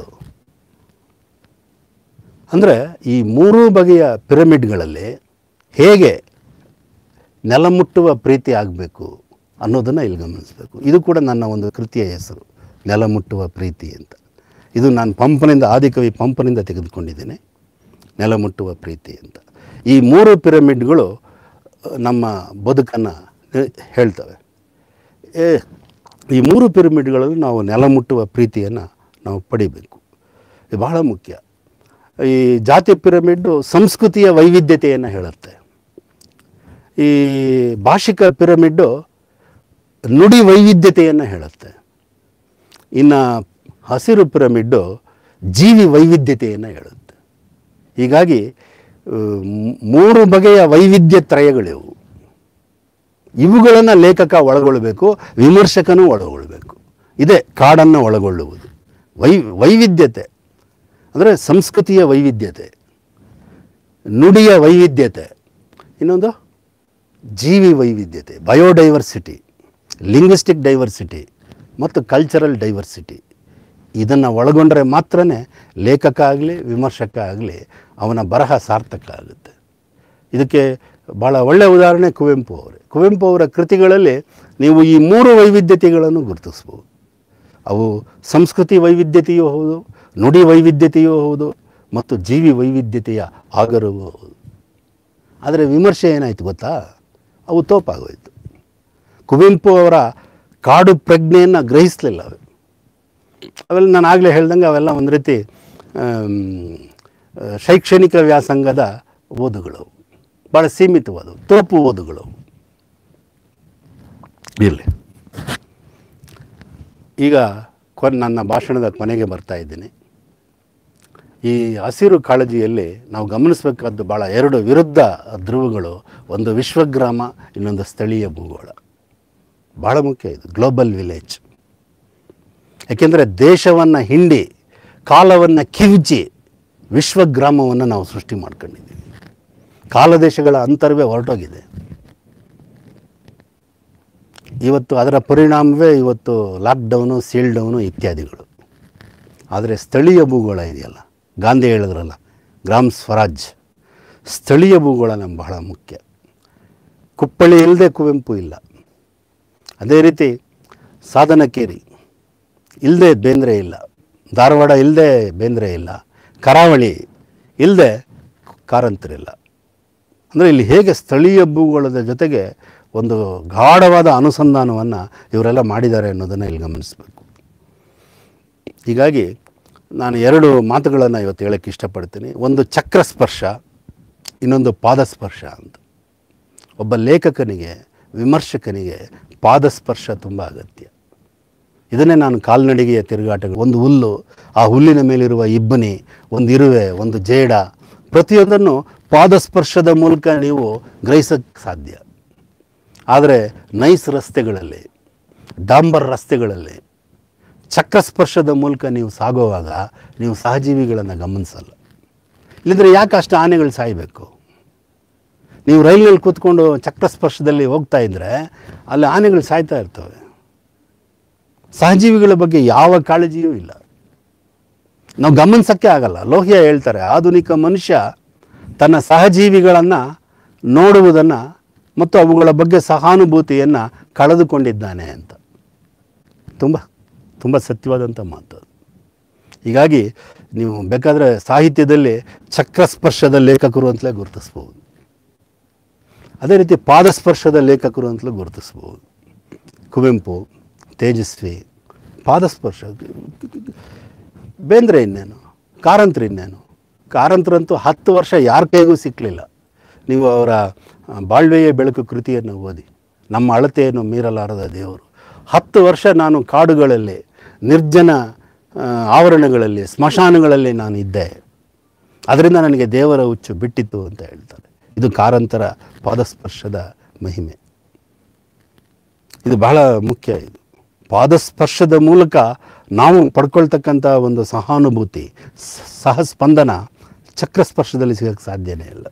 ಅಂದರೆ ಈ ಮೂರೂ ಬಗೆಯ ಪಿರಮಿಡ್ಗಳಲ್ಲಿ ಹೇಗೆ ನೆಲ ಮುಟ್ಟುವ ಪ್ರೀತಿ ಆಗಬೇಕು ಅನ್ನೋದನ್ನು ಇಲ್ಲಿ ಗಮನಿಸಬೇಕು ಇದು ಕೂಡ ನನ್ನ ಒಂದು ಕೃತಿಯ ಹೆಸರು ನೆಲ ಮುಟ್ಟುವ ಪ್ರೀತಿ ಅಂತ ಇದು ನಾನು ಪಂಪನಿಂದ ಆದಿಕವಿ ಪಂಪನಿಂದ ತೆಗೆದುಕೊಂಡಿದ್ದೇನೆ ನೆಲ ಮುಟ್ಟುವ ಪ್ರೀತಿ ಅಂತ ಈ ಮೂರು ಪಿರಮಿಡ್ಗಳು ಅಹ್, ನಮ್ಮ ಬದುಕನ್ನು ಹೇಳ್ತವೆ ಏ ಈ ಮೂರು ಪಿರಮಿಡ್ಗಳಲ್ಲಿ ನಾವು ನೆಲ ಮುಟ್ಟುವ ಪ್ರೀತಿಯನ್ನು ನಾವು ಪಡಿಬೇಕು ಇದು ಬಹಳ ಮುಖ್ಯ ಈ ಜಾತಿ ಪಿರಮಿಡ್ಡು ಸಂಸ್ಕೃತಿಯ ವೈವಿಧ್ಯತೆಯನ್ನು ಹೇಳುತ್ತೆ ಈ ಭಾಷಿಕ ಪಿರಮಿಡ್ಡು ನುಡಿ ವೈವಿಧ್ಯತೆಯನ್ನು ಹೇಳುತ್ತೆ ಇನ್ನು ಹಸಿರು ಪಿರಮಿಡ್ಡು ಜೀವಿ ವೈವಿಧ್ಯತೆಯನ್ನು ಹೇಳುತ್ತೆ ಹೀಗಾಗಿ ಆ, ಮ್- ಮೂರು ಬಗೆಯ ವೈವಿಧ್ಯ ತ್ರಯಗಳಿವು ಇವುಗಳನ್ನು ಲೇಖಕ ಒಳಗೊಳ್ಳಬೇಕು ವಿಮರ್ಶಕನೂ ಒಳಗೊಳ್ಳಬೇಕು ಇದೇ ಕಾಡನ್ನು ಒಳಗೊಳ್ಳುವುದು ವೈ ವೈವಿಧ್ಯತೆ ಅಂದರೆ ಸಂಸ್ಕೃತಿಯ ವೈವಿಧ್ಯತೆ ನುಡಿಯ ವೈವಿಧ್ಯತೆ ಇನ್ನೊಂದು ಜೀವಿ ವೈವಿಧ್ಯತೆ ಬಯೋಡೈವರ್ಸಿಟಿ ಲಿಂಗ್ವಿಸ್ಟಿಕ್ ಡೈವರ್ಸಿಟಿ ಮತ್ತು ಕಲ್ಚರಲ್ ಡೈವರ್ಸಿಟಿ ಇದನ್ನು ಒಳಗೊಂಡರೆ ಮಾತ್ರ ಲೇಖಕ ಆಗಲಿ ವಿಮರ್ಶಕ ಆಗಲಿ ಅವನ ಬರಹ ಸಾರ್ಥಕ ಆಗುತ್ತೆ ಇದಕ್ಕೆ ಭಾಳ ಒಳ್ಳೆಯ ಉದಾಹರಣೆ ಕುವೆಂಪು ಅವರೇ ಕುವೆಂಪು ಅವರ ಕೃತಿಗಳಲ್ಲಿ ನೀವು ಈ ಮೂರು ವೈವಿಧ್ಯತೆಗಳನ್ನು ಗುರುತಿಸ್ಬೋದು ಅವು ಸಂಸ್ಕೃತಿ ವೈವಿಧ್ಯತೆಯೂ ಹೌದು ನುಡಿ ವೈವಿಧ್ಯತೆಯೂ ಹೌದು ಮತ್ತು ಜೀವಿ ವೈವಿಧ್ಯತೆಯ ಆಗರವೂ ಹೌದು ಆದರೆ ವಿಮರ್ಶೆ ಏನಾಯಿತು ಗೊತ್ತಾ ಅವು ತೋಪಾಗೋಯ್ತು ಕುವೆಂಪು ಅವರ ಕಾಡು ಪ್ರಜ್ಞೆಯನ್ನು ಗ್ರಹಿಸಲಿಲ್ಲ ಅವು ಅವೆಲ್ಲ ನಾನು ಆಗಲೇ ಹೇಳ್ದಂಗೆ ಅವೆಲ್ಲ ಒಂದು ರೀತಿ ಆಮ್, ಆ, ಶೈಕ್ಷಣಿಕ ವ್ಯಾಸಂಗದ ಓದುಗಳು ಭಾಳ ಸೀಮಿತವಾದವು ತೋಪು ಓದುಗಳು ಇರಲಿ ಈಗ ಕೊನ್ ನನ್ನ ಭಾಷಣದ ಕೊನೆಗೆ ಬರ್ತಾ ಇದ್ದೀನಿ ಈ ಹಸಿರು ಕಾಳಜಿಯಲ್ಲಿ ನಾವು ಗಮನಿಸಬೇಕಾದ್ದು ಭಾಳ ಎರಡು ವಿರುದ್ಧ ಧ್ರುವಗಳು ಒಂದು ವಿಶ್ವಗ್ರಾಮ ಇನ್ನೊಂದು ಸ್ಥಳೀಯ ಭೂಗೋಳ ಭಾಳ ಮುಖ್ಯ ಇದು ಗ್ಲೋಬಲ್ ವಿಲೇಜ್ ಯಾಕೆಂದರೆ ದೇಶವನ್ನು ಹಿಂಡಿ ಕಾಲವನ್ನು ಕಿವುಚಿ ವಿಶ್ವಗ್ರಾಮವನ್ನು ನಾವು ಸೃಷ್ಟಿ ಮಾಡ್ಕೊಂಡಿದ್ದೀವಿ ಕಾಲದೇಶಗಳ ಅಂತರವೇ ಹೊರಟೋಗಿದೆ ಇವತ್ತು ಅದರ ಪರಿಣಾಮವೇ ಇವತ್ತು ಲಾಕ್ಡೌನು ಸೀಲ್ ಡೌನು ಇತ್ಯಾದಿಗಳು ಆದರೆ ಸ್ಥಳೀಯ ಭೂಗೋಳ ಇದೆಯಲ್ಲ ಗಾಂಧಿ ಹೇಳಿದ್ರಲ್ಲ ಗ್ರಾಮ್ ಸ್ವರಾಜ್ ಸ್ಥಳೀಯ ಭೂಗೋಳ ನಮ್ಗೆ ಬಹಳ ಮುಖ್ಯ ಕುಪ್ಪಳಿ ಇಲ್ಲದೆ ಕುವೆಂಪು ಇಲ್ಲ ಅದೇ ರೀತಿ ಸಾಧನಕೇರಿ ಇಲ್ಲದೆ ಬೇಂದ್ರೆ ಇಲ್ಲ ಧಾರವಾಡ ಇಲ್ಲದೆ ಬೇಂದ್ರೆ ಇಲ್ಲ ಕರಾವಳಿ ಇಲ್ಲದೆ ಕಾರಂತರಿಲ್ಲ ಅಂದರೆ ಇಲ್ಲಿ ಹೇಗೆ ಸ್ಥಳೀಯ ಭೂಗೋಳದ ಜೊತೆಗೆ ಒಂದು ಗಾಢವಾದ ಅನುಸಂಧಾನವನ್ನು ಇವರೆಲ್ಲ ಮಾಡಿದ್ದಾರೆ ಅನ್ನೋದನ್ನು ಇಲ್ಲಿ ಗಮನಿಸಬೇಕು ಹೀಗಾಗಿ ನಾನು ಎರಡು ಮಾತುಗಳನ್ನು ಇವತ್ತು ಹೇಳೋಕ್ಕೆ ಇಷ್ಟಪಡ್ತೀನಿ ಒಂದು ಚಕ್ರ ಸ್ಪರ್ಶ ಇನ್ನೊಂದು ಪಾದಸ್ಪರ್ಶ ಅಂತ ಒಬ್ಬ ಲೇಖಕನಿಗೆ ವಿಮರ್ಶಕನಿಗೆ ಪಾದಸ್ಪರ್ಶ ತುಂಬ ಅಗತ್ಯ ಇದನ್ನೇ ನಾನು ಕಾಲ್ನಡಿಗೆಯ ತಿರುಗಾಟಗಳು ಒಂದು ಹುಲ್ಲು ಆ ಹುಲ್ಲಿನ ಮೇಲಿರುವ ಇಬ್ಬನಿ ಒಂದು ಇರುವೆ ಒಂದು ಜೇಡ ಪ್ರತಿಯೊಂದನ್ನು ಪಾದಸ್ಪರ್ಶದ ಮೂಲಕ ನೀವು ಗ್ರಹಿಸೋಕ್ಕೆ ಸಾಧ್ಯ ಆದರೆ ನೈಸ್ ರಸ್ತೆಗಳಲ್ಲಿ ಡಾಂಬರ್ ರಸ್ತೆಗಳಲ್ಲಿ ಚಕ್ರಸ್ಪರ್ಶದ ಮೂಲಕ ನೀವು ಸಾಗುವಾಗ ನೀವು ಸಹಜೀವಿಗಳನ್ನು ಗಮನಿಸಲ್ಲ ಇಲ್ಲಂದರೆ ಯಾಕೆ ಅಷ್ಟು ಆನೆಗಳು ಸಾಯಬೇಕು ನೀವು ರೈಲಿನಲ್ಲಿ ಕೂತ್ಕೊಂಡು ಚಕ್ರಸ್ಪರ್ಶದಲ್ಲಿ ಹೋಗ್ತಾ ಇದ್ದರೆ ಅಲ್ಲಿ ಆನೆಗಳು ಸಾಯ್ತಾ ಇರ್ತವೆ ಸಹಜೀವಿಗಳ ಬಗ್ಗೆ ಯಾವ ಕಾಳಜಿಯೂ ಇಲ್ಲ ನಾವು ಗಮನಿಸೋಕ್ಕೆ ಆಗಲ್ಲ ಲೋಹಿಯ ಹೇಳ್ತಾರೆ ಆಧುನಿಕ ಮನುಷ್ಯ ತನ್ನ ಸಹಜೀವಿಗಳನ್ನು ನೋಡುವುದನ್ನು ಮತ್ತು ಅವುಗಳ ಬಗ್ಗೆ ಸಹಾನುಭೂತಿಯನ್ನು ಕಳೆದುಕೊಂಡಿದ್ದಾನೆ ಅಂತ ತುಂಬ ತುಂಬ ಸತ್ಯವಾದಂಥ ಮಾತು ಅದು. ಹೀಗಾಗಿ ನೀವು ಬೇಕಾದರೆ ಸಾಹಿತ್ಯದಲ್ಲಿ ಚಕ್ರಸ್ಪರ್ಶದ ಲೇಖಕರು ಅಂತಲೇ ಗುರುತಿಸ್ಬೋದು ಅದೇ ರೀತಿ ಪಾದಸ್ಪರ್ಶದ ಲೇಖಕರು ಅಂತಲೂ ಗುರುತಿಸ್ಬೋದು ಕುವೆಂಪು ತೇಜಸ್ವಿ ಪಾದಸ್ಪರ್ಶ ಬೇಂದ್ರೆ ಇನ್ನೇನು ಕಾರಂತರ ಇನ್ನೇನು ಕಾರಂತರಂತೂ ಹತ್ತು ವರ್ಷ ಯಾರ ಕೈಗೂ ಸಿಕ್ಕಲಿಲ್ಲ ನೀವು ಅವರ ಆ, ಬಾಳ್ವೆಯ ಬೆಳಕು ಕೃತಿಯನ್ನು ಓದಿ ನಮ್ಮ ಅಳತೆಯನ್ನು ಮೀರಲಾರದ ದೇವರು ಹತ್ತು ವರ್ಷ ನಾನು ಕಾಡುಗಳಲ್ಲಿ ನಿರ್ಜನ ಆ, ಆವರಣಗಳಲ್ಲಿ ಸ್ಮಶಾನಗಳಲ್ಲಿ ನಾನು ಇದ್ದೆ ಅದರಿಂದ ನನಗೆ ದೇವರ ಹುಚ್ಚು ಬಿಟ್ಟಿತ್ತು ಅಂತ ಹೇಳ್ತಾರೆ ಇದು ಕಾರಂತರ ಪಾದಸ್ಪರ್ಶದ ಮಹಿಮೆ ಇದು ಬಹಳ ಮುಖ್ಯ ಇದು ಪಾದಸ್ಪರ್ಶದ ಮೂಲಕ ನಾವು ಪಡ್ಕೊಳ್ತಕ್ಕಂಥ ಒಂದು ಸಹಾನುಭೂತಿ ಸ- ಸಹಸ್ಪಂದನ ಚಕ್ರಸ್ಪರ್ಶದಲ್ಲಿ ಸಿಗೋಕ್ಕೆ ಸಾಧ್ಯನೇ ಇಲ್ಲ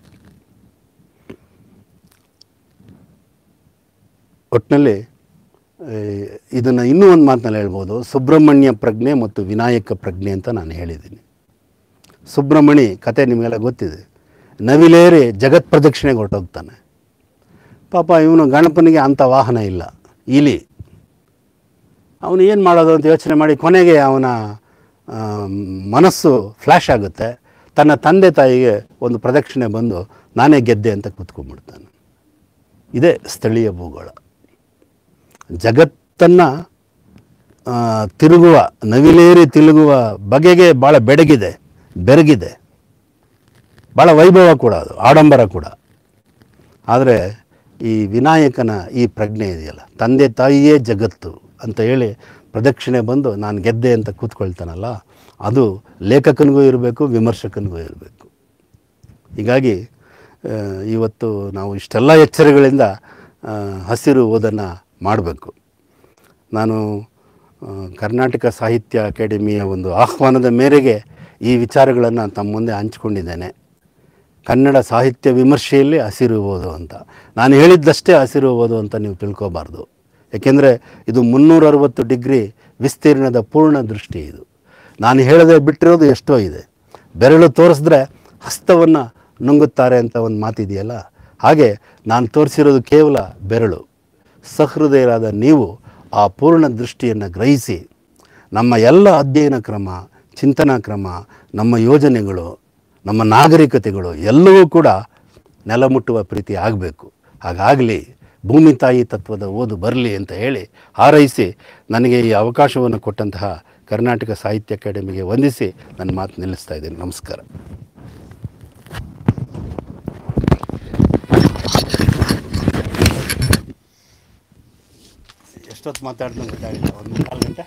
ಒಟ್ಟಿನಲ್ಲಿ ಇದನ್ನು ಇನ್ನೂ ಒಂದು ಮಾತಿನಲ್ಲಿ ಹೇಳ್ಬೋದು ಸುಬ್ರಹ್ಮಣ್ಯ ಪ್ರಜ್ಞೆ ಮತ್ತು ವಿನಾಯಕ ಪ್ರಜ್ಞೆ ಅಂತ ನಾನು ಹೇಳಿದ್ದೀನಿ ಸುಬ್ರಹ್ಮಣಿ ಕತೆ ನಿಮಗೆಲ್ಲ ಗೊತ್ತಿದೆ ನವಿಲೇರಿ ಜಗತ್ ಪ್ರದಕ್ಷಿಣೆಗೆ ಹೊರಟೋಗ್ತಾನೆ ಪಾಪ ಇವನು ಗಣಪನಿಗೆ ಅಂಥ ವಾಹನ ಇಲ್ಲ ಇಲಿ ಅವನು ಏನು ಮಾಡೋದು ಅಂತ ಯೋಚನೆ ಮಾಡಿ ಕೊನೆಗೆ ಅವನ ಆ, ಮನಸ್ಸು ಫ್ಲ್ಯಾಶ್ ಆಗುತ್ತೆ ತನ್ನ ತಂದೆ ತಾಯಿಗೆ ಒಂದು ಪ್ರದಕ್ಷಿಣೆ ಬಂದು ನಾನೇ ಗೆದ್ದೆ ಅಂತ ಕೂತ್ಕೊಂಡ್ಬಿಡ್ತಾನೆ ಇದೇ ಸ್ಥಳೀಯ ಭೂಗೋಳ ಜಗತ್ತನ್ನು ತಿರುಗುವ ನವಿಲೇರಿ ತಿರುಗುವ ಬಗೆಗೆ ಭಾಳ ಬೆಡಗಿದೆ ಬೆರಗಿದೆ ಭಾಳ ವೈಭವ ಕೂಡ ಅದು ಆಡಂಬರ ಕೂಡ ಆದರೆ ಈ ವಿನಾಯಕನ ಈ ಪ್ರಜ್ಞೆ ಇದೆಯಲ್ಲ ತಂದೆ ತಾಯಿಯೇ ಜಗತ್ತು ಅಂತ ಹೇಳಿ ಪ್ರದಕ್ಷಿಣೆ ಬಂದು ನಾನು ಗೆದ್ದೆ ಅಂತ ಕೂತ್ಕೊಳ್ತಾನಲ್ಲ ಅದು ಲೇಖಕನಿಗೂ ಇರಬೇಕು ವಿಮರ್ಶಕನಿಗೂ ಇರಬೇಕು ಹೀಗಾಗಿ ಆ, ಇವತ್ತು ನಾವು ಇಷ್ಟೆಲ್ಲ ಎಚ್ಚರಗಳಿಂದ ಆ, ಹಸಿರು ಓದನ್ನು ಮಾಡಬೇಕು ನಾನು ಆ, ಕರ್ನಾಟಕ ಸಾಹಿತ್ಯ ಅಕಾಡೆಮಿಯ ಒಂದು ಆಹ್ವಾನದ ಮೇರೆಗೆ ಈ ವಿಚಾರಗಳನ್ನು ತಮ್ಮ ಮುಂದೆ ಹಂಚಿಕೊಂಡಿದ್ದೇನೆ ಕನ್ನಡ ಸಾಹಿತ್ಯ ವಿಮರ್ಶೆಯಲ್ಲಿ ಹಸಿರು ಓದು ಅಂತ ನಾನು ಹೇಳಿದ್ದಷ್ಟೇ ಹಸಿರು ಓದು ಅಂತ ನೀವು ತಿಳ್ಕೊಬಾರ್ದು ಏಕೆಂದರೆ ಇದು ಮುನ್ನೂರ ಅರವತ್ತು ಡಿಗ್ರಿ ವಿಸ್ತೀರ್ಣದ ಪೂರ್ಣ ದೃಷ್ಟಿ ಇದು ನಾನು ಹೇಳದೆ ಬಿಟ್ಟಿರೋದು ಎಷ್ಟೋ ಇದೆ ಬೆರಳು ತೋರಿಸಿದ್ರೆ ಹಸ್ತವನ್ನು ನುಂಗುತ್ತಾರೆ ಅಂತ ಒಂದು ಮಾತಿದೆಯಲ್ಲ ಹಾಗೆ ನಾನು ತೋರಿಸಿರೋದು ಕೇವಲ ಬೆರಳು ಸಹೃದಯರಾದ ನೀವು ಆ ಪೂರ್ಣ ದೃಷ್ಟಿಯನ್ನು ಗ್ರಹಿಸಿ ನಮ್ಮ ಎಲ್ಲ ಅಧ್ಯಯನ ಕ್ರಮ ಚಿಂತನಾ ಕ್ರಮ ನಮ್ಮ ಯೋಜನೆಗಳು ನಮ್ಮ ನಾಗರಿಕತೆಗಳು ಎಲ್ಲವೂ ಕೂಡ ನೆಲಮುಟ್ಟುವ ಪ್ರೀತಿ ಆಗಬೇಕು ಹಾಗಾಗಲಿ ಭೂಮಿ ತಾಯಿ ತತ್ವದ ಓದು ಬರಲಿ ಅಂತ ಹೇಳಿ ಹಾರೈಸಿ ನನಗೆ ಈ ಅವಕಾಶವನ್ನು ಕೊಟ್ಟಂತಹ ಕರ್ನಾಟಕ ಸಾಹಿತ್ಯ ಅಕಾಡೆಮಿಗೆ ವಂದಿಸಿ ನನ್ನ ಮಾತು ನಿಲ್ಲಿಸ್ತಾ ಇದ್ದೀನಿ ನಮಸ್ಕಾರ ಎಷ್ಟೊತ್ತು ಮಾತಾಡಿದ್ರೆ ಗೊತ್ತಾಗಿಲ್ಲ ಒಂದು ಮುಕ್ಕಾಲು ಗಂಟೆ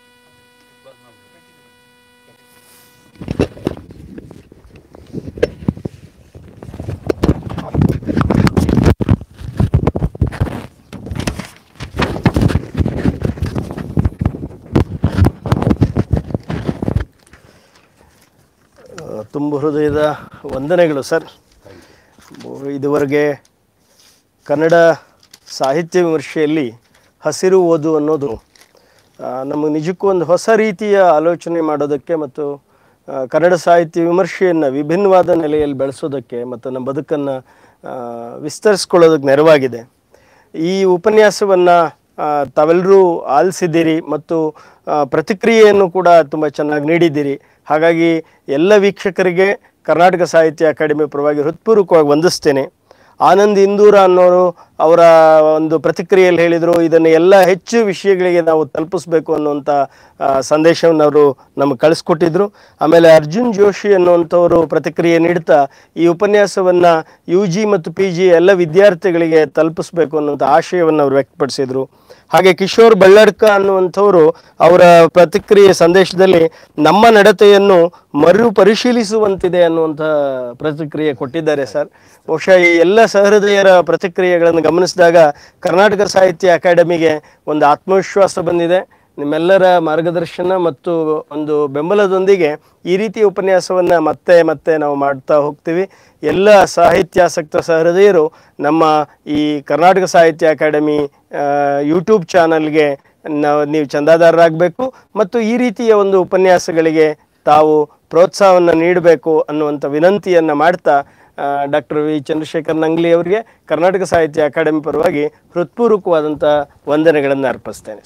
ಆ, ತುಂಬ ಹೃದಯದ ವಂದನೆಗಳು ಸರ್ ಇದುವರೆಗೆ ಕನ್ನಡ ಸಾಹಿತ್ಯ ವಿಮರ್ಶೆಯಲ್ಲಿ ಹಸಿರು ಓದು ಅನ್ನೋದು ಆ, ನಮಗೆ ನಿಜಕ್ಕೂ ಒಂದು ಹೊಸ ರೀತಿಯ ಆಲೋಚನೆ ಮಾಡೋದಕ್ಕೆ ಮತ್ತು ಆ, ಕನ್ನಡ ಸಾಹಿತ್ಯ ವಿಮರ್ಶೆಯನ್ನು ವಿಭಿನ್ನವಾದ ನೆಲೆಯಲ್ಲಿ ಬೆಳೆಸೋದಕ್ಕೆ ಮತ್ತು ನಮ್ಮ ಬದುಕನ್ನು ವಿಸ್ತರಿಸ್ಕೊಳ್ಳೋದಕ್ಕೆ ನೆರವಾಗಿದೆ ಈ ಉಪನ್ಯಾಸವನ್ನು ತಾವೆಲ್ಲರೂ ಆಲಿಸಿದ್ದೀರಿ ಮತ್ತು ಆ, ಪ್ರತಿಕ್ರಿಯೆಯನ್ನು ಕೂಡ ತುಂಬ ಚೆನ್ನಾಗಿ ನೀಡಿದ್ದೀರಿ ಹಾಗಾಗಿ ಎಲ್ಲ ವೀಕ್ಷಕರಿಗೆ ಕರ್ನಾಟಕ ಸಾಹಿತ್ಯ ಅಕಾಡೆಮಿ ಪರವಾಗಿ ಹೃತ್ಪೂರ್ವಕವಾಗಿ ವಂದಿಸ್ತೇನೆ ಆನಂದ್ ಇಂದೂರ ಅನ್ನೋರು ಅವರ ಒಂದು ಪ್ರತಿಕ್ರಿಯೆಯಲ್ಲಿ ಹೇಳಿದರು ಇದನ್ನು ಎಲ್ಲ ಹೆಚ್ಚು ವಿಷಯಗಳಿಗೆ ನಾವು ತಲುಪಿಸ್ಬೇಕು ಅನ್ನುವಂಥ ಆ, ಸಂದೇಶವನ್ನು ಅವರು ನಮಗೆ ಕಳಿಸ್ಕೊಟ್ಟಿದ್ರು ಆಮೇಲೆ ಅರ್ಜುನ್ ಜೋಶಿ ಅನ್ನುವಂಥವರು ಪ್ರತಿಕ್ರಿಯೆ ನೀಡ್ತಾ ಈ ಉಪನ್ಯಾಸವನ್ನು ಯು ಜಿ ಮತ್ತು ಪಿ ಜಿ ಎಲ್ಲ ವಿದ್ಯಾರ್ಥಿಗಳಿಗೆ ತಲುಪಿಸ್ಬೇಕು ಅನ್ನುವಂಥ ಆಶಯವನ್ನು ಅವರು ವ್ಯಕ್ತಪಡಿಸಿದರು ಹಾಗೆ ಕಿಶೋರ್ ಬಳ್ಳಡ್ಕ ಅನ್ನುವಂಥವರು ಅವರ ಪ್ರತಿಕ್ರಿಯೆ ಸಂದೇಶದಲ್ಲಿ ನಮ್ಮ ನಡತೆಯನ್ನು ಮರು ಪರಿಶೀಲಿಸುವಂತಿದೆ ಅನ್ನುವಂಥ ಪ್ರತಿಕ್ರಿಯೆ ಕೊಟ್ಟಿದ್ದಾರೆ ಸರ್ ಬಹುಶಃ ಈ ಎಲ್ಲ ಸಹೃದಯರ ಪ್ರತಿಕ್ರಿಯೆಗಳನ್ನು ಗಮನಿಸಿದಾಗ ಕರ್ನಾಟಕ ಸಾಹಿತ್ಯ ಅಕಾಡೆಮಿಗೆ ಒಂದು ಆತ್ಮವಿಶ್ವಾಸ ಬಂದಿದೆ ನಿಮ್ಮೆಲ್ಲರ ಮಾರ್ಗದರ್ಶನ ಮತ್ತು ಒಂದು ಬೆಂಬಲದೊಂದಿಗೆ ಈ ರೀತಿಯ ಉಪನ್ಯಾಸವನ್ನು ಮತ್ತೆ ಮತ್ತೆ ನಾವು ಮಾಡ್ತಾ ಹೋಗ್ತೀವಿ ಎಲ್ಲ ಸಾಹಿತ್ಯಾಸಕ್ತ ಸಹೃದಯರು ನಮ್ಮ ಈ ಕರ್ನಾಟಕ ಸಾಹಿತ್ಯ ಅಕಾಡೆಮಿ ಯೂಟ್ಯೂಬ್ ಚಾನಲ್ಗೆ ನಾವು ನೀವು ಚಂದಾದಾರರಾಗಬೇಕು ಮತ್ತು ಈ ರೀತಿಯ ಒಂದು ಉಪನ್ಯಾಸಗಳಿಗೆ ತಾವು ಪ್ರೋತ್ಸಾಹವನ್ನು ನೀಡಬೇಕು ಅನ್ನುವಂಥ ವಿನಂತಿಯನ್ನು ಮಾಡ್ತಾ ಡಾಕ್ಟರ್ ವಿ ಚಂದ್ರಶೇಖರ್ ನಂಗ್ಲಿ ಅವರಿಗೆ ಕರ್ನಾಟಕ ಸಾಹಿತ್ಯ ಅಕಾಡೆಮಿ ಪರವಾಗಿ ಹೃತ್ಪೂರ್ವಕವಾದಂಥ ವಂದನೆಗಳನ್ನು ಅರ್ಪಿಸ್ತೇನೆ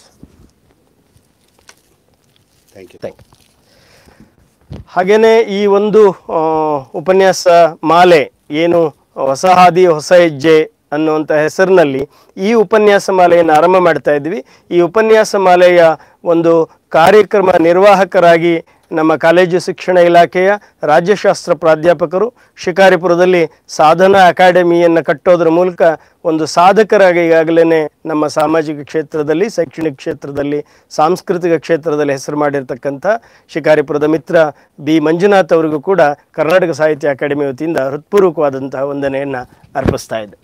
ಥ್ಯಾಂಕ್ ಯು ಥ್ಯಾಂಕ್ ಹಾಗೆಯೇ ಈ ಒಂದು ಆ, ಉಪನ್ಯಾಸ ಮಾಲೆ ಏನು ಹೊಸ ಹಾದಿ ಹೊಸ ಹೆಜ್ಜೆ ಅನ್ನುವಂಥ ಹೆಸರಿನಲ್ಲಿ ಈ ಉಪನ್ಯಾಸ ಮಾಲೆಯನ್ನು ಆರಂಭ ಮಾಡ್ತಾ ಇದ್ವಿ ಈ ಉಪನ್ಯಾಸ ಮಾಲೆಯ ಒಂದು ಕಾರ್ಯಕ್ರಮ ನಿರ್ವಾಹಕರಾಗಿ ನಮ್ಮ ಕಾಲೇಜು ಶಿಕ್ಷಣ ಇಲಾಖೆಯ ರಾಜ್ಯಶಾಸ್ತ್ರ ಪ್ರಾಧ್ಯಾಪಕರು ಶಿಕಾರಿಪುರದಲ್ಲಿ ಸಾಧನಾ ಅಕಾಡೆಮಿಯನ್ನು ಕಟ್ಟೋದ್ರ ಮೂಲಕ ಒಂದು ಸಾಧಕರಾಗಿ ಈಗಾಗಲೇ ನಮ್ಮ ಸಾಮಾಜಿಕ ಕ್ಷೇತ್ರದಲ್ಲಿ ಶೈಕ್ಷಣಿಕ ಕ್ಷೇತ್ರದಲ್ಲಿ ಸಾಂಸ್ಕೃತಿಕ ಕ್ಷೇತ್ರದಲ್ಲಿ ಹೆಸರು ಮಾಡಿರ್ತಕ್ಕಂಥ ಶಿಕಾರಿಪುರದ ಮಿತ್ರ ಬಿ ಮಂಜುನಾಥ್ ಅವರಿಗೂ ಕೂಡ ಕರ್ನಾಟಕ ಸಾಹಿತ್ಯ ಅಕಾಡೆಮಿ ವತಿಯಿಂದ ಹೃತ್ಪೂರ್ವಕವಾದಂತಹ ವಂದನೆಯನ್ನು ಅರ್ಪಿಸ್ತಾ ಇದೆ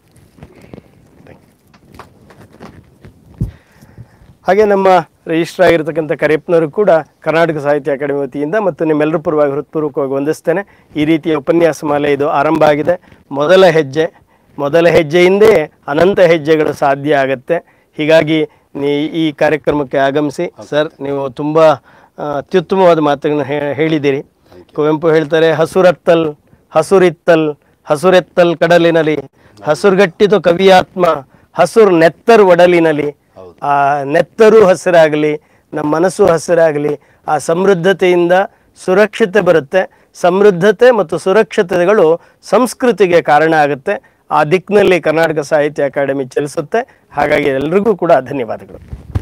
ಹಾಗೆ ನಮ್ಮ ರಿಜಿಸ್ಟರ್ ಆಗಿರ್ತಕ್ಕಂಥ ಕರಿಯಪ್ಪನವರು ಕೂಡ ಕರ್ನಾಟಕ ಸಾಹಿತ್ಯ ಅಕಾಡೆಮಿ ವತಿಯಿಂದ ಮತ್ತು ನಿಮ್ಮೆಲ್ಲರ ಪರವಾಗಿ ಹೃತ್ಪೂರ್ವಕವಾಗಿ ವಂದಿಸ್ತೇನೆ ಈ ರೀತಿಯ ಉಪನ್ಯಾಸ ಮಾಲೆ ಇದು ಆರಂಭ ಆಗಿದೆ ಮೊದಲ ಹೆಜ್ಜೆ ಮೊದಲ ಹೆಜ್ಜೆಯಿಂದೇ ಅನಂತ ಹೆಜ್ಜೆಗಳು ಸಾಧ್ಯ ಆಗುತ್ತೆ ಹೀಗಾಗಿ ನೀ ಈ ಕಾರ್ಯಕ್ರಮಕ್ಕೆ ಆಗಮಿಸಿ ಸರ್ ನೀವು ತುಂಬ ಆ, ಅತ್ಯುತ್ತಮವಾದ ಮಾತುಗಳನ್ನು ಹೇ- ಹೇಳಿದ್ದೀರಿ ಕುವೆಂಪು ಹೇಳ್ತಾರೆ ಹಸುರತ್ತಲ್ ಹಸುರಿತ್ತಲ್ ಹಸುರೆತ್ತಲ್ ಕಡಲಿನಲ್ಲಿ ಹಸುರುಗಟ್ಟಿತು ಕವಿಯಾತ್ಮ ಹಸುರು ನೆತ್ತರ್ ಒಡಲಿನಲ್ಲಿ ಆ ನೆತ್ತರು ಹಸಿರಾಗಲಿ ನಮ್ಮ ಮನಸ್ಸು ಹಸಿರಾಗಲಿ ಆ ಸಮೃದ್ಧತೆಯಿಂದ ಸುರಕ್ಷತೆ ಬರುತ್ತೆ ಸಮೃದ್ಧತೆ ಮತ್ತು ಸುರಕ್ಷತೆಗಳು ಸಂಸ್ಕೃತಿಗೆ ಕಾರಣ ಆಗುತ್ತೆ ಆ ದಿಕ್ಕಿನಲ್ಲಿ ಕರ್ನಾಟಕ ಸಾಹಿತ್ಯ ಅಕಾಡೆಮಿ ಚಲಿಸುತ್ತೆ ಹಾಗಾಗಿ ಎಲ್ರಿಗೂ ಕೂಡ ಧನ್ಯವಾದಗಳು